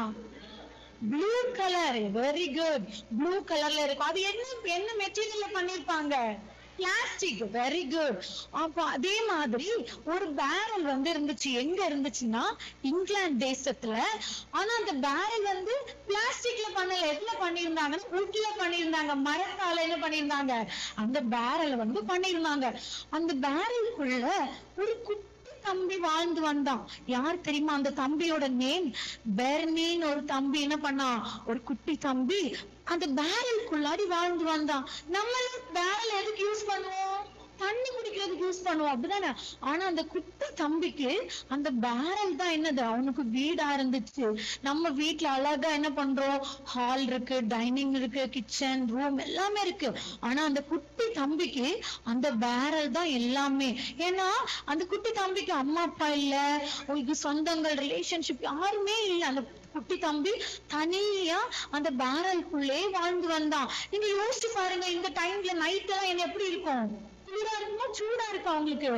blue colour very good blue கலர்ல இருக்கும் அது என்ன என்ன மெட்டீரியல்ல பண்ணிருப்பாங்க பிளாஸ்டிக் வெரி குட் அப்ப அதே மாதிரி ஒரு பேரல் வந்து இருந்துச்சு எங்க இருந்துச்சுன்னா இங்கிலாந்து தேசத்துல ஆனா அந்த பேரல் வந்து பிளாஸ்டிக்ல பண்ணல எதுல பண்ணிருந்தாங்கன்னா உட்ல பண்ணிருந்தாங்க மரத்தால என்ன பண்ணிருந்தாங்க அந்த பேரல் வந்து பண்ணிருந்தாங்க அந்த பேரலுக்குள்ள ஒரு குட்டி தம்பி வாழ்ந்து வந்தான் யார் தெரியுமா அந்த தம்பியோட நேம் பெர்னின்னு ஒரு தம்பி என்ன பண்ணான் ஒரு குட்டி தம்பி அந்த பேரலுக்குள்ளாடி வாழ்ந்து வந்தான் நம்ம பேரல் எதுக்கு யூஸ் பண்ணுவோம் தண்ணி குடிக்கிறதுக்கு யூஸ் பண்ணுவோம் அப்படிதானே ஆனா அந்த குட்டி தம்பிக்கு அந்த பேரல் தான் என்னது அவனுக்கு வீடா இருந்துச்சு நம்ம வீட்ல அழகா என்ன பண்றோம் ஹால் இருக்கு டைனிங் இருக்கு கிச்சன் ரூம் எல்லாமே இருக்கு ஆனா அந்த குட்டி தம்பிக்கு அந்த பேரல் தான் எல்லாமே ஏன்னா அந்த குட்டி தம்பிக்கு அம்மா அப்பா இல்ல உங்களுக்கு சொந்தங்கள் ரிலேஷன்ஷிப் யாருமே இல்ல அந்த குட்டி தம்பி தனியா அந்த பேரலுக்குள்ளே வாழ்ந்து வந்தான் நீங்க யோசிச்சு பாருங்க இந்த டைம்ல நைட் எல்லாம் என்ன எப்படி இருக்கும் குளிரா இருக்குமா சூடா இருக்கா உங்களுக்கு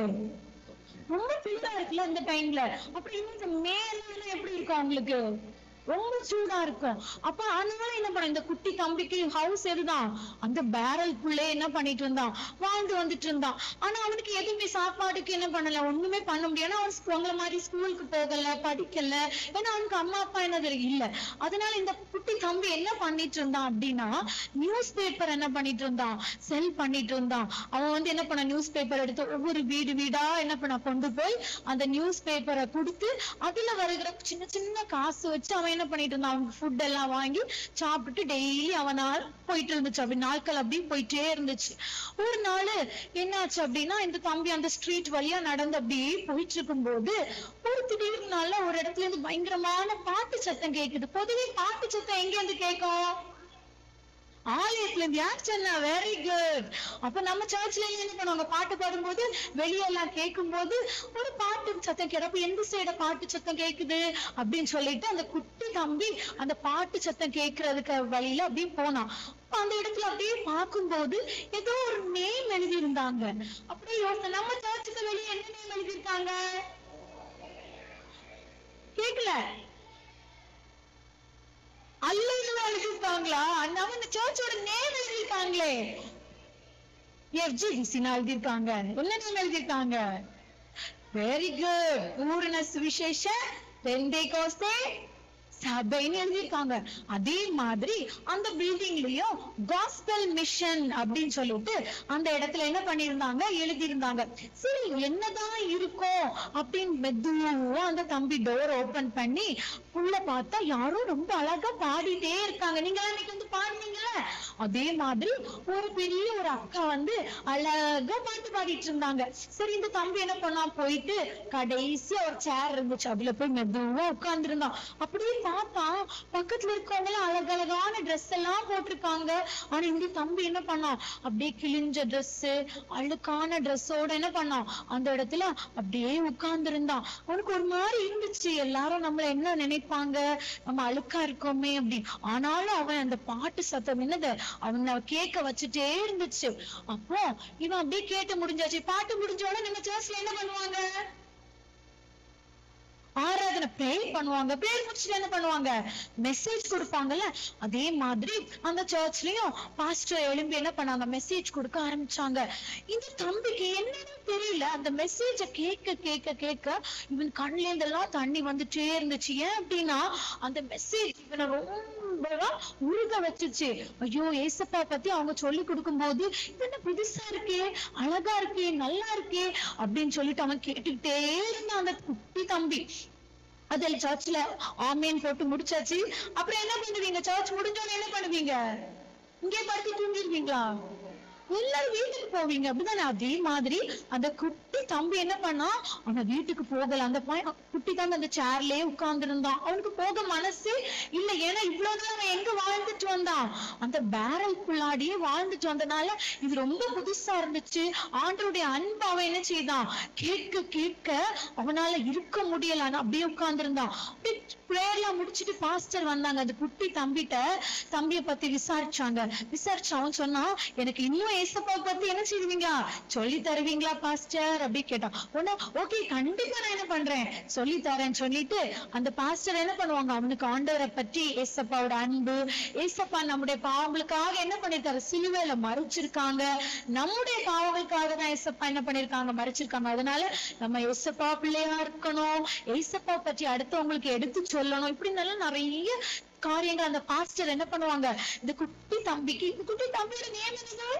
ரொம்ப சூடா இருக்குல்ல இந்த டைம்ல அப்புறம் இன்னும் இந்த மேல எல்லாம் எப்படி இருக்கும் அவங்களுக்கு ரொம்ப சூடா இருக்கும் அப்ப அதனால என்ன பண்ண இந்த குட்டி தம்பிக்கு ஹவுஸ் எதுதான் அந்த பேரலுக்குள்ளே என்ன பண்ணிட்டு இருந்தான் வாழ்ந்து வந்துட்டு இருந்தான் ஆனா அவனுக்கு எதுவுமே சாப்பாடுக்கு என்ன பண்ணல ஒண்ணுமே பண்ண முடியாது ஏன்னா அவன் ஸ்கூ- உங்களை மாதிரி ஸ்கூலுக்கு போகல படிக்கல ஏன்னா அவனுக்கு அம்மா அப்பா என்னது இல்ல அதனால இந்த குட்டி தம்பி என்ன பண்ணிட்டு இருந்தான் அப்படின்னா நியூஸ் பேப்பர் என்ன பண்ணிட்டு இருந்தான் செல் பண்ணிட்டு இருந்தான் அவன் வந்து என்ன பண்ண நியூஸ் பேப்பர் எடுத்து ஒவ்வொரு வீடு வீடா என்ன பண்ண கொண்டு போய் அந்த நியூஸ் பேப்பரை கொடுத்து அதுல வருகிற சின்ன சின்ன காசு வச்சு அவன் என்ன பண்ணிட்டு இருந்தான் அவன் ஃபுட் எல்லாம் வாங்கி சாப்பிட்டு டெய்லி அவனால் போயிட்டு இருந்துச்சு அப்படி நாட்கள் அப்படி போயிட்டே இருந்துச்சு ஒரு நாள் என்னாச்சு அப்படின்னா இந்த தம்பி அந்த ஸ்ட்ரீட் வழியா நடந்து அப்படியே போயிட்டு இருக்கும்போது ஒரு திடீர்னு நாள்ல ஒரு இடத்துல இருந்து பயங்கரமான பாட்டு சத்தம் கேக்குது பொதுவே பாட்டு சத்தம் எங்க இருந்து கேட்கும் ஆலயத்துல இருந்து யார் சொன்னா வெரி குட் அப்ப நம்ம சர்ச்ல என்ன பண்ணுவாங்க பாட்டு பாடும்போது வெளியே எல்லாம் கேட்கும் போது ஒரு பாட்டு சத்தம் கேட்கப்ப எந்த சைட பாட்டு சத்தம் கேக்குது அப்படின்னு சொல்லிட்டு அந்த குட்டி தம்பி அந்த பாட்டு சத்தம் கேட்கறதுக்கு வழியில அப்படியே போனான் அப்ப அந்த இடத்துல அப்படியே பார்க்கும்போது ஏதோ ஒரு நேம் எழுதி இருந்தாங்க அப்படியே யோசனை நம்ம சர்ச்சுக்கு வெளியே என்ன நேம் எழுதியிருக்காங்க கேக்கல அல்லைன்னு எழுதியிருக்காங்களா நம்ம இந்த சர்ச்சோட நேம் எழுதியிருக்காங்களே எஃப்ஜிடிசின்னு எழுதியிருக்காங்க என்ன நேம் எழுதியிருக்காங்க வெரி குட் பூரண சுவிசேஷ பெந்தே கோஸ்தே சபைன்னு எழுதியிருக்காங்க அதே மாதிரி அந்த பில்டிங்லயும் காஸ்பல் மிஷன் அப்படின்னு சொல்லிட்டு அந்த இடத்துல என்ன பண்ணிருந்தாங்க எழுதியிருந்தாங்க சரி என்னதான் இருக்கும் அப்படின்னு மெதுவா அந்த தம்பி டோர் ஓபன் பண்ணி உள்ள பார்த்தா யாரோ ரொம்ப அழகா பாடிட்டே இருக்காங்க நீங்க அன்னைக்கு வந்து பாடுனீங்கல்ல அதே மாதிரி ஒரு பெரிய ஒரு அக்கா வந்து அழகா பாட்டு பாடிட்டு இருந்தாங்க சரி இந்த தம்பி என்ன பண்ணா போயிட்டு கடைசியா ஒரு சேர் இருந்துச்சு அதுல போய் மெதுவா உட்கார்ந்து இருந்தான் அப்படியே பார்த்தா பக்கத்துல இருக்கவங்க எல்லாம் அழகழகான ட்ரெஸ் எல்லாம் போட்டிருக்காங்க ஆனா இந்த தம்பி என்ன பண்ணான் அப்படியே கிழிஞ்ச ட்ரெஸ் அழுக்கான ட்ரெஸ்ஸோட என்ன பண்ணான் அந்த இடத்துல அப்படியே உட்கார்ந்து இருந்தான் அவனுக்கு ஒரு மாதிரி இருந்துச்சு எல்லாரும் நம்மள என்ன நினைப்பாங்க நம்ம அழுக்கா இருக்கோமே அப்படின்னு ஆனாலும் அவன் அந்த பாட்டு சத்தம் என்னது அவனை கேட்க வச்சுட்டே இருந்துச்சு அப்போ இவன் அப்படியே கேட்டு முடிஞ்சாச்சு பாட்டு முடிஞ்ச உடனே நம்ம சர்ச்ல என்ன பண்ணுவாங்க ஆராதனை ப்ரேயர் பண்ணுவாங்க ப்ரேயர் முடிச்சுட்டு என்ன பண்ணுவாங்க மெசேஜ் கொடுப்பாங்கல்ல அதே மாதிரி அந்த சர்ச்லயும் பாஸ்டர் எழும்பி என்ன பண்ணாங்க மெசேஜ் கொடுக்க ஆரம்பிச்சாங்க இந்த தம்பிக்கு என்னன்னு தெரியல அந்த மெசேஜ கேட்க கேட்க கேட்க இவன் கண்ணுல இருந்தெல்லாம் தண்ணி வந்துட்டே இருந்துச்சு ஏன் அப்படின்னா அந்த மெசேஜ் இவனை ரொம்ப உருக வச்சுச்சு ஐயோ ஏசப்பா பத்தி அவங்க சொல்லி கொடுக்கும்போது இது என்ன புதுசா இருக்கே அழகா இருக்கே நல்லா இருக்கே அப்படின்னு சொல்லிட்டு அவன் கேட்டுக்கிட்டே இருந்தான் அந்த குட்டி தம்பி அதில் சர்ச்ல ஆமேன் போட்டு முடிச்சாச்சு அப்புறம் என்ன பண்ணுவீங்க சர்ச் முடிஞ்சோன்னு என்ன பண்ணுவீங்க இங்கே படுத்து தூங்கிடுவீங்களா எல்லாரும் வீட்டுக்கு போவீங்க அப்படிதானே அதே மாதிரி அந்த குட்டி தம்பி என்ன பண்ணா அவன் வீட்டுக்கு போகல அந்த பையன் குட்டி தம்பி அந்த சேர்லயே உட்கார்ந்து இருந்தான் அவனுக்கு போக மனசு இல்ல ஏன்னா இவ்வளவு நாள் அவன் எங்க வாழ்ந்துட்டு வந்தான் அந்த பேரல்குள்ளாடியே வாழ்ந்துட்டு வந்தனால இது ரொம்ப புதுசா இருந்துச்சு ஆண்டவருடைய அன்பு அவன் என்ன செய்தான் கேட்க கேட்க அவனால இருக்க முடியல ஆனா அப்படியே உட்கார்ந்து இருந்தான் பிரேயர்லாம் முடிச்சிட்டு பாஸ்டர் வந்தாங்க அந்த குட்டி தம்பிட்ட தம்பிய பத்தி விசாரிச்சாங்க விசாரிச்சு அவன் சொன்னான் எனக்கு இன்னும் ஏசப்பா பத்தி என்ன செய்வீங்களா சொல்லி தருவீங்களா பாஸ்டர் அப்படி கேட்டான் உடனே ஓகே கண்டிப்பா நான் என்ன பண்றேன் சொல்லி தரேன்னு சொல்லிட்டு அந்த பாஸ்டர் என்ன பண்ணுவாங்க அவனுக்கு ஆண்டவரை பற்றி ஏசப்பாவோட அன்பு ஏசப்பா நம்முடைய பாவங்களுக்காக என்ன பண்ணிருக்காரு சிலுவையில மறைச்சிருக்காங்க நம்முடைய பாவங்களுக்காக தான் ஏசப்பா என்ன பண்ணிருக்காங்க மறைச்சிருக்காங்க அதனால நம்ம ஏசப்பா பிள்ளையா இருக்கணும் ஏசப்பா பற்றி அடுத்தவங்களுக்கு எடுத்து சொல்லணும் இப்படி நல்லா நிறைய காரியங்கள் அந்த பாஸ்டர் என்ன பண்ணுவாங்க இந்த குட்டி தம்பிக்கு இந்த குட்டி தம்பியோட நேம் என்னது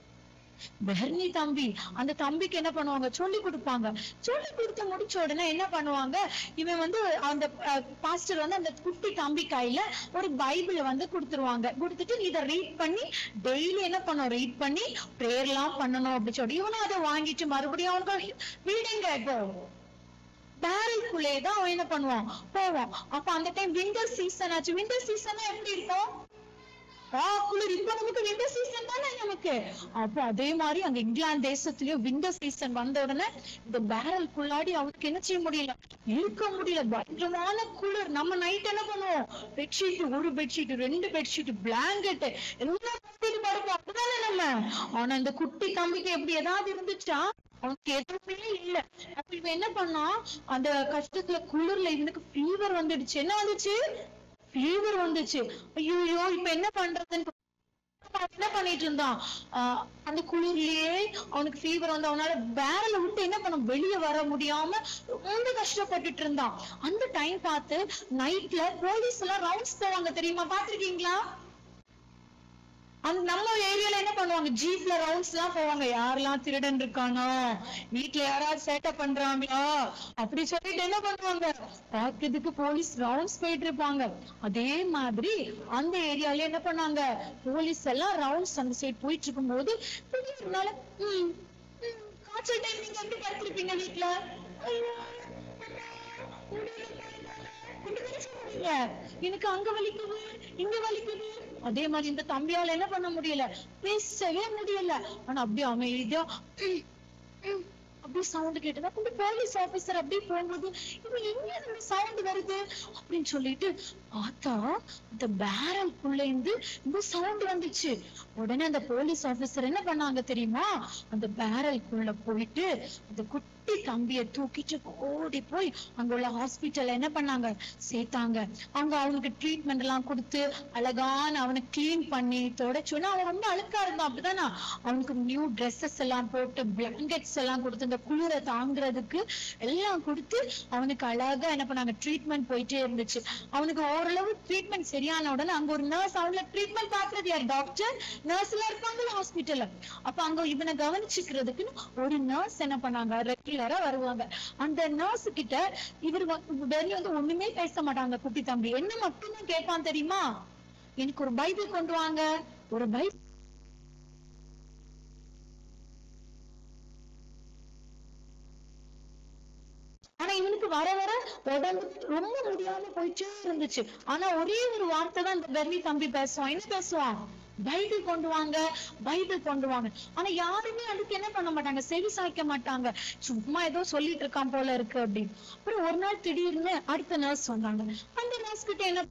பெர்னி தம்பி அந்த தம்பிக்கு என்ன பண்ணுவாங்க சொல்லி கொடுப்பாங்க சொல்லி கொடுத்து முடிச்ச உடனே என்ன பண்ணுவாங்க இவன் வந்து அந்த பாஸ்டர் வந்து அந்த குட்டி தம்பி கையில ஒரு பைபிள வந்து கொடுத்துருவாங்க கொடுத்துட்டு நீ இதை ரீட் பண்ணி டெய்லி என்ன பண்ணும் ரீட் பண்ணி ப்ரேயர்லாம் பண்ணணும் அப்படி சொல்லி இவனும் அதை வாங்கிட்டு மறுபடியும் அவனுக்கு வீடுங்க இப்போ பேரல்குள்ளே தான் அவன் என்ன பண்ணுவான் போவான் அப்ப அந்த டைம் விண்டர் சீசன் ஆச்சு விண்டர் சீசன் எப்படி இருக்கும் ஆ, குளிர் இப்ப நமக்கு விண்டர் சீசன் தானே நமக்கு அப்ப அதே மாதிரி அங்க இங்கிலாந்து தேசத்துலயும் விண்டர் சீசன் வந்த உடனே இந்த பேரல்குள்ளாடி அவனுக்கு என்ன செய்ய முடியல இருக்க முடியல பயங்கரமான குளிர் நம்ம நைட் என்ன பண்ணுவோம் பெட்ஷீட் ஒரு பெட்ஷீட் ரெண்டு பெட்ஷீட் பிளாங்கெட் எல்லாம் போத்திட்டு படுப்போம் அப்படிதானே நம்ம ஆனா இந்த குட்டி தம்பிக்கு எப்படி ஏதாவது இருந்துச்சா அவனுக்கு எதுவுமே இல்ல அப்ப இவன் என்ன பண்ணான் அந்த கஷ்டத்துல குளிர்ல இவனுக்கு ஃபீவர் வந்துடுச்சு என்ன வந்துச்சு ஃபீவர் வந்துச்சு ஐயோ இப்ப என்ன பண்றதுன்னு அவன் என்ன பண்ணிட்டு இருந்தான் ஆஹ் அந்த குளிர்லயே அவனுக்கு ஃபீவர் வந்து அவனால பேரல விட்டு என்ன பண்ண வெளிய வர முடியாம ரொம்ப கஷ்டப்பட்டுட்டு இருந்தான் அந்த டைம் பார்த்து நைட்ல போலீஸ் எல்லாம் ரவுண்ட்ஸ் போவாங்க தெரியுமா பாத்திருக்கீங்களா அந்த நம்ம ஏரியால என்ன பண்ணுவாங்க ஜீப்ல ரவுண்ட்ஸ் எல்லாம் போவாங்க யாரெல்லாம் திருடன் இருக்கானோ வீட்ல யாராவது சேட்டை பண்றாங்களா அப்படி சொல்லிட்டு என்ன பண்ணுவாங்க பாக்குறதுக்கு போலீஸ் ரவுண்ட்ஸ் போயிட்டு இருப்பாங்க அதே மாதிரி அந்த ஏரியால என்ன பண்ணாங்க போலீஸ் எல்லாம் ரவுண்ட்ஸ் அந்த சைடு போயிட்டு இருக்கும்போது திடீர்னால ம் ம், காய்ச்சல் டைம் நீங்க எப்படி படுத்திருப்பீங்க வீட்ல ஐயோ, இல்ல, எனக்கு அங்க வலிக்குது இங்க வலிக்குது அதே மாதிரி இந்த தம்பியால என்ன பண்ண முடியல பேசவே முடியல ஆனா அப்படியே அமைதியா "ம், ம்" அப்படியே சவுண்ட் கேட்டதா அப்படி போலீஸ் ஆபீசர் அப்படியே போகும்போது இவன் எங்க இருந்து சவுண்ட் வருது அப்படின்னு சொல்லிட்டு பார்த்தா இந்த பேரல்குள்ள இருந்து இந்த சவுண்ட் வந்துச்சு உடனே அந்த போலீஸ் ஆபீசர் என்ன பண்ணாங்க தெரியுமா அந்த பேரல்குள்ள போயிட்டு அந்த குட்டி குட்டி தம்பியை தூக்கிட்டு ஓடி போய் அங்க உள்ள ஹாஸ்பிட்டல் என்ன பண்ணாங்க சேர்த்தாங்க அங்க அவனுக்கு ட்ரீட்மெண்ட் எல்லாம் கொடுத்து அழகான அவனை கிளீன் பண்ணி தொடச்சு ஏன்னா அவன் ரொம்ப அழுக்கா இருந்தான் அப்படிதானா அவனுக்கு நியூ ட்ரெஸ்ஸஸ் எல்லாம் போட்டு பிளாங்கெட்ஸ் எல்லாம் கொடுத்து இந்த குளிரை தாங்குறதுக்கு எல்லாம் கொடுத்து அவனுக்கு அழகா என்ன பண்ணாங்க ட்ரீட்மெண்ட் போயிட்டே இருந்துச்சு அவனுக்கு ஓரளவு ட்ரீட்மெண்ட் சரியான உடனே அங்க ஒரு நர்ஸ் அவங்கள ட்ரீட்மெண்ட் பாக்குறது யார் டாக்டர் நர்ஸ் எல்லாம் இருப்பாங்கல்ல ஹாஸ்பிட்டல்ல அப்ப அங்க இவனை கவனிச்சுக்கிறதுக்குன்னு ஒரு நர்ஸ் என்ன பண்ணாங்க ரெகுலரா வருவாங்க அந்த நர்ஸ் கிட்ட இவர் வெளிய வந்து ஒண்ணுமே பேச மாட்டாங்க குட்டி தம்பி என்ன மட்டும்தான் கேட்பான் தெரியுமா எனக்கு ஒரு பைபிள் கொண்டு வாங்க ஒரு பைபிள் ஆனா இவனுக்கு வர வர உடம்பு ரொம்ப முடியாம போயிட்டே இருந்துச்சு ஆனா ஒரே ஒரு வார்த்தை தான் இந்த பெர்னி தம்பி பேசுவான் என்ன பேசுவான் பைபிள் கொண்டு வாங்க பைபிள் கொண்டு வாங்க ஆனா யாருமே அதுக்கு என்ன பண்ண மாட்டாங்க செவி சாய்க்க மாட்டாங்க சும்மா ஏதோ சொல்லிட்டு இருக்கான் போல இருக்கு அப்படின்னு அப்புறம் ஒரு நாள் திடீர்னு அடுத்த நர்ஸ் வந்தாங்க அந்த நர்ஸ் கிட்ட என்ன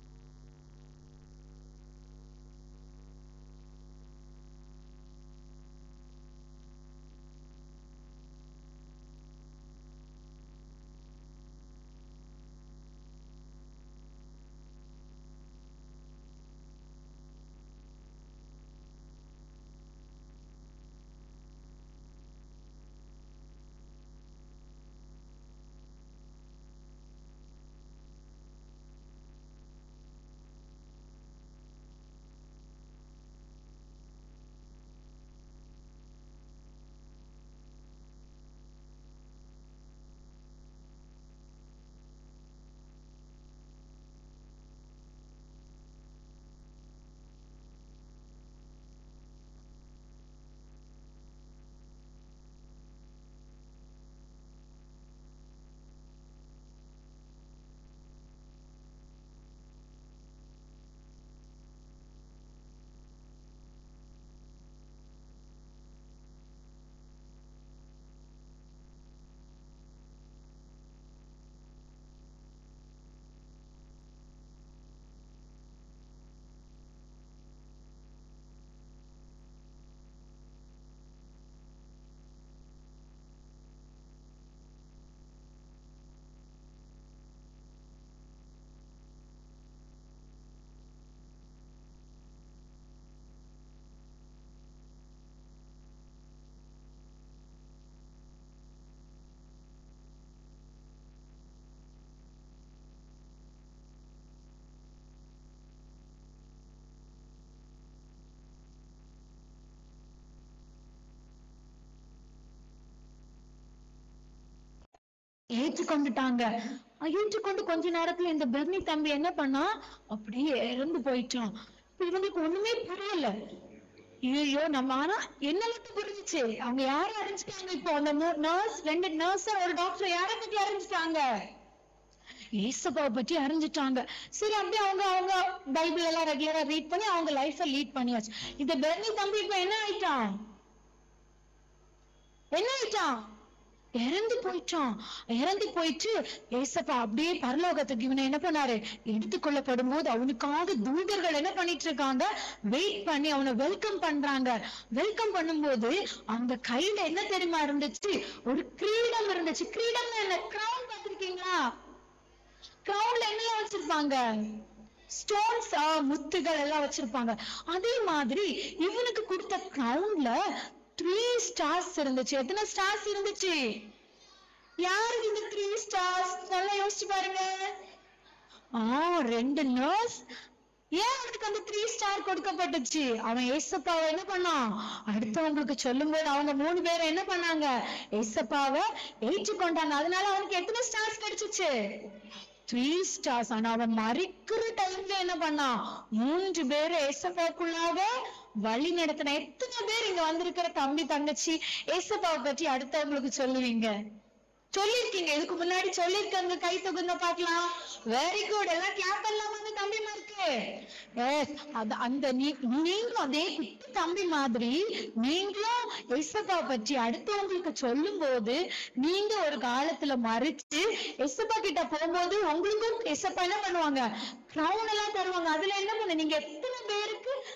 ஏற்றுக்கொண்டுட்டாங்க அஹ் ஏற்றுக்கொண்டு கொஞ்ச நேரத்துல இந்த பெர்னி தம்பி என்ன பண்ணா அப்படியே இறந்து போயிட்டான் இப்ப இவங்களுக்கு ஒண்ணுமே புரியல ஐயோ நம்ம ஆனா என்ன மட்டும் புரிஞ்சுச்சு அவங்க யார அறிஞ்சுட்டாங்க இப்போ அந்த நர்ஸ் ரெண்டு நர்ஸ் ஒரு டாக்டர் யார பத்தி அறிஞ்சுட்டாங்க ஏசப்பாவை பற்றி அறிஞ்சிட்டாங்க சரி அப்படியே அவங்க அவங்க பைபிள் எல்லாம் ரெகுலரா ரீட் பண்ணி அவங்க லைஃப லீட் பண்ணியாச்சு இந்த பெர்னி தம்பி இப்ப என்ன ஆயிட்டான் என்ன ஆயிட்டான் இறந்து போயிட்டான் இறந்து போயிட்டு ஏசப்பா அப்படியே பரலோகத்துக்கு இவனை என்ன பண்ணாரு எடுத்துக்கொள்ளப்படும் போது அவனுக்காக தூதர்கள் என்ன பண்ணிட்டு இருக்காங்க வெயிட் பண்ணி அவனை வெல்கம் பண்றாங்க வெல்கம் பண்ணும்போது அவங்க கையில என்ன தெரியுமா இருந்துச்சு ஒரு கிரீடம் இருந்துச்சு கிரீடம் என்ன கிரவுன் பார்த்திருக்கீங்களா கிரவுன்ல என்னெல்லாம் வச்சிருப்பாங்க ஸ்டோன்ஸ் முத்துகள் எல்லாம் வச்சிருப்பாங்க அதே மாதிரி இவனுக்கு கொடுத்த கிரவுன்ல த்ரீ ஸ்டார்ஸ் இருந்துச்சு எத்தனை ஸ்டார்ஸ் இருந்துச்சு யாருக்கு இந்த த்ரீ ஸ்டார்ஸ் நல்லா யோசிச்சு பாருங்க ஆ ரெண்டு நர்ஸ் ஏன் அவனுக்கு அந்த த்ரீ ஸ்டார் கொடுக்கப்பட்டுச்சு அவன் ஏசப்பாவை என்ன பண்ணான் அடுத்தவங்களுக்கு சொல்லும்போது அவங்க மூணு பேரும் என்ன பண்ணாங்க ஏசப்பாவை ஏற்றுக்கொண்டாங்க அதனால அவனுக்கு எத்தனை ஸ்டார்ஸ் கிடைச்சிச்சு த்ரீ ஸ்டார்ஸ் ஆனா அவன் மறிக்கிற டைம்ல என்ன பண்ணான் மூன்று பேரு ஏசப்பாக்குள்ளாக வழி நடத்தின எத்தனை பேர் இங்க வந்திருக்கிற தம்பி தங்கச்சி ஏசப்பாவை பற்றி அடுத்தவங்களுக்கு சொல்லுவீங்க சொல்லிருக்கீங்க இதுக்கு முன்னாடி சொல்லிருக்காங்க கை தொகுந்த பாக்கலாம் வெரி குட் எல்லாம் கிளாப் பண்ணலாமா அந்த தம்பி இருக்கு எஸ் அது அந்த நீ நீங்களும் அதே குட்டி தம்பி மாதிரி நீங்களும் எசப்பா பற்றி அடுத்தவங்களுக்கு சொல்லும் போது நீங்க ஒரு காலத்துல மறிச்சு எசப்பா கிட்ட போகும்போது உங்களுக்கும் எசப்பா என்ன பண்ணுவாங்க கிரவுன் எல்லாம் தருவாங்க அதுல என்ன பண்ண நீங்க எத்தனை பேருக்கு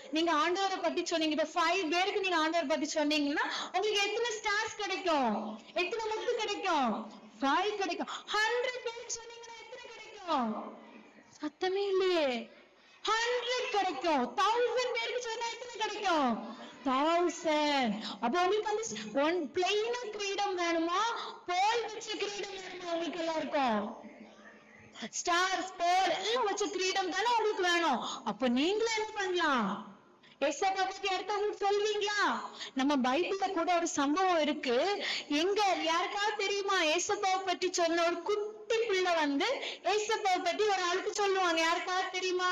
நீங்க ஆண்டவரை பத்தி சொன்னீங்க இப்ப ஃபைவ் பேருக்கு நீங்க ஆண்டவரை பத்தி சொன்னீங்கன்னா உங்களுக்கு எத்தனை ஸ்டார்ஸ் கிடைக்கும் எத்தனை முத்து கிடைக்கும் ஃபைவ் கிடைக்கும் ஹண்ட்ரட் பேருக்கு சொன்னீங்கன்னா எத்தனை கிடைக்கும் சத்தமே இல்லையே ஹண்ட்ரட் கிடைக்கும் தௌசண்ட் பேருக்கு சொன்னா எத்தனை கிடைக்கும் தௌசண்ட் அப்போ உங்களுக்கு வந்து ஒன் பிளெயினா கிரீடம் வேணுமா போல் வச்ச கிரீடம் வேணுமா உங்களுக்கு எல்லாருக்கும் ஸ்டார்ஸ் போல் எல்லாம் வச்ச கிரீடம் தானே உங்களுக்கு வேணும் அப்ப நீங்களும் என்ன பண்ணலாம் ஏசப்பா பத்தி அடுத்தவங்களுக்கு சொல்வீங்களா நம்ம பைபிள்ல கூட ஒரு சம்பவம் இருக்கு எங்க யாருக்காவது தெரியுமா ஏசப்பாவை பற்றி சொன்ன ஒரு குட்டி பிள்ளை வந்து ஏசப்பாவை பத்தி ஒரு ஆளுக்கு சொல்லுவாங்க யாருக்காவது தெரியுமா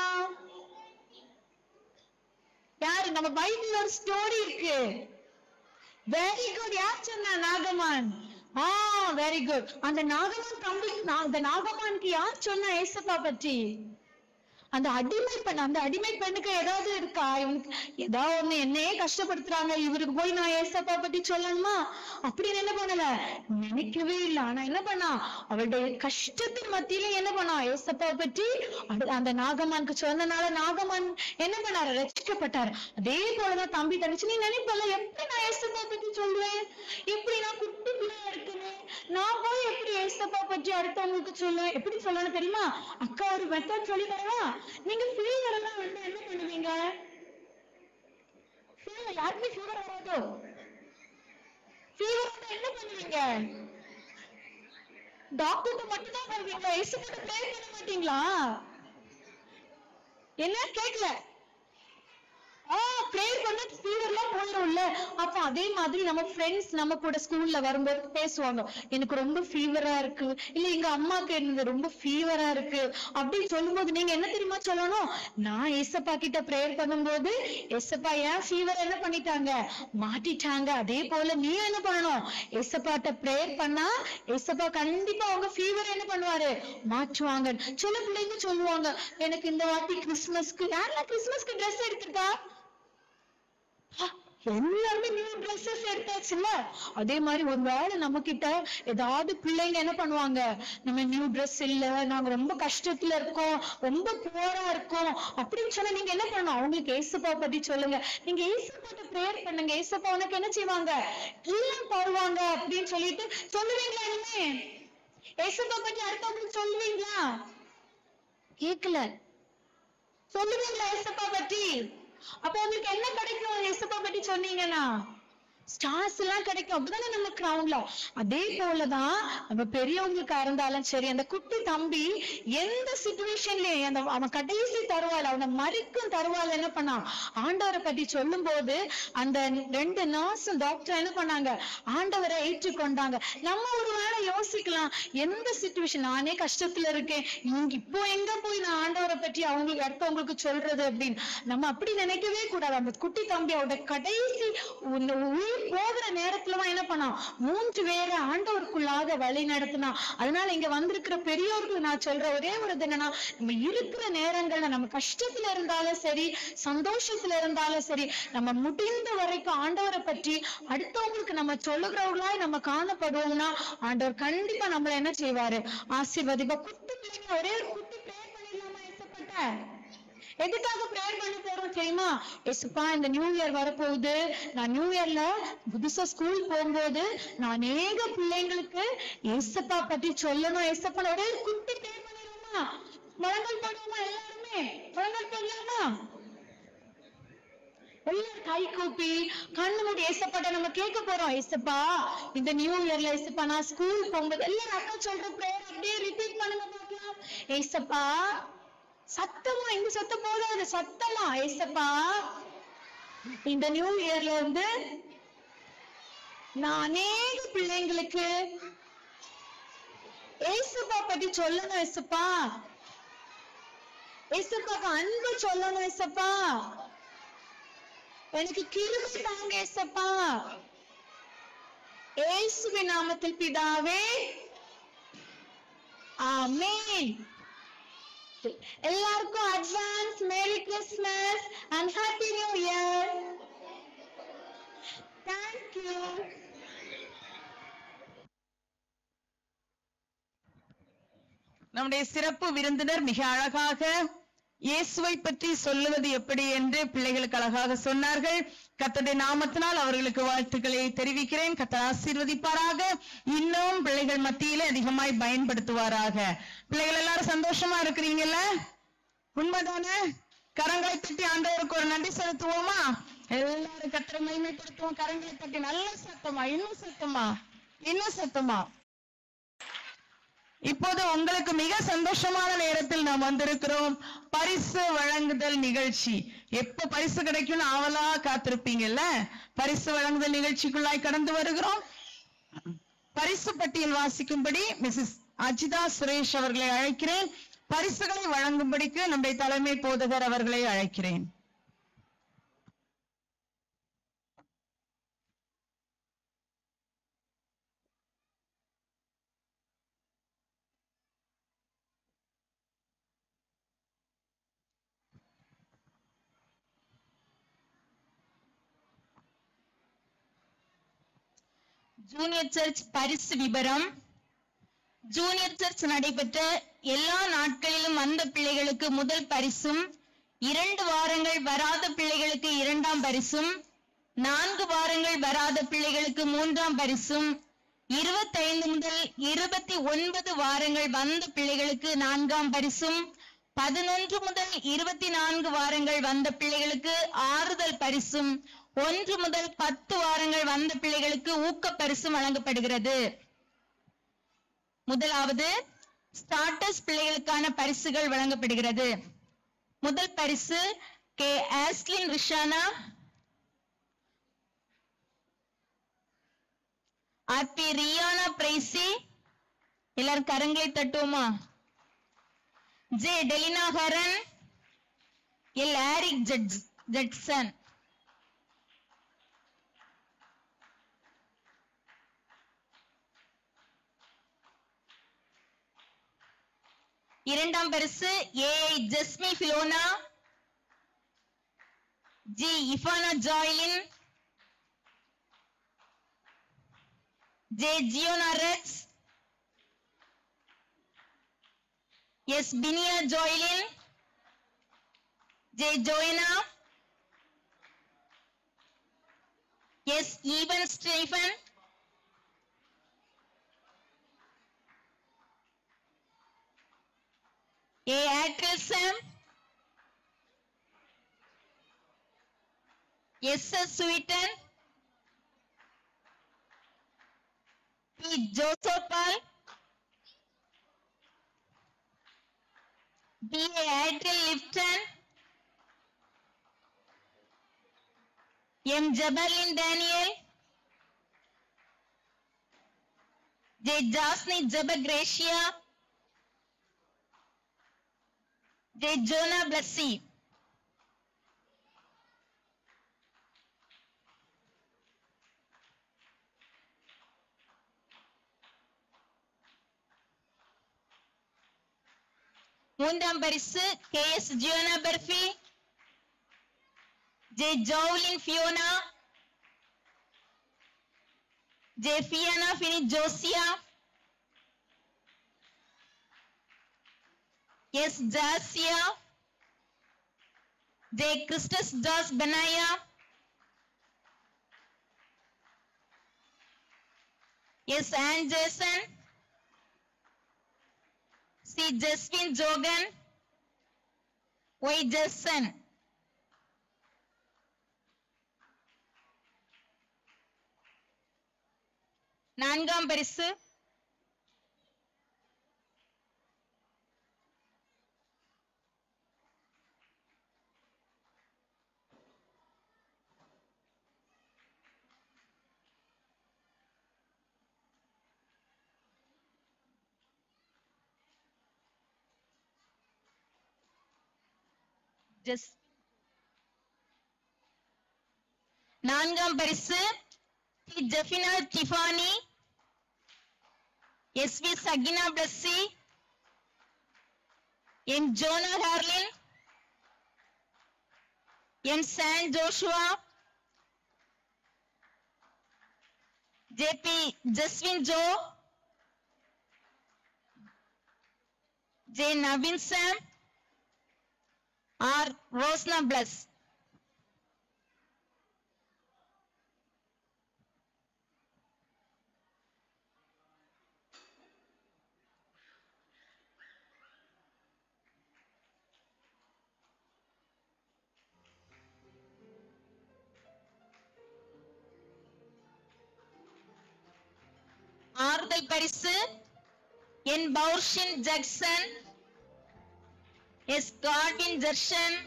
யாரு நம்ம பைபிள்ல ஒரு ஸ்டோரி இருக்கு வெரி குட் யார் சொன்னா நாகமான் ஆ வெரி குட் அந்த நாகமான் தம்பி நா- அந்த நாகமானுக்கு யார் சொன்னா ஏசப்பா பற்றி அந்த அடிமை பெண் அந்த அடிமை பெண்ணுக்கு ஏதாவது இருக்கா இவனுக்கு ஏதாவது ஒண்ணு என்னையே கஷ்டப்படுத்துறாங்க இவருக்கு போய் நான் ஏசப்பா பத்தி சொல்லணுமா அப்படின்னு என்ன பண்ணல நினைக்கவே இல்லை ஆனா என்ன பண்ணா அவளுடைய கஷ்டத்தின் மத்தியில என்ன பண்ணா ஏசப்பா பற்றி அது- அந்த நாகமானுக்கு சொன்னனால நாகமான் என்ன பண்ணாரு ரசிக்கப்பட்டாரு அதே போலதான் தம்பி தங்கச்சி நீ நினைப்பல எப்படி நான் ஏசப்பா பத்தி சொல்லுவேன் எப்படி நான் குட்டி பிள்ளையா இருக்கேன் நான் போய் எப்படி ஏசப்பா பற்றி அடுத்தவங்களுக்கு சொல்லுவேன் எப்படி சொல்லணும் தெரியுமா அக்கா ஒரு மெத்தட் சொல்லி தரவா நீங்க ஃபீவர் எல்லாம் வந்து என்ன பண்ணுவீங்க fever, யாருக்குமே ஃபீவர் வராதோ ஃபீவர் வந்து என்ன பண்ணுவீங்க டாக்டர்கிட்ட மட்டும் தான் போவீங்களா ஏசப்பா ப்ரே பண்ண மாட்டீங்களா என்ன கேட்கல ஆ ப்ரேயர் பண்ண ஃபீவர்லாம் போயிடும்ல அப்ப அதே மாதிரி நம்ம ஃப்ரெண்ட்ஸ் நம்ம கூட ஸ்கூல்ல வரும்போது பேசுவாங்க எனக்கு ரொம்ப ஃபீவரா இருக்கு இல்ல எங்க அம்மாக்கு எனக்கு ரொம்ப ஃபீவரா இருக்கு அப்படின்னு சொல்லும்போது நீங்க என்ன தெரியுமா சொல்லணும் நான் ஏசப்பா கிட்ட ப்ரேயர் பண்ணும்போது ஏசப்பா ஏன் ஃபீவர் என்ன பண்ணிட்டாங்க மாட்டிட்டாங்க அதே போல நீ என்ன பண்ணணும் ஏசப்பாட்ட ப்ரேயர் பண்ணா ஏசப்பா கண்டிப்பா அவங்க ஃபீவர் என்ன பண்ணுவாரு மாற்றுவாங்க சில பிள்ளைங்க சொல்லுவாங்க எனக்கு இந்த வாட்டி கிறிஸ்மஸ்க்கு யாரெல்லாம் கிறிஸ்மஸ்க்கு ட்ரெஸ் எடுத்திருக்கா எல்லாருமே நியூ ட்ரெஸ்ஸஸ் எடுத்தாச்சுல்ல அதே மாதிரி ஒருவேளை நம்ம கிட்ட ஏதாவது பிள்ளைங்க என்ன பண்ணுவாங்க நம்ம நியூ ட்ரெஸ் இல்ல நாங்க ரொம்ப கஷ்டத்துல இருக்கோம் ரொம்ப போரா இருக்கோம் அப்படின்னு சொன்னா நீங்க என்ன பண்ணணும் அவங்களுக்கு ஏசப்பா பத்தி சொல்லுங்க நீங்க ஏசப்பாட்ட ப்ரேயர் பண்ணுங்க ஏசப்பா உனக்கு என்ன செய்வாங்க எல்லாம் தருவாங்க அப்படின்னு சொல்லிட்டு சொல்லுவீங்களா இனிமே ஏசப்பா பத்தி அடுத்தவங்களுக்கு சொல்லுவீங்களா கேக்கல சொல்லுவீங்களா ஏசப்பா பத்தி அப்ப உங்களுக்கு என்ன கிடைக்கும் ஏசப்பா பத்தி சொன்னீங்கன்னா ஸ்டார்ஸ் எல்லாம் கிடைக்கும் அப்படிதானே நம்ம கிரவுண்ட்ல அதே போலதான் நம்ம பெரியவங்களுக்கா இருந்தாலும் சரி அந்த குட்டி தம்பி எந்த சுச்சுவேஷன்லயும் அந்த அவன் கடைசி தருவாள் அவனை மறிக்கும் தருவாள் என்ன பண்ணான் ஆண்டவரை பத்தி சொல்லும் போது அந்த ரெண்டு நர்ஸும் டாக்டர் என்ன பண்ணாங்க ஆண்டவரை ஏற்றுக்கொண்டாங்க நம்ம ஒரு வேளை யோசிக்கலாம் எந்த சுச்சுவேஷன் நானே கஷ்டத்துல இருக்கேன் இங்க இப்போ எங்க போய் நான் ஆண்டவரை பற்றி அவங்களுக்கு அடுத்தவங்களுக்கு சொல்றது அப்படின்னு நம்ம அப்படி நினைக்கவே கூடாது அந்த குட்டி தம்பி அவரோட கடைசி உன் உயிர் போகிற நேரத்துலதான் என்ன பண்ணான் மூன்று பேரை ஆண்டவருக்குள்ளாக வழி நடத்தினான் அதனால இங்க வந்திருக்கிற பெரியோர்கள் நான் சொல்ற ஒரே ஒரு இது என்னன்னா நம்ம இருக்கிற நேரங்கள்ல நம்ம கஷ்டத்துல இருந்தாலும் சரி சந்தோஷத்துல இருந்தாலும் சரி நம்ம முடிந்த வரைக்கும் ஆண்டவரை பற்றி அடுத்தவங்களுக்கு நம்ம சொல்லுகிறவர்களாய் நம்ம காணப்படுவோம்னா ஆண்டவர் கண்டிப்பா நம்மள என்ன செய்வாரு ஆசீர்வதிப்பா குட்டி பிள்ளைங்க ஒரே ஒரு குட்டி ப்ரேயர் பண்ணிடலாமா ஏசப்பட்ட எதுக்காக ப்ரேயர் பண்ண போறோம் தெரியுமா எசுப்பா இந்த நியூ இயர் வரப்போகுது நான் நியூ இயர்ல புதுசா ஸ்கூல் போகும்போது நான் அநேக பிள்ளைங்களுக்கு ஏசப்பா பத்தி சொல்லணும் ஏசப்பா ஒரே ஒரு குட்டி ப்ரேயர் பண்ணிடுவோமா முழங்கல் போடுவோமா எல்லாருமே முழங்கல் போடலாமா எல்லாரும் கை கூப்பி கண்ணு மூடி ஏசப்பாட்ட நம்ம கேட்க போறோம் ஏசப்பா இந்த நியூ இயர்ல ஏசப்பா நான் ஸ்கூல் போகும்போது எல்லாரும் அக்கா சொல்ற ப்ரேயர் அப்படியே ரிப்பீட் பண்ணுங்க பார்க்கலாம் ஏசப்பா சத்தமா இங்க சத்தம் போதாது சத்தமா ஏசப்பா இந்த நியூ இயர்ல இருந்து நான் அநேக பிள்ளைங்களுக்கு ஏசப்பா பத்தி சொல்லணும் ஏசப்பா ஏசப்பாக்கு அன்பு சொல்லணும் ஏசப்பா எனக்கு கிருபை தாங்க ஏசப்பா ஏசுவின் நாமத்தில் பிதாவே ஆமென் எல்லாருக்கும் advance merry Christmas and happy new year thank you நம்முடைய சிறப்பு விருந்தினர் மிக அழகாக இயேசுவை பற்றி சொல்லுவது எப்படி என்று பிள்ளைகளுக்கு அழகாக சொன்னார்கள் கத்தடைய நாமத்தினால் அவர்களுக்கு வாழ்த்துக்களை தெரிவிக்கிறேன் கத்தர் ஆசீர்வதிப்பாராக இன்னும் பிள்ளைகள் மத்தியிலே அதிகமாய் பயன்படுத்துவாராக பிள்ளைகள் எல்லாரும் சந்தோஷமா இருக்கிறீங்கல்ல உண்மைதானே கரங்களை தட்டி ஆண்டவருக்கு ஒரு நன்றி செலுத்துவோமா எல்லாரும் கத்தரை மகிமைப்படுத்துவோம் கரங்களை தட்டி நல்ல சத்தமா இன்னும் சத்தமா இன்னும் சத்தமா இப்போது உங்களுக்கு மிக சந்தோஷமான நேரத்தில் நாம் வந்திருக்கிறோம் பரிசு வழங்குதல் நிகழ்ச்சி எப்ப பரிசு கிடைக்கும்னு ஆவலா காத்திருப்பீங்கல்ல பரிசு வழங்குதல் நிகழ்ச்சிக்குள்ளாய் கடந்து வருகிறோம் பரிசு பட்டியல் வாசிக்கும்படி மிஸ்ஸஸ் அஜிதா சுரேஷ் அவர்களை அழைக்கிறேன் பரிசுகளை வழங்கும்படிக்கு நம்முடைய தலைமை போதகர் அவர்களை அழைக்கிறேன் ஜூனியர் சர்ச் பரிசு விபரம் ஜூனியர் சர்ச் நடைபெற்ற எல்லா நாட்களிலும் வந்த பிள்ளைகளுக்கு முதல் பரிசும் இரண்டு வாரங்கள் வராத பிள்ளைகளுக்கு இரண்டாம் பரிசும் நான்கு வாரங்கள் வராத பிள்ளைகளுக்கு மூன்றாம் பரிசும் இருபத்தைந்து முதல் இருபத்தி ஒன்பது வாரங்கள் வந்த பிள்ளைகளுக்கு நான்காம் பரிசும் பதினொன்று முதல் இருபத்தி நான்கு வாரங்கள் வந்த பிள்ளைகளுக்கு ஆறுதல் பரிசும் ஒன்று முதல் பத்து வாரங்கள் வந்த பிள்ளைகளுக்கு ஊக்க பரிசும் வழங்கப்படுகிறது முதலாவது ஸ்டார்டர்ஸ் பிள்ளைகளுக்கான பரிசுகள் வழங்கப்படுகிறது முதல் பரிசு கே ஆஸ்லின் ரிஷானா ஆர்பி ரியானா பிரைசி எல்லாரும் கரங்களை தட்டுவோமா ஜே டெலினா ஹரன் எல் ஆரிக் ஜட்ஜ் ஜட்சன் இரண்டாம் பரிசு ஏஐ ஜஸ்மி ஃபிலோனா ஜி இஃபானா ஜாய்லின் ஜே ஜியோனா ரெக்ஸ் எஸ் பினியா ஜோய்லின் ஜே ஜோயனா எஸ் ஈவன் ஸ்டீஃபன் ஏ ஆட்ரில் சாம் எஸ் எஸ் ஸ்வீட்டன் பி ஜோசோபால் பி ஏ ஆட்ரில் லிப்டன் எம் ஜபர்லின் டேனியல் ஜே ஜாஸ்னி ஜபக்ரேஷியா ஜே ஜோனா பிளஸ்ஸி மூன்றாம் பரிசு கே எஸ் ஜியோனா பர்ஃபி ஜே ஜோவ்லின் ஃபியோனா ஜே ஃபியானா ஃபினி ஜோசியா எஸ் ஜாசியா ஜே கிறிஸ்டஸ் ஜாஸ் பெனாயா S Ann Jason C Jaswin ஜோகன் ஒய் ஜஸ்ஸன் நான்காம் பரிசு ஜஸ் நான்காம் பரிசு டி ஜெஃபினா டிஃபானி எஸ் வி சகினா பிளஸ்ஸி எம் ஜோனா ஹார்லின் எம் சான் ஜோஷுவா ஜேபி ஜஸ்வின் Jo J Naveen Sam R ரோஸ்னா பிளஸ் ஆறுதல் பரிசு என் பௌர்ஷின் ஜக்சன் எஸ் கார்வின் ஜர்ஷன்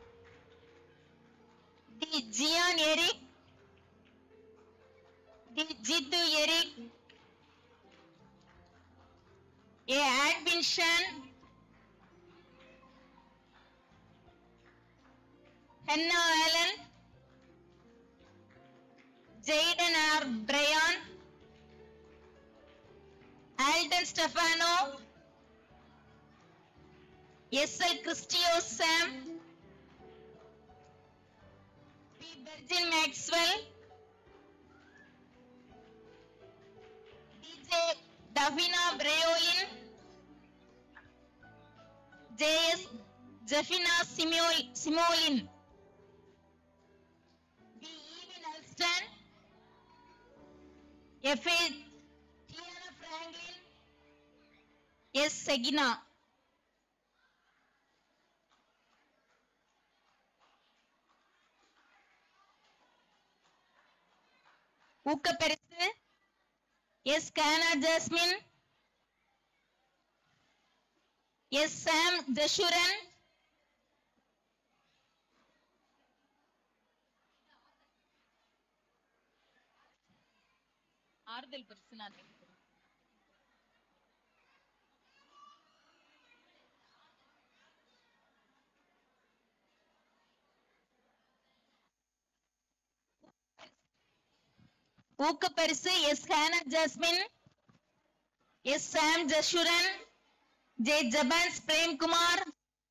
டி ஜியான் எரிக் டி ஜித்து எரிக் ஏ ஆட்வின் ஷன் ஹென்னா Alan Jayden R Brian Alton Stefano S L கிறிஸ்டியோ Sam P பெர்ஜின் மேக்ஸ்வெல் டிஜே டஃபினா பிரயோலின் ஜேஎஸ் ஜெஃபினா சிமியோல் சிமோலின் பி ஈவின் Alston FA Diana Franklin S செகினா ஊக்கப்பரிசு எஸ் கானா ஜாஸ்மின் எஸ் சாம் ஜஷுரன் ஆறுதல் பரிசு நான் நினைக்கிறேன். ஊக்கப்பரிசு S Hannah Jasmine S Sam ஜஷுரன் ஜே ஜபான்ஸ் பிரேம்குமார்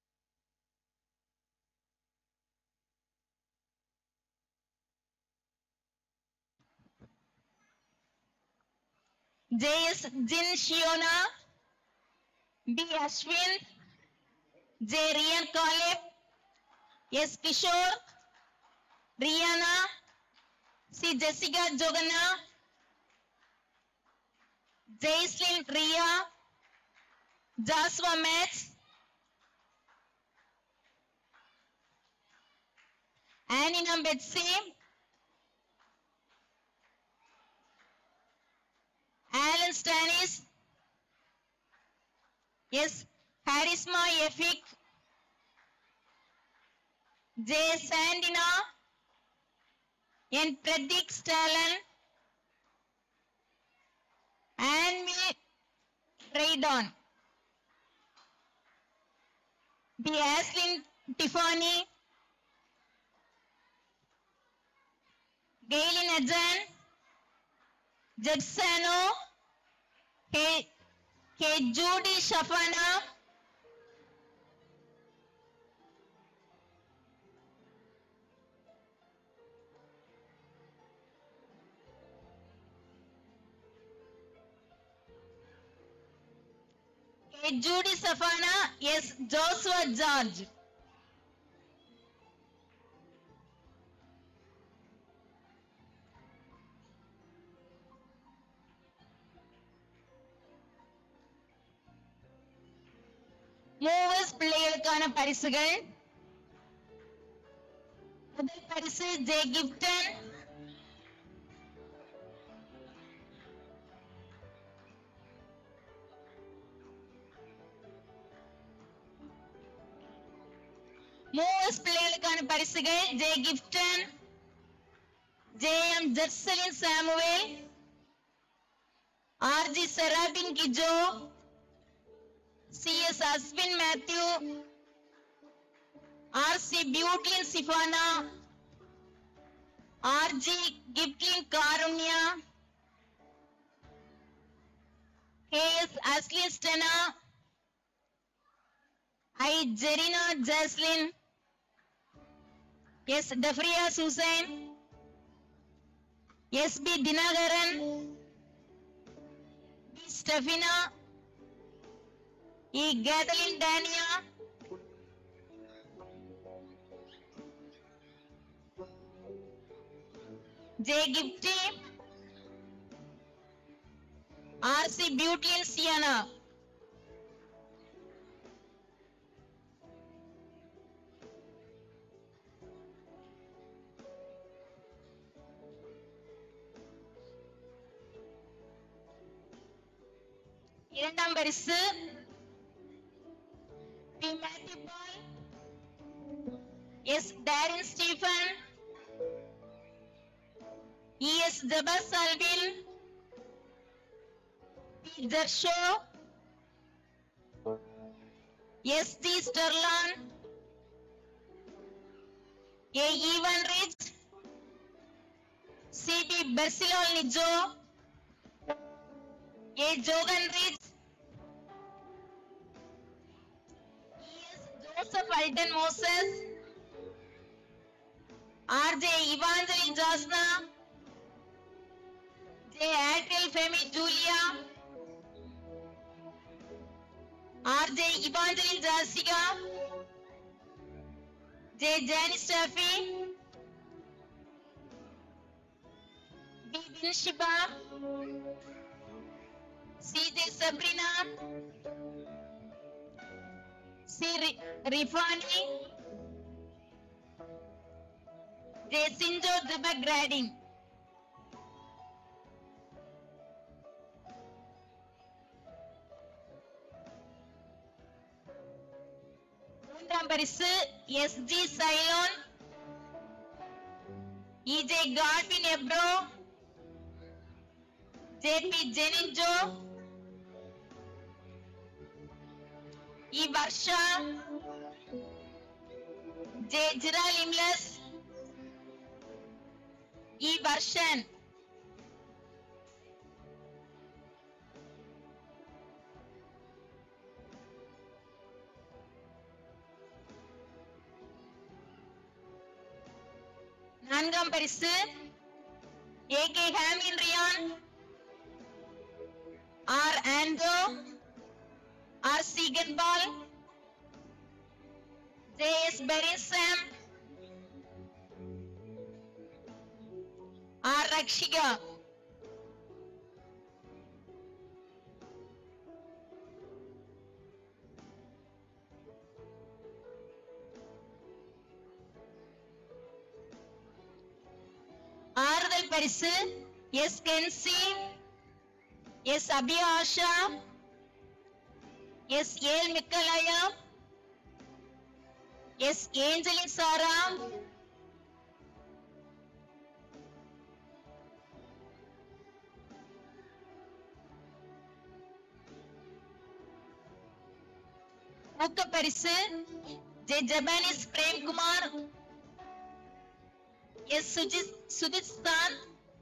ஜே எஸ் ஜின் ஷியோனா P Ashwin J Ryan Caleb S Kishore ரியானா சி ஜெசிகா ஜோகன்னா ஜெய்ஸ்லின் ரியா ஜாஸ்வா மேட்ஸ் ஆனினா பெட்சி ஆலன் ஸ்டானிஸ் எஸ் ஹாரிஸ்மா எஃபிக் ஜே சாண்டினா என் பிரதீக் ஸ்டாலன் ஆன்மி ரெய்டான் பி ஆஸ்லின் டிஃபானி கெய்லின் அஜான் ஜெட்சானோ கே கே ஜூடி ஷஃபானா கே ஜூடி சஃபானா எஸ் ஜோசுவா ஜார்ஜ் மூவர்ஸ் பிள்ளைகளுக்கான பரிசுகள் முதல் பரிசு ஜே கிப்டன் மூவர்ஸ் பிள்ளைகளுக்கான பரிசுகள் ஜே கிப்டன் ஜே எம் ஜெர்சலின் சாமுவேல் ஆர்ஜி செராபின் கிஜோ சிஎஸ் அஸ்வின் மேத்யூ ஆர்சி பியூட்லின் சிஃபானா ஆர்ஜி கிப்ட்லின் காருண்யா கேஎஸ் அஸ்லின் ஸ்டெனா ஐ ஜெரினா ஜாஸ்லின் எஸ் டஃப்ரியா சுசைன் எஸ் பி தினகரன் பி ஸ்டெஃபினா இ கேதலின் டேனியா ஜே கிப்டி ஆர்சி பியூட்டி அண்ட் சியானா இரண்டாம் பரிசு பி மேத்யூ பால் எஸ் டேரின் ஸ்டீஃபன் இஎஸ் ஜபஸ் அல்வின் பி ஜர்ஷோ எஸ் டி ஸ்டெர்லான் A Evan Rich C P பெர்சிலோல் நிஜோ A Johan Rich Joseph Alton Moses, R.J. Evangeline Jasna, J. Atrial Femi Julia, R.J. Evangeline Jessica, J. Janice Steffi, B. Vinshiba, C.J. Sabrina, C. Ri- Rifani, J. Sinjo Dubak Grading. மூன்றாம் பரிசு S G சைலோன் EJ கார்வின் எப்ரோ JP ஜெனின்ஜோ E Varsha J ஜிரால் இம்லஸ் E வர்ஷன் நான்காம் பரிசு ஏ கே ஹாமின் ரியான் ஆர் ஆண்டோ ஆர் சீகன்பால் ஜே எஸ் பெரிசம் ஆர் ரக்ஷிகா ஆறுதல் பரிசு எஸ் கென்சி எஸ் அபியாஷா எஸ் ஏல் மிக்கலயா எஸ் ஏஞ்சலின் சாரா ஊக்க பரிசு ஜே ஜபானிஸ் பிரேம்குமார் எஸ் சுஜித் சுஜித் சாந்த்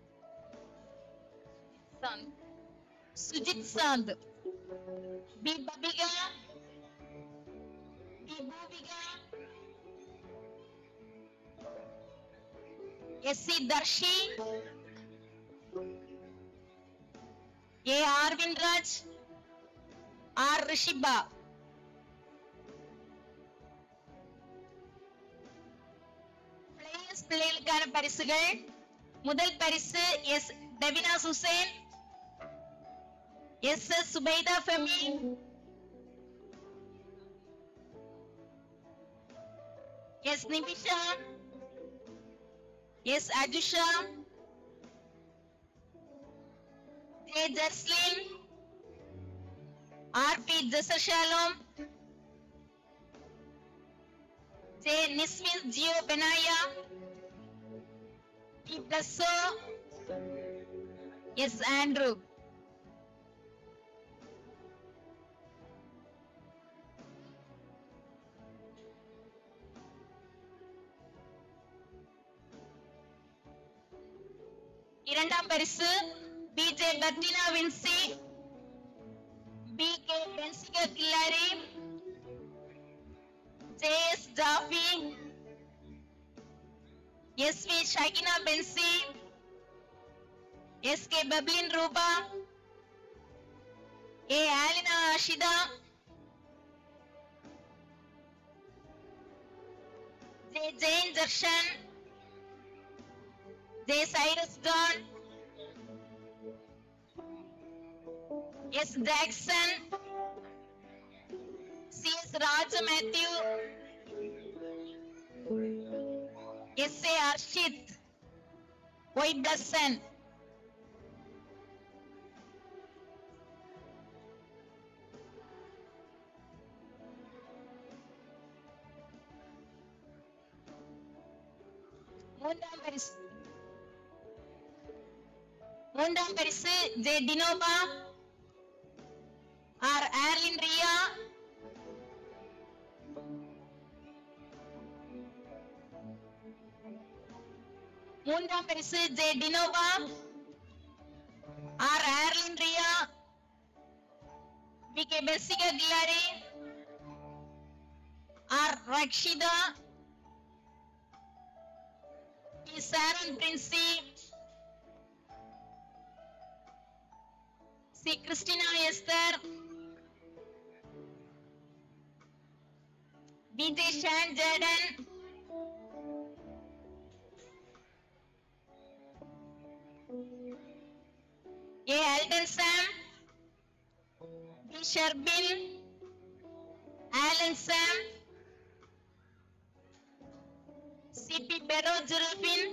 சாந்த் சுஜித் சாந்த் பி பபிகா பி பூபிகா எஸ் சி தர்ஷி A Arvin Raj R ரிஷிபா players பிள்ளைகளுக்கான பரிசுகள் முதல் பரிசு எஸ் டெவினா சுசேன் எஸ் எஸ் சுபைதா ஃபெமி எஸ் நிமிஷா எஸ் அஜுஷா ஜே ஜஸ்லின் ஆர் பி ஜசஷாலோம் ஜே நிஸ்மித் ஜியோ பெனாயா பி பிளஸோ எஸ் ஆண்ட்ரூ இரண்டாம் பரிசு பி ஜே பர்டினா வின்சி பி கே பென்சிகா கில்லாரி ஜே எஸ் ஜாஃபி எஸ் வி ஷகினா பென்சி எஸ் கே பப்லின் ரூபா ஏ ஆலினா ஆஷிதா ஜே ஜெயின் ஜர்ஷன் J Cyrus John S Jackson C S Raja Matthew S A அர்ஷித் ஒய் பிளஸன் மூன்றாம் பரிசு மூன்றாம் பரிசு ஜே டினோபா ஆர் ஏர்லின் ரியா மூன்றாம் பரிசு ஜே டினோபா ஆர் ஏர்லின் ரியா வி கே பெர்சிகா கில்லாரி ஆர் ரக்ஷிதா டி சாரன் பிரின்சி C Christina Esther PJ Shawn Jayden A Alton Sam P ஷர்பின் ஆலன் சாம் சிபி பெரோ ஜுல்பின்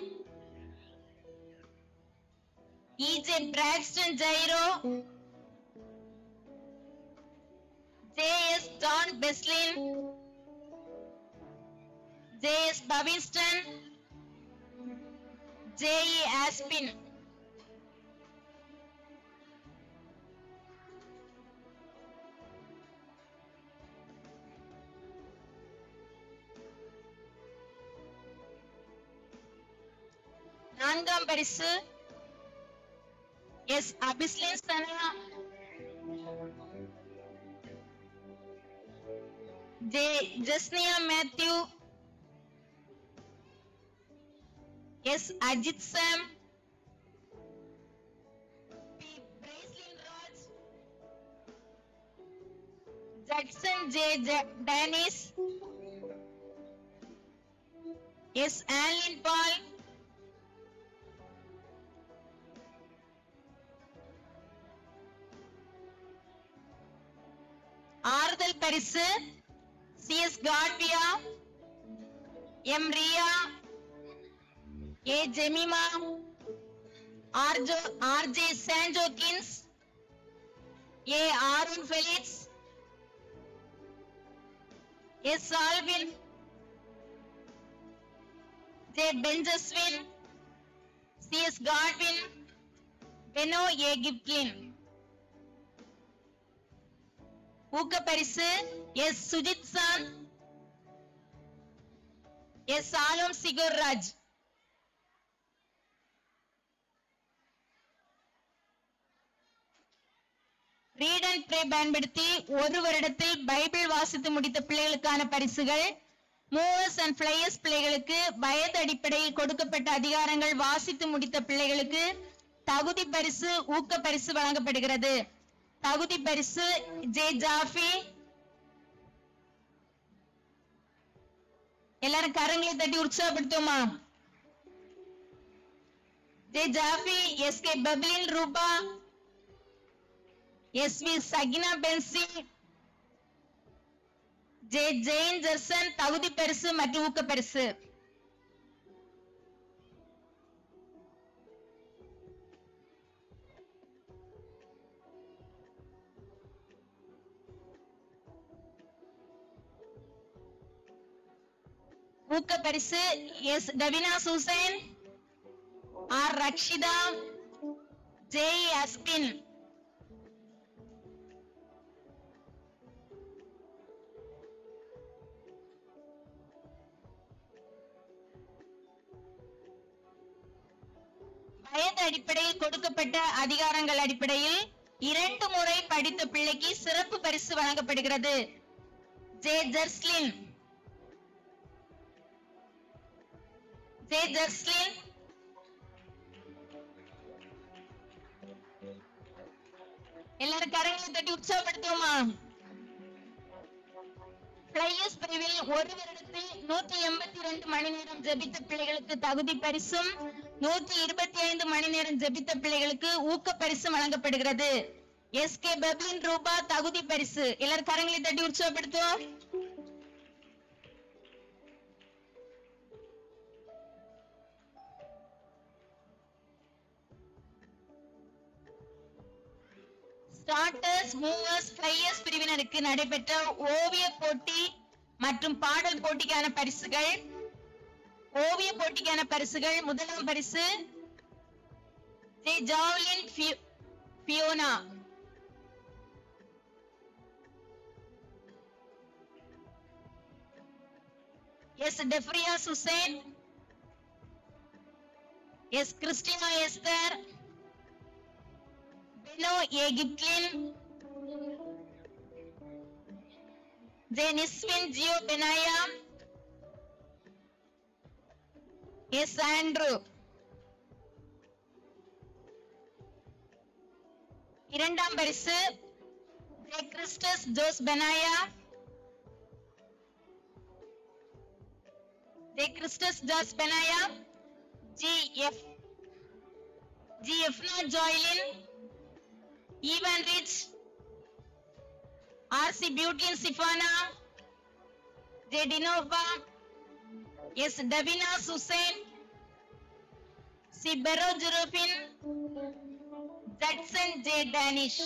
இஜே பிராக்ஸ்டன் ஜைரோ ஜேஎஸ் ஜான் பெஸ்லின் ஜேஎஸ் பவிஸ்டன் ஜேஇ ஆஸ்பின் நான்காம் பரிசு எஸ் அபிஸ்லின் சனா ஜே ஜஸ்னியா Matthew S Ajith Sam P பிரைஸ்லின் Raj Judson J Dennis S Anlin பால் ஆறுதல் பரிசு சி எஸ் காட்வியா எம் ரியா ஏ ஜெமிமா ஆர்ஜோ ஆர்ஜே சான்ஜோகின்ஸ் ஏ ஆருன் ஃபெலிக்ஸ் எஸ் சால்வின் ஜே பெஞ்சஸ்வின் சி எஸ் காட்வின் பெனோ ஏ கிப்கின் ஊக்க பரிசு எஸ் சுஜித் சான் எஸ் ஆலம் சிகர்ராஜ் ரீட் அண்ட் ப்ரே பயன்படுத்தி ஒரு வருடத்தில் பைபிள் வாசித்து முடித்த பிள்ளைகளுக்கான பரிசுகள் மூவர்ஸ் அண்ட் பிளேயர்ஸ் பிள்ளைகளுக்கு வயது அடிப்படையில் கொடுக்கப்பட்ட அதிகாரங்கள் வாசித்து முடித்த பிள்ளைகளுக்கு தகுதி பரிசு ஊக்க பரிசு வழங்கப்படுகிறது தகுதி பரிசு ஜே ஜாஃபி எல்லாரும் கரங்களை தட்டி உற்சாகப்படுத்துவோமா ஜே ஜாஃபி S K பப்ளின் Rupa S V சகினா பென்சி ஜே ஜெயின் ஜெர்சன் தகுதி பரிசு மற்றும் ஊக்க பரிசு ஊக்க பரிசு எஸ் டவினா சூசேன் ஆர் ரக்ஷிதா ஜே அஸ்பின் வயது அடிப்படையில் கொடுக்கப்பட்ட அதிகாரங்கள் அடிப்படையில் இரண்டு முறை படித்த பிள்ளைக்கு சிறப்பு பரிசு வழங்கப்படுகிறது ஜே ஜெர்ஸ்லின் ஜே ஜெர்ஸ்லின் எல்லாரும் கரங்களை தட்டி உற்சாகப்படுத்துவோமா பிளேயர்ஸ் பிரிவில் ஒரு வருடத்தில் நூத்தி எண்பத்தி ரெண்டு மணி நேரம் ஜெபித்த பிள்ளைகளுக்கு தகுதி பரிசும் நூத்தி இருபத்தி ஐந்து மணி நேரம் ஜெபித்த பிள்ளைகளுக்கு ஊக்க பரிசு வழங்கப்படுகிறது எஸ்கே பெப்லின் ரூபா தகுதி பரிசு எல்லாரும் கரங்களை தட்டி உற்சாகப்படுத்துவோம் ஸ்டார்டர்ஸ் மூவர்ஸ் ஃபிளையர்ஸ் பிரிவினருக்கு நடைபெற்ற ஓவிய போட்டி மற்றும் பாடல் போட்டிக்கான பரிசுகள் ஓவிய போட்டிக்கான பரிசுகள் முதலாம் பரிசு ஜே ஜாவ்லின் ஃபி- Fiona S Defria Suzanne S Christina Esther Beno A Kiplin J Nisvin Jio Benaya S Andrew இரண்டாம் பரிசு J Christus Jose Benaya J Christus Jose Benaya G F G Efna Joylin Evan Rich RC Beautin Sifana J Dinova S Dabina Suzanne C Pero Jurobin Judson J Danish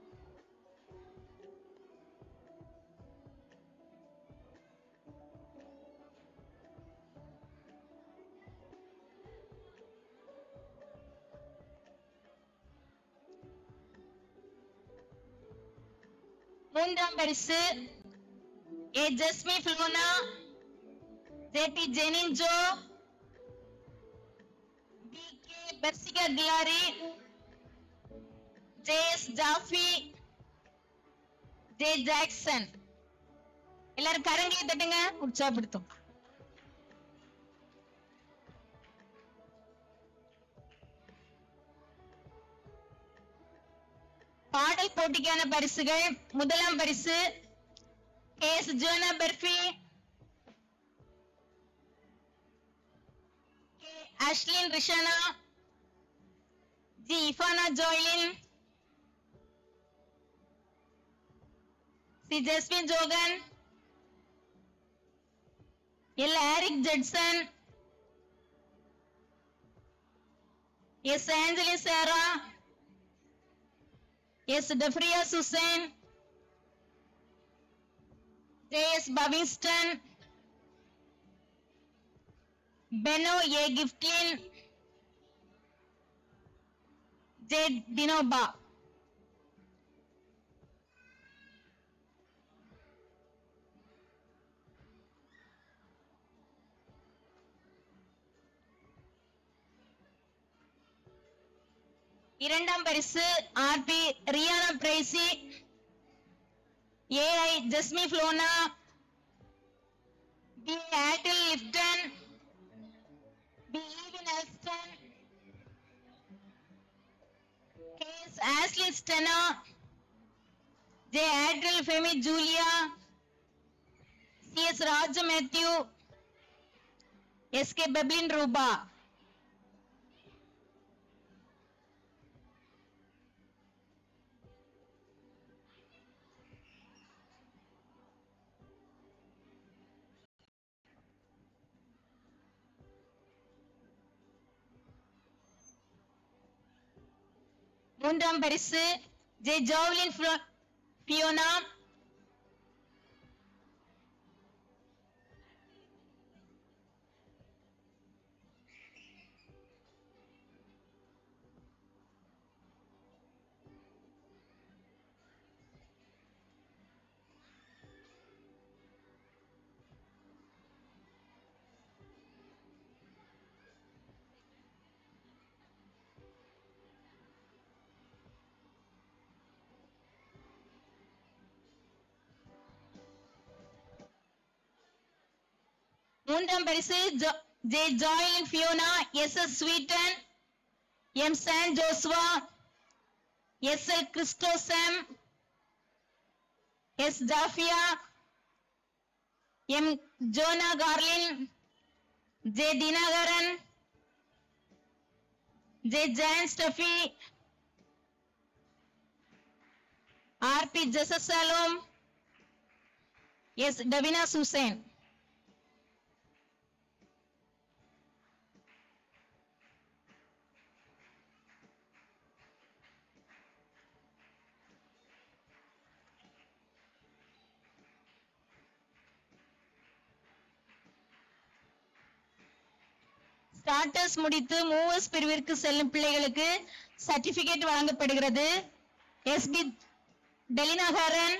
மூன்றாம் பரிசு A Jasmi Filona JD Jeninjo P K Persika Hilary JS Jaffy J Jackson எல்லாரும் கரங்களை தட்டுங்க உற்சாகப்படுத்தும் பாடல் போட்டிக்கான பரிசுகள் முதலாம் பரிசு K S Jona Parfi K Ashlin Rishana G Ifana Joylin C Jaswin Johan L Aric Judson S Anjali Sarah S Defria Suzanne JS Pavistan Beno A Giftin J Dinoba இரண்டாம் பரிசு RP Riyana Pricy AI Jasmi Flona P Attil Lipton P Evin Elston KS Ashley Stena J Adril Femi Julia C S Raja Matthew S K Peplin Rupa மூன்றாம் பரிசு ஜே ஜோவ்லின் ஃப்ளோ- பியோனா மூன்றாம் பரிசு ஜோ- J Joyin Fiona S S Sweeton M San Joshua S L Christosam S Jafia M Jona Carlin J Dhinakaran J John Steffi RP Jesasalom S Davina Suzanne starters முடித்து movers பிரிவிற்கு செல்லும் பிள்ளைகளுக்கு certificate வழங்கப்படுகிறது SP Delinakaran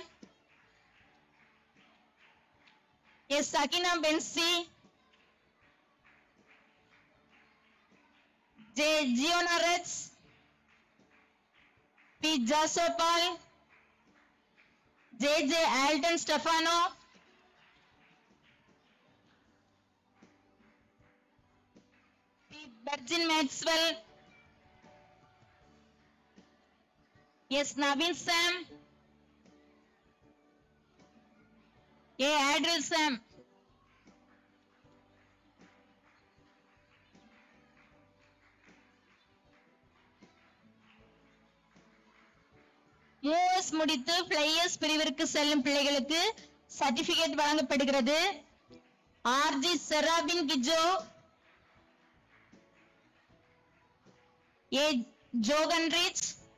S Sakina பென்சி J Jionaras P Jasopal J J Alton Stefano Virgin Maxwell. Yes, Navin Sam. A. Adriel Sam. Movers முடித்து players பிரிவிற்கு செல்லும் பிள்ளைகளுக்கு certificate வழங்கப்படுகிறது ஆர்ஜி செராபின் Kijo A. Jogan Rich,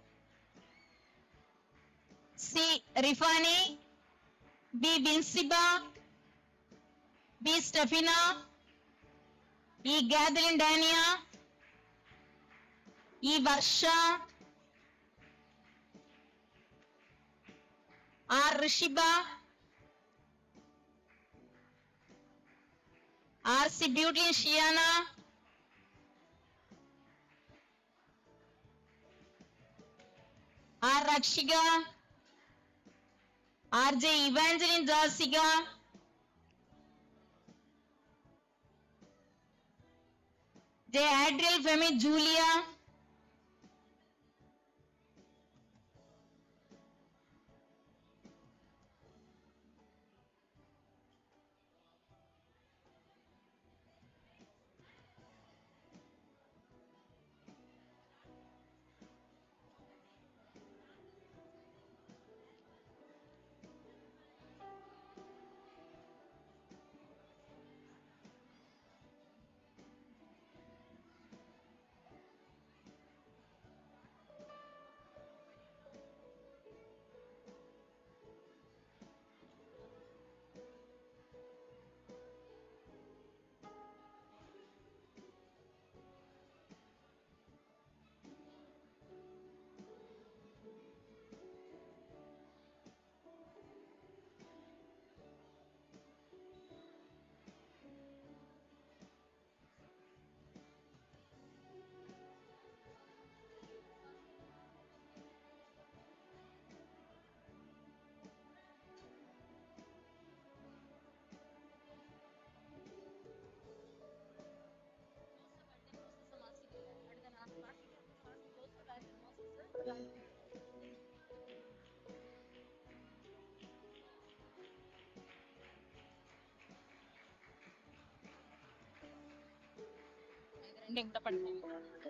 C. Rifani, B. Vinciba, B. Stefina, E. Gathleen Dania, E. Varsha, R. Rishiba, R. C. Beauty Shiana, R. Rakshika, R. J. Evangeline Jasika, J. Adriel Femi Julia, ரெண்டு எங்கிட்ட பண்ணுங்க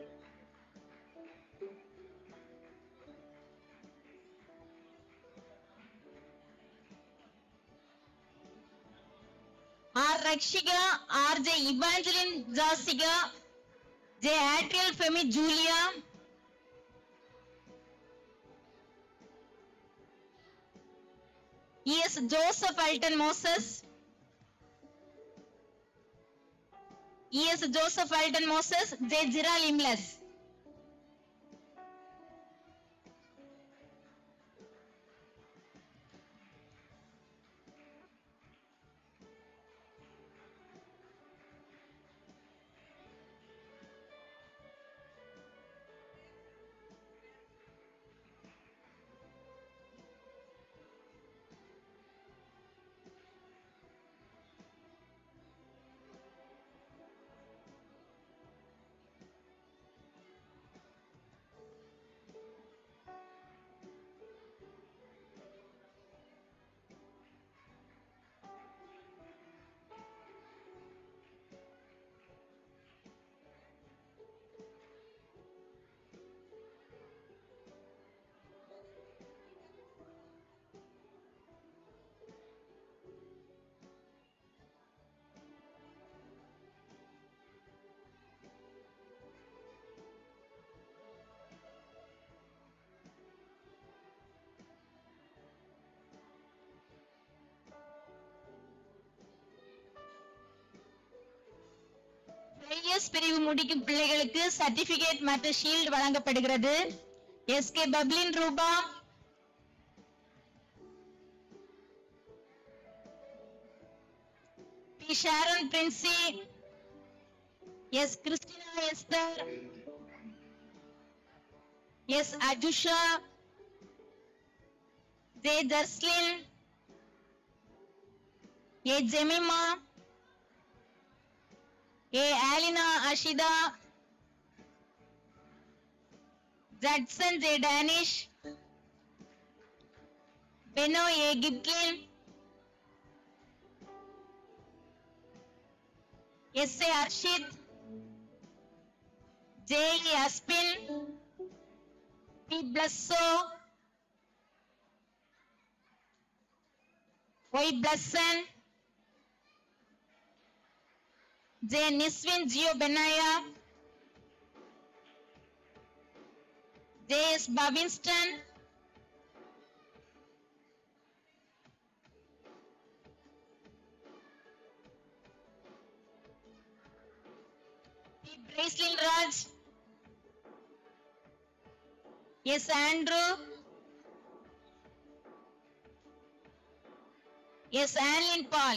R. Rakshika, R. J. Evangeline Jasika, J. Adriel Femi Julia, E. S. Joseph Alton Moses, E. S. Joseph Alton Moses, J. Jiral Imles. Juniors பிரிவு முடிக்கும் பிள்ளைகளுக்கு certificate மற்றும் shield வழங்கப்படுகிறது S K பப்ளின் Rupa P Sharon Princy S Christina Esther S அஜுஷா J Jerslin A Jemima A Alina Ashitha Judson J Danish Beno A Kipkin S A Arshith J E Aspin B Blesso Y Blesson J Nisvin Jio Benaya J S Pavinston P பிரைஸ்லின் Raj S Andrew S Anlin Paul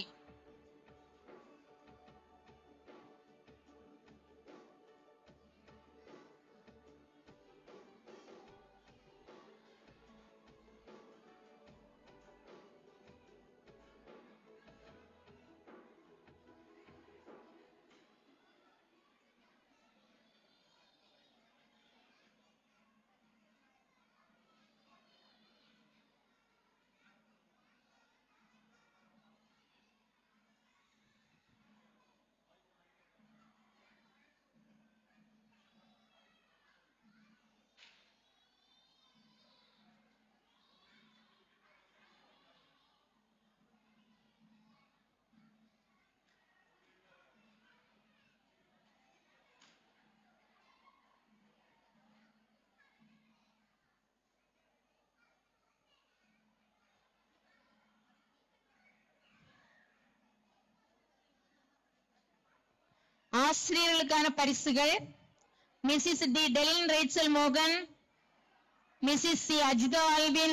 ஆசிரியர்களுக்கான பரிசுகள் Mrs D Delin Rachel மோகன் Mrs C Ajitha Alvin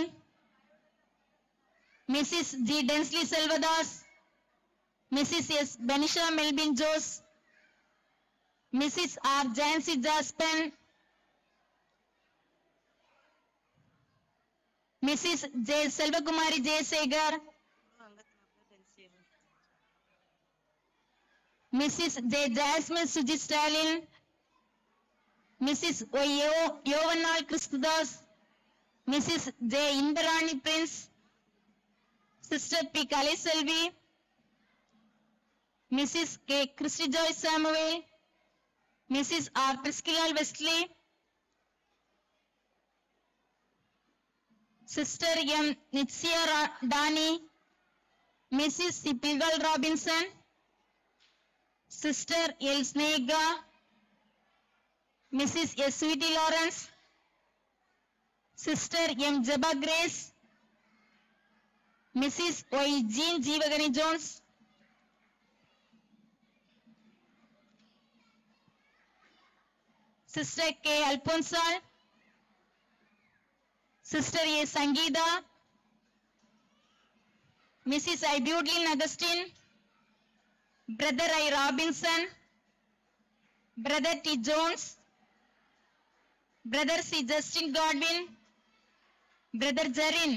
Mrs G Densly Selvadas Mrs S Benisha Melbin Jose Mrs R Jhansi Jaspan Mrs J Selvakumari Jayasekar Mrs. J. Jasmine Sujit Stalin, Mrs. O. Yo- Yovanal Christudas, Mrs. J. Indrani Prince, Sister P. Kaliselvi, Mrs. K. Christy Joy Samuel, Mrs. R. Priscilla Wesley, Sister M. Nitsia Ra- Dani, Mrs. C. Pilgal Robinson, Sister L. Snega, Mrs. S. Sweetie Lawrence, Sister M. Jeba Grace, Mrs. Y. Jean Jeevagani Jones, Sister K. Alphonsal, Sister A. Sangeeta, Mrs. I. Budlin Augustine, Brother I. Robinson, Brother T. Jones, Brother C. Justin Godwin, Brother Jarin,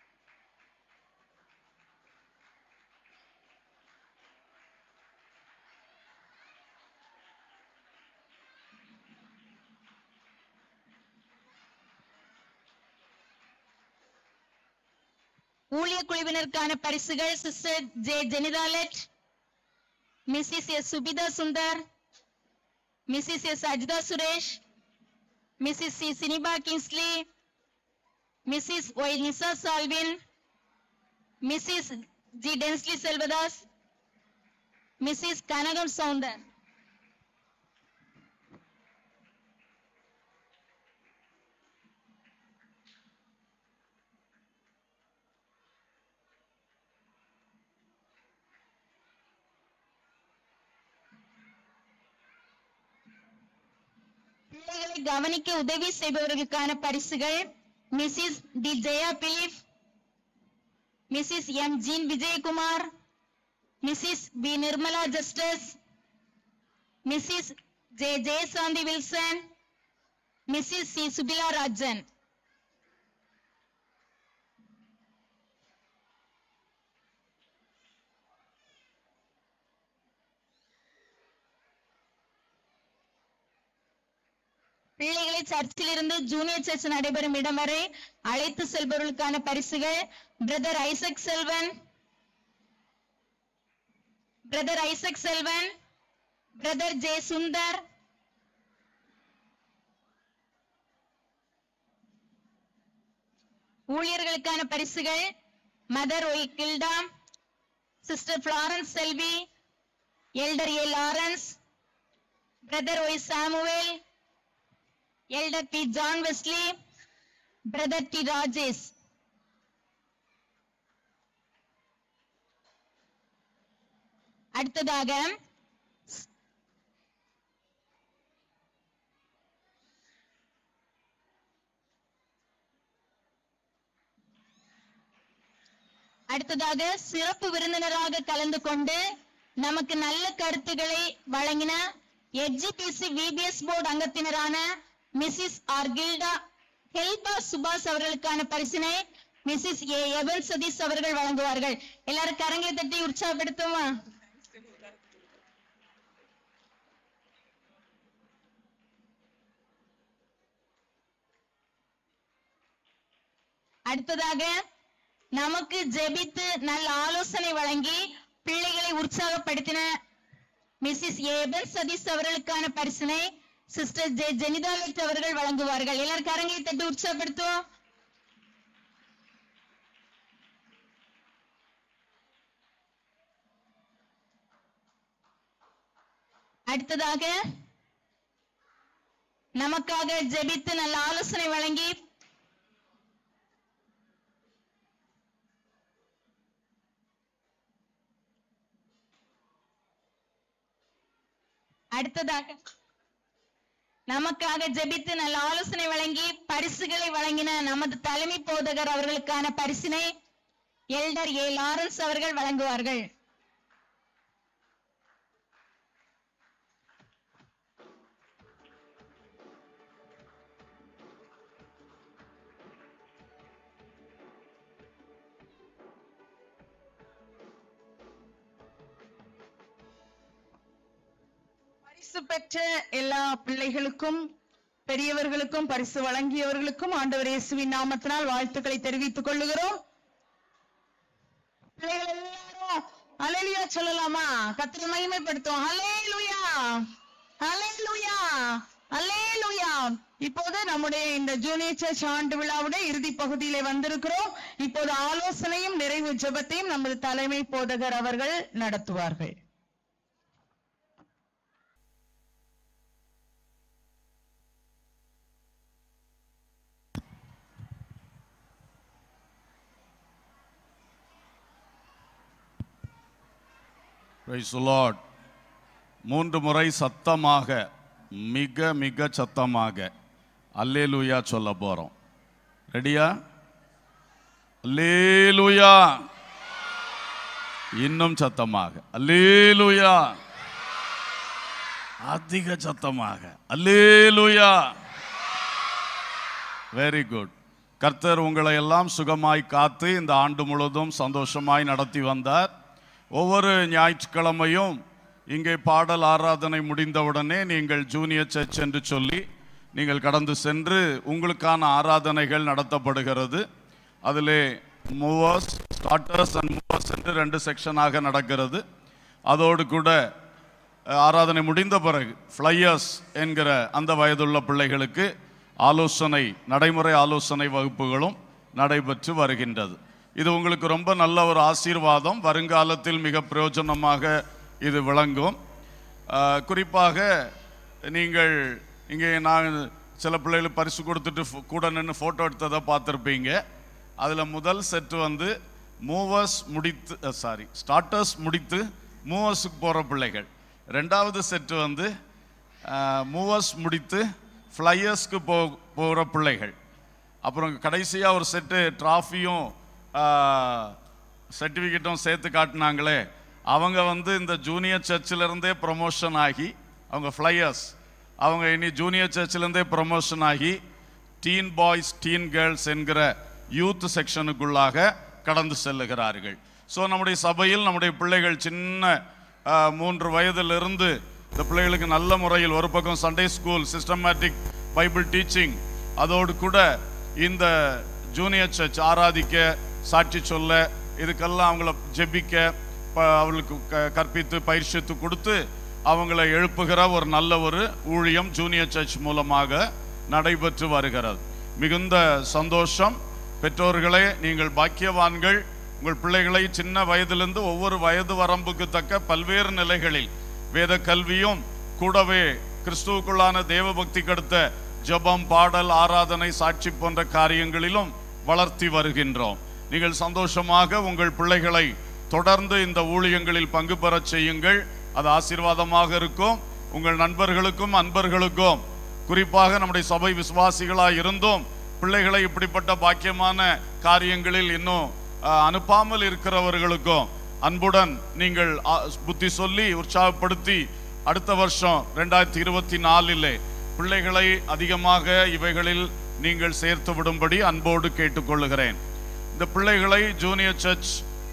ஊழிய குழுவினருக்கான பரிசுகள் sister J Jenithalat Mrs S Subitha Sundar Mrs S Ajitha Suresh Mrs C Siniba Kingsley Mrs Y Nisa Salvin Mrs G Densly Selvadas Mrs Kanagam Soundar கவனிக்க உதவி செய்பவர்களுக்கான பரிசுகள் Mrs D Jaya Philip Mrs M Jean Vijayakumar Mrs P Nirmala Justus Mrs J Jayashanthi Wilson Mrs C Subila Rajan பிள்ளைகளை சர்ச்சிலிருந்து junior search நடைபெறும் இடம் வரை அழைத்து செல்பவர்களுக்கான பரிசுகள் brother Isaac Selvan brother Isaac Selvan brother J Sundar ஊழியர்களுக்கான பரிசுகள் mother Y Hilda sister Florence Selvi elder A Lawrence brother Y Samuel elder D John Wesley brother D Rajesh அடுத்ததாக அடுத்ததாக சிறப்பு விருந்தினராக கலந்து கொண்டு நமக்கு நல்ல கருத்துக்களை வழங்கின எஜிபிசி விபிஎஸ் போர்டு அங்கத்தினரான Mrs R Hilda Helba Subash அவர்களுக்கான பரிசினை மிஸ்ஸஸ் ஏ எவன் சதீஷ் அவர்கள் வழங்குவார்கள் எல்லாரும் கரங்களை தட்டி உற்சாகப்படுத்துமா அடுத்ததாக நமக்கு ஜெபித்து நல்ல ஆலோசனை வழங்கி பிள்ளைகளை உற்சாகப்படுத்தின மிஸ்ஸஸ் ஏபன் சதீஷ் அவர்களுக்கான பரிசினை சிஸ்டர் ஜெ ஜெனிதாலட் அவர்கள் வழங்குவார்கள் எல்லாரும் கரங்களை தட்டி உற்சாகப்படுத்துவோம் அடுத்ததாக நமக்காக ஜெபித்து நல்ல ஆலோசனை வழங்கி அடுத்ததாக நமக்காக ஜெபித்து நல்ல ஆலோசனை வழங்கி பரிசுகளை வழங்கின நமது தலைமை போதகர் அவர்களுக்கான பரிசினை எல்டர் ஏ லாரன்ஸ் அவர்கள் வழங்குவார்கள் பரிசு பெற்ற எல்லா பிள்ளைகளுக்கும் பெரியவர்களுக்கும் பரிசு வழங்கியவர்களுக்கும் ஆண்டவர் இயேசுவின் நாமத்தினால் வாழ்த்துக்களை தெரிவித்துக் கொள்ளுகிறோம் பிள்ளைகள் எல்லாரும் அலையிலுயா சொல்லலாமா கத்திர மகிமைப்படுத்தும் அலேலுயா அலேலுயா அலேலுயா இப்போது நம்முடைய இந்த ஜூனியர் சர்ச் ஆண்டு விழாவுடைய இறுதி பகுதியிலே வந்திருக்கிறோம் இப்போது ஆலோசனையும் நிறைவு ஜெபத்தையும் நமது தலைமை போதகர் அவர்கள் நடத்துவார்கள் Praise the Lord. மூன்று முறை சத்தமாக மிக மிக சத்தமாக அல்லேலூயா சொல்ல போறோம் ரெடியா அல்லேலூயா இன்னும் சத்தமாக அல்லேலூயா அதிக சத்தமாக அல்லேலூயா வெரி குட் கர்த்தர் உங்களை எல்லாம் சுகமாய் காத்து இந்த ஆண்டு முழுவதும் சந்தோஷமாய் நடத்தி வந்தார் ஒவ்வொரு ஞாயிற்றுக்கிழமையும் இங்கே பாடல் ஆராதனை முடிந்தவுடனே நீங்கள் ஜூனியர் சர்ச் என்று சொல்லி நீங்கள் கடந்து சென்று உங்களுக்கான ஆராதனைகள் நடத்தப்படுகிறது அதிலே மூவர்ஸ் ஸ்டார்டர்ஸ் அண்ட் மூவர்ஸ் என்று ரெண்டு செக்ஷனாக நடக்கிறது அதோடு கூட அஹ், ஆராதனை முடிந்த பிறகு ஃப்ளையர்ஸ் என்கிற அந்த வயதுள்ள பிள்ளைகளுக்கு ஆலோசனை நடைமுறை ஆலோசனை வகுப்புகளும் நடைபெற்று வருகின்றது இது உங்களுக்கு ரொம்ப நல்ல ஒரு ஆசீர்வாதம் வருங்காலத்தில் மிக பிரயோஜனமாக இது விளங்கும் அஹ், குறிப்பாக நீங்கள் இங்கே நான் சில பிள்ளைகளுக்கு பரிசு கொடுத்துட்டு ஃபோ- கூட நின்று ஃபோட்டோ எடுத்ததை பார்த்துருப்பீங்க அதில் முதல் செட்டு வந்து மூவர்ஸ் முடித்து சாரி ஸ்டார்டர்ஸ் முடித்து மூவர்ஸுக்கு போகிற பிள்ளைகள் ரெண்டாவது செட்டு வந்து மூவர்ஸ் முடித்து ஃப்ளையர்ஸ்க்கு போ போகிற பிள்ளைகள் அப்புறம் கடைசியாக ஒரு செட்டு ட்ராஃபியும் சர்டிஃபிகேட்டும் சேர்த்து காட்டினாங்களே அவங்க வந்து இந்த ஜூனியர் சர்ச்சிலேருந்தே ப்ரமோஷன் ஆகி அவங்க ஃப்ளையர்ஸ் அவங்க இனி ஜூனியர் சர்ச்சிலேருந்தே ப்ரமோஷன் ஆகி டீன் பாய்ஸ் டீன் கேர்ள்ஸ் என்கிற யூத் செக்ஷனுக்குள்ளாக கடந்து செல்லுகிறார்கள் ஸோ நம்முடைய சபையில் நம்முடைய பிள்ளைகள் சின்ன ஆ, மூன்று வயதிலிருந்து இந்த பிள்ளைகளுக்கு நல்ல முறையில் ஒரு பக்கம் Sunday school systematic Bible teaching அதோடு கூட இந்த ஜூனியர் சர்ச் ஆராதிக்க சாட்சி சொல்ல இதுக்கெல்லாம் அவங்கள ஜெபிக்க ப- அவர்களுக்கு க- கற்பித்து பயிற்சித்து கொடுத்து அவங்களை எழுப்புகிற ஒரு நல்ல ஒரு ஊழியம் ஜூனியர் சர்ச் மூலமாக நடைபெற்று வருகிறது மிகுந்த சந்தோஷம் பெற்றோர்களே நீங்கள் பாக்கியவான்கள் உங்கள் பிள்ளைகளை சின்ன வயதிலிருந்து ஒவ்வொரு வயது வரம்புக்கு தக்க பல்வேறு நிலைகளில் வேத கல்வியும் கூடவே கிறிஸ்துவுக்குள்ளான தேவபக்தி கடுத்த ஜெபம் பாடல் ஆராதனை சாட்சி போன்ற காரியங்களிலும் வளர்த்தி வருகின்றோம் நீங்கள் சந்தோஷமாக உங்கள் பிள்ளைகளை தொடர்ந்து இந்த ஊழியங்களில் பங்கு பெறச் செய்யுங்கள் அது ஆசீர்வாதமாக இருக்கும் உங்கள் நண்பர்களுக்கும் அன்பர்களுக்கும் குறிப்பாக நம்முடைய சபை விசுவாசிகளாய் இருந்தும் பிள்ளைகளை இப்படிப்பட்ட பாக்கியமான காரியங்களில் இன்னும் அஹ், அனுப்பாமல் இருக்கிறவர்களுக்கும் அன்புடன் நீங்கள் அ, புத்தி சொல்லி உற்சாகப்படுத்தி அடுத்த வருஷம் ரெண்டாயிரத்தி இருபத்தி நாலிலே பிள்ளைகளை அதிகமாக இவைகளில் நீங்கள் சேர்த்து விடும்படி அன்போடு கேட்டுக்கொள்ளுகிறேன் இந்த பிள்ளைகளை junior church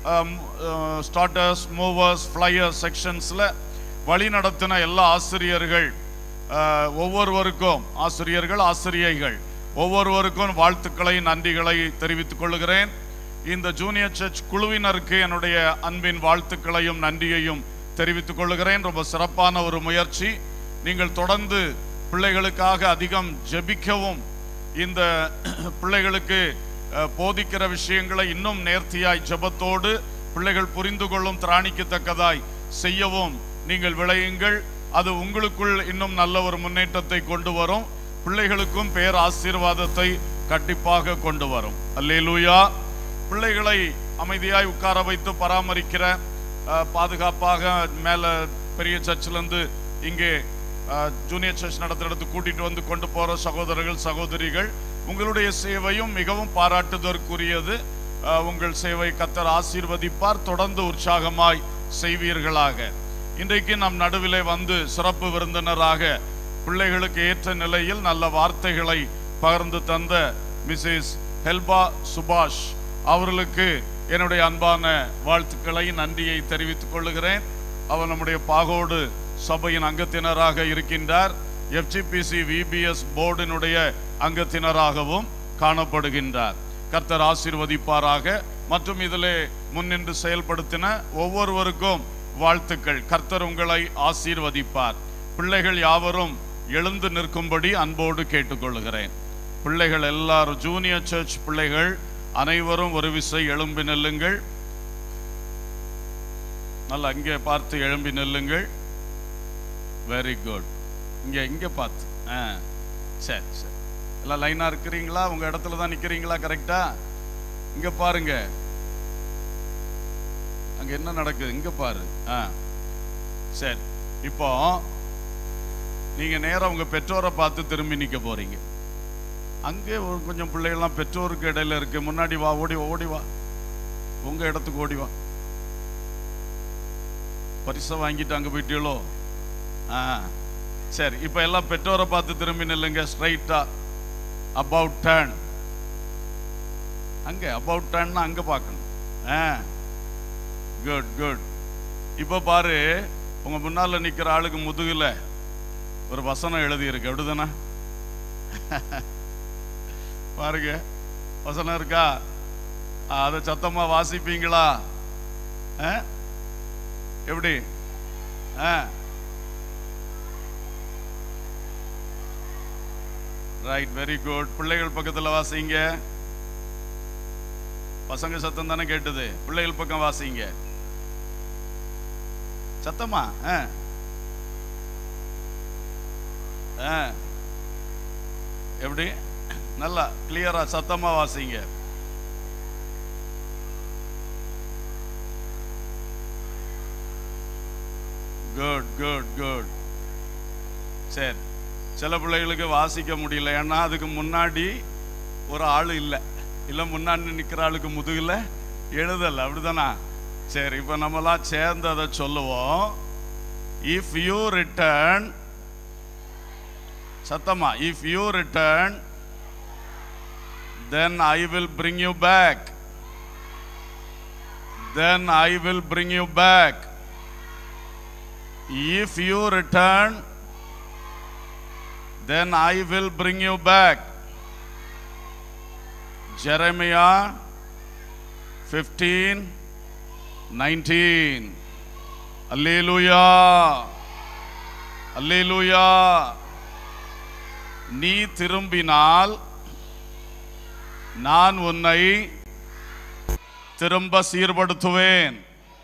starters movers flyers செக்ஷன்ஸில் வழி நடத்தின எல்லா ஆசிரியர்கள் அஹ், ஒவ்வொருவருக்கும் ஆசிரியர்கள் ஆசிரியைகள் ஒவ்வொருவருக்கும் வாழ்த்துக்களை நன்றிகளை தெரிவித்துக் கொள்கிறேன் இந்த ஜூனியர் சர்ச் குழுவினருக்கு என்னுடைய அன்பின் வாழ்த்துக்களையும் நன்றியையும் தெரிவித்துக் கொள்கிறேன் ரொம்ப சிறப்பான ஒரு முயற்சி நீங்கள் தொடர்ந்து பிள்ளைகளுக்காக அதிகம் ஜெபிக்கவும் இந்த பிள்ளைகளுக்கு அஹ், போதிக்கிற விஷயங்களை இன்னும் நேர்த்தியாய் ஜெபத்தோடு பிள்ளைகள் புரிந்து கொள்ளும் திராணிக்கத்தக்கதாய் செய்யவும் நீங்கள் விளையுங்கள் அது உங்களுக்குள் இன்னும் நல்ல ஒரு முன்னேற்றத்தை கொண்டு வரும் பிள்ளைகளுக்கும் பேர் ஆசீர்வாதத்தை கண்டிப்பாக கொண்டு வரும் அல்லேலூயா பிள்ளைகளை அமைதியாய் உட்கார வைத்து பராமரிக்கிற அஹ், பாதுகாப்பாக மேல பெரிய சர்ச்சிலேருந்து இங்கே அஹ், ஜூனியர் சர்ச் நடத்துற இடத்துக்கு கூட்டிட்டு வந்து கொண்டு போற சகோதரர்கள் சகோதரிகள் உங்களுடைய சேவையும் மிகவும் பாராட்டுதற்குரியது அஹ், உங்கள் சேவை கத்தர் ஆசீர்வதிப்பார் தொடர்ந்து உற்சாகமாய் செய்வீர்களாக இன்றைக்கு நம் நடுவிலே வந்து சிறப்பு விருந்தினராக பிள்ளைகளுக்கு ஏற்ற நிலையில் நல்ல வார்த்தைகளை பகிர்ந்து தந்த மிஸ்ஸஸ் ஹெல்பா சுபாஷ் அவர்களுக்கு என்னுடைய அன்பான வாழ்த்துக்களை நன்றியை தெரிவித்துக் கொள்ளுகிறேன் அவர் நம்முடைய பாகோடு சபையின் அங்கத்தினராக இருக்கின்றார் எஃப்ஜிபிசி விபிஎஸ் போர்டினுடைய அங்கத்தினராகவும் காணப்படுகின்றார் கர்த்தர் ஆசீர்வதிப்பாராக மற்றும் இதிலே முன்னின்று செயல்படுத்தின ஒவ்வொருவருக்கும் வாழ்த்துக்கள் கர்த்தர் உங்களை ஆசீர்வதிப்பார் பிள்ளைகள் யாவரும் எழுந்து நிற்கும்படி அன்போடு கேட்டுக்கொள்கிறேன் பிள்ளைகள் எல்லாரும் ஜூனியர் சர்ச் பிள்ளைகள் அனைவரும் ஒரு விசை எழும்பி நில்லுங்கள் நல்லா இங்கே பார்த்து எழும்பி நில்லுங்கள் வெரி குட் இங்கே இங்கே பார்த்து ஆ சரி சரி எல்லாம் லைனாக இருக்கிறீங்களா உங்கள் இடத்துல தான் நிற்கிறீங்களா கரெக்டா இங்கே பாருங்க அங்கே என்ன நடக்குது இங்கே பாரு ஆ சரி இப்போ நீங்க நேரா உங்க பெற்றோரை பார்த்து திரும்பி நிக்க போறீங்க அங்கே ஒரு கொஞ்சம் பிள்ளைகள்லாம் பெற்றோருக்கு இடையில இருக்கு முன்னாடி வா ஓடி வா ஓடி வா உங்க இடத்துக்கு ஓடி வா பரிசை வாங்கிட்டு அங்க போயிட்டீங்களோ ஆ சரி இப்போ எல்லாம் பெற்றோரை பார்த்து திரும்பி நில்லுங்க ஸ்ட்ரைட்டா அபவுட் டர்ன் அங்க அபவுட் டர்ன் அங்க பார்க்கணும் ஆ குட் குட் இப்போ பாரு உங்க முன்னால நிக்கிற ஆளுக்கு முதுகுல ஒரு வசனம் எழுதி இருக்கு அப்படிதானே பாருங்க வசனம் இருக்கா ஆ, அதை சத்தமா வாசிப்பீங்களா ஆ? எப்படி ஆ ரைட் வெரி குட் பிள்ளைகள் பக்கத்துல வாசிங்க பசங்க சத்தம் தானே கேட்டது பிள்ளைகள் பக்கம் வாசிங்க சத்தமா ஆ ஆ எப்படி நல்லா கிளியரா சத்தமா வாசிங்க குட் குட் குட் சரி சில பிள்ளைகளுக்கு வாசிக்க முடியல ஏன்னா அதுக்கு முன்னாடி ஒரு ஆள் இல்லை இல்லை முன்னாடி நிற்கிற ஆளுக்கு முதுகில் எழுதலை அப்படிதானா சரி இப்போ நம்மலாம் சேர்ந்து அதை சொல்லுவோம் இஃப் யூ ரிட்டர்ன் சத்தமா if you return then I will bring you back. Then I will bring you back. If you return, then I will bring you back. Jeremiah 15 19. Alleluia. Alleluia. நீ திரும்பினால் நான் உன்னை திரும்ப சீர்படுத்துவேன்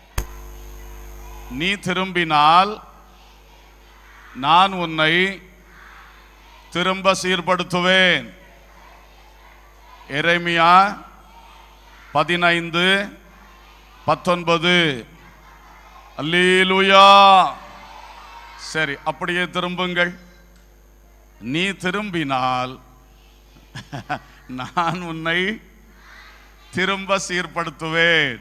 நீ திரும்பினால் நான் உன்னை திரும்ப சீர்படுத்துவேன் எரேமியா பதினைந்து பத்தொன்பது அல்லேலூயா சரி அப்படியே திரும்புங்கள் நீ திரும்பினால் நான் உன்னை திரும்ப சீர்படுத்துவேன்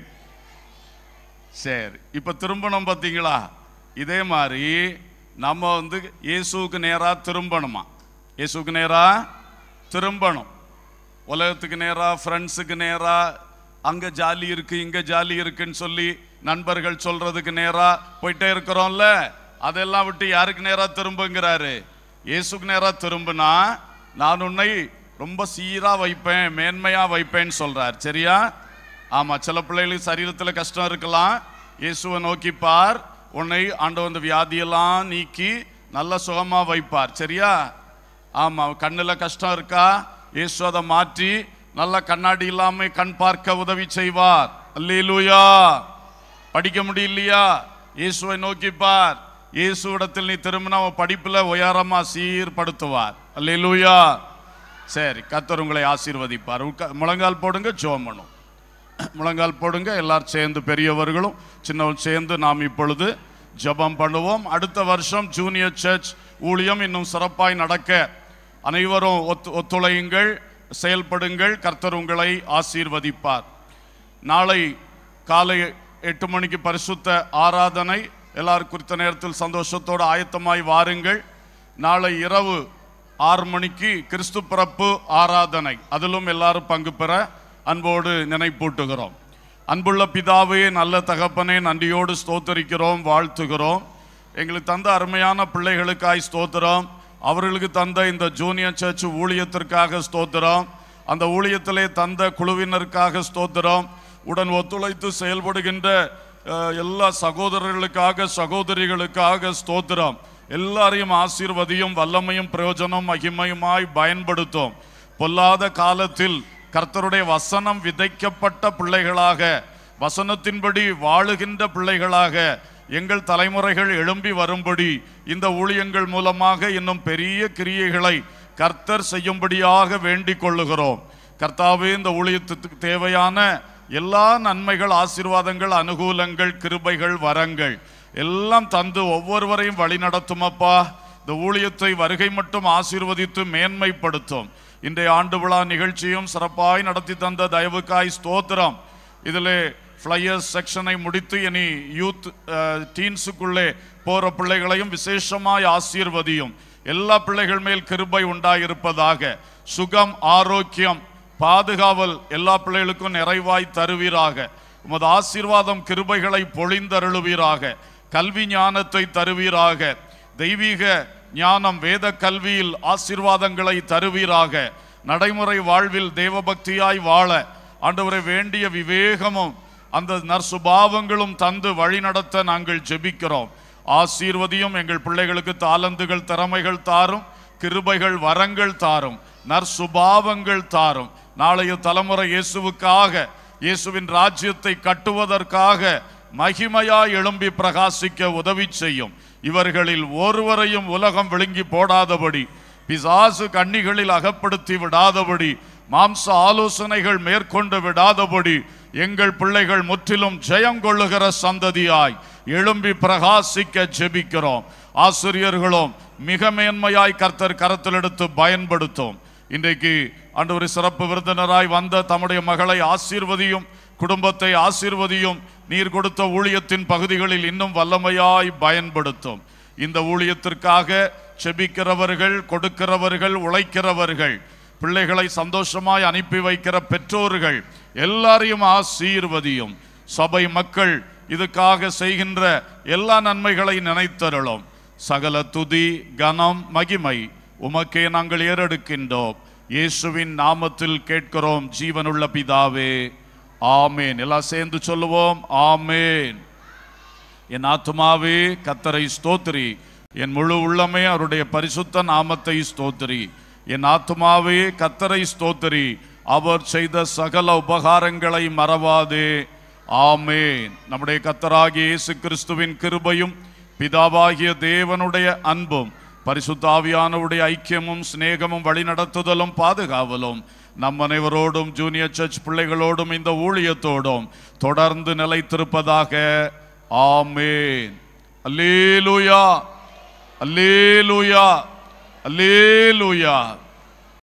சரி இப்ப திரும்பணும் பார்த்தீங்களா இதே மாதிரி நம்ம வந்து இயேசுவுக்கு நேரா திரும்பணுமா இயேசுவுக்கு நேரா திரும்பணும் உலகத்துக்கு நேரா ஃப்ரெண்ட்ஸுக்கு நேரா அங்க ஜாலி இருக்கு இங்க ஜாலி இருக்குன்னு சொல்லி நண்பர்கள் சொல்றதுக்கு நேரா போயிட்டே இருக்கிறோம்ல அதெல்லாம் விட்டு யாருக்கு நேரா திரும்புங்கிறாரு இயேசுக்கு நேரா திரும்பினா நான் உன்னை ரொம்ப சீரா வைப்பேன் மேன்மையா வைப்பேன்னு சொல்றார் சரியா ஆமா சில பிள்ளைகளுக்கு சரீரத்துல கஷ்டம் இருக்கலாம் இயேசுவை நோக்கி பார் உன்னை ஆண்டவர் அந்த வியாதியெல்லாம் நீக்கி நல்ல சுகமா வைப்பார் சரியா ஆமா கண்ணுல கஷ்டம் இருக்கா இயேசு அதை மாற்றி நல்ல கண்ணாடி இல்லாம கண் பார்க்க உதவி செய்வார் அல்லேலூயா படிக்க முடியலையா இயேசுவை நோக்கி பார் இயேசுவிடத்தில் நீ திரும்பினா உன் படிப்புல உயரமா சீர்படுத்துவார் அல்லேலூயா சரி கத்தர் உங்களை ஆசீர்வதிப்பார் உட்கா- முழங்கால் போடுங்க ஜோம் பண்ணும் முழங்கால் போடுங்க எல்லாரும் சேர்ந்து பெரியவர்களும் சின்னவர்கள் சேர்ந்து நாம் இப்பொழுது ஜெபம் பண்ணுவோம் அடுத்த வருஷம் ஜூனியர் சர்ச் ஊழியம் இன்னும் சிறப்பாய் நடக்க அனைவரும் ஒத்து ஒத்துழையுங்கள் செயல்படுங்கள் கர்த்தர் உங்களை ஆசீர்வதிப்பார் நாளை காலை எட்டு மணிக்கு பரிசுத்த ஆராதனை எல்லாரும் குறித்த நேரத்தில் சந்தோஷத்தோடு ஆயத்தமாய் வாருங்கள் நாளை இரவு ஆறு மணிக்கு கிறிஸ்து பிறப்பு ஆராதனை அதிலும் எல்லாரும் பங்கு பெற அன்போடு நினைப்பூட்டுகிறோம் அன்புள்ள பிதாவே நல்ல தகப்பனே நன்றியோடு ஸ்தோத்தரிக்கிறோம் வாழ்த்துகிறோம் எங்களுக்கு தந்த அருமையான பிள்ளைகளுக்காய் ஸ்தோத்திரம் அவர்களுக்கு தந்த இந்த ஜூனியர் சர்ச் ஊழியத்திற்காக ஸ்தோத்திரம் அந்த ஊழியத்திலே தந்த குழுவினருக்காக ஸ்தோத்திரம் உடன் ஒத்துழைத்து செயல்படுகின்ற அஹ், எல்லா சகோதரர்களுக்காக சகோதரிகளுக்காக ஸ்தோத்திரம் எல்லாரையும் ஆசீர்வதியும் வல்லமையும் பிரயோஜனம் மகிமையுமாய் பயன்படுத்தும் பொல்லாத காலத்தில் கர்த்தருடைய வசனம் விதைக்கப்பட்ட பிள்ளைகளாக வசனத்தின்படி வாழுகின்ற பிள்ளைகளாக எங்கள் தலைமுறைகள் எழும்பி வரும்படி இந்த ஊழியங்கள் மூலமாக இன்னும் பெரிய கிரியைகளை கர்த்தர் செய்யும்படியாக வேண்டிக் கொள்ளுகிறோம் கர்த்தாவே இந்த ஊழியத்துக்கு தேவையான எல்லா நன்மைகள் ஆசீர்வாதங்கள் அனுகூலங்கள் கிருபைகள் வரங்கள் எல்லாம் தந்து ஒவ்வொருவரையும் வழி நடத்துமப்பா இந்த ஊழியத்தை வருகை மட்டும் ஆசீர்வதித்து மேன்மைப்படுத்தும் இன்றைய ஆண்டு விழா நிகழ்ச்சியும் சிறப்பாய் நடத்தி தந்த தயவுக்காய் ஸ்தோத்திரம் இதிலே ஃப்ளையர்ஸ் செக்ஷனை முடித்து இனி யூத் டீன்ஸுக்குள்ளே போற பிள்ளைகளையும் விசேஷமாய் ஆசீர்வதியும் எல்லா பிள்ளைகள் மேல் கிருபை உண்டாயிருப்பதாக சுகம் ஆரோக்கியம் பாதுகாவல் எல்லா பிள்ளைகளுக்கும் நிறைவாய் தருவீராக உமது ஆசீர்வாதம் கிருபைகளை பொழிந்தருளுவீராக கல்வி ஞானத்தை தருவீராக தெய்வீக ஞானம் வேத கல்வியில் ஆசீர்வாதங்களை தருவீராக நடைமுறை வாழ்வில் தேவபக்தியாய் வாழ ஆண்டவரை வேண்டிய விவேகமும் அந்த நற்சுபாவங்களும் தந்து வழிநடத்த நாங்கள் ஜெபிக்கிறோம் ஆசீர்வதியும் எங்கள் பிள்ளைகளுக்கு தாளந்துகள் திறமைகள் தாரும் கிருபைகள் வரங்கள் தாரும் நற்சுபாவங்கள் தாரும் நாளைய தலைமுறை இயேசுவுக்காக இயேசுவின் ராஜ்யத்தை கட்டுவதற்காக மகிமையாய் எழும்பி பிரகாசிக்க உதவி செய்யும் இவர்களில் ஒருவரையும் உலகம் விழுங்கி போடாதபடி பிசாசு கண்ணிகளில் அகப்படுத்தி விடாதபடி மாம்ச ஆலோசனைகள் மேற்கொண்டு விடாதபடி எங்கள் பிள்ளைகள் முற்றிலும் ஜெயம் கொள்ளுகிற சந்ததியாய் எழும்பி பிரகாசிக்க ஜெபிக்கிறோம் ஆசிரியர்களும் மிக மேன்மையாய் கர்த்தர் கரத்தில் எடுத்து பயன்படுத்தும் இன்றைக்கு ஆண்டவர் சிறப்பு விருந்தினராய் வந்த தம்முடைய மகளை ஆசீர்வதியும் குடும்பத்தை ஆசீர்வதியும் நீர் கொடுத்த ஊழியத்தின் பகுதிகளில் இன்னும் வல்லமையாய் பயன்படுத்தும் இந்த ஊழியத்திற்காக செபிக்கிறவர்கள் கொடுக்கிறவர்கள் உழைக்கிறவர்கள் பிள்ளைகளை சந்தோஷமாய் அனுப்பி வைக்கிற பெற்றோர்கள் எல்லாரையும் ஆசீர்வதியும் சபை மக்கள் இதுக்காக செய்கின்ற எல்லா நன்மைகளை நினைத்தருளும் சகல துதி கனம் மகிமை உமக்கே நாங்கள் ஏறெடுக்கின்றோம் இயேசுவின் நாமத்தில் கேட்கிறோம் ஜீவனுள்ள பிதாவே ஆமேன் எல்லாம் சேர்ந்து சொல்லுவோம் ஆமேன் என் ஆத்துமாவே கத்தரை ஸ்தோத்திரி என் முழு உள்ளமே அவருடைய பரிசுத்த நாமத்தை ஸ்தோத்திரி என் ஆத்துமாவே கத்தரை ஸ்தோத்திரி அவர் செய்த சகல உபகாரங்களை மறவாதே ஆமேன் நம்முடைய கத்தராகிய இயேசு கிறிஸ்துவின் கிருபையும் பிதாவாகிய தேவனுடைய அன்பும் பரிசுத்தாவியானவருடைய ஐக்கியமும் சிநேகமும் வழிநடத்துதலும் பாதுகாவலும் நம் அனைவரோடும் ஜூனியர் சர்ச் பிள்ளைகளோடும் இந்த ஊழியத்தோடும் தொடர்ந்து நிலைத்திருப்பதாக ஆமேன் அல்லேலூயா அல்லேலூயா அல்லேலூயா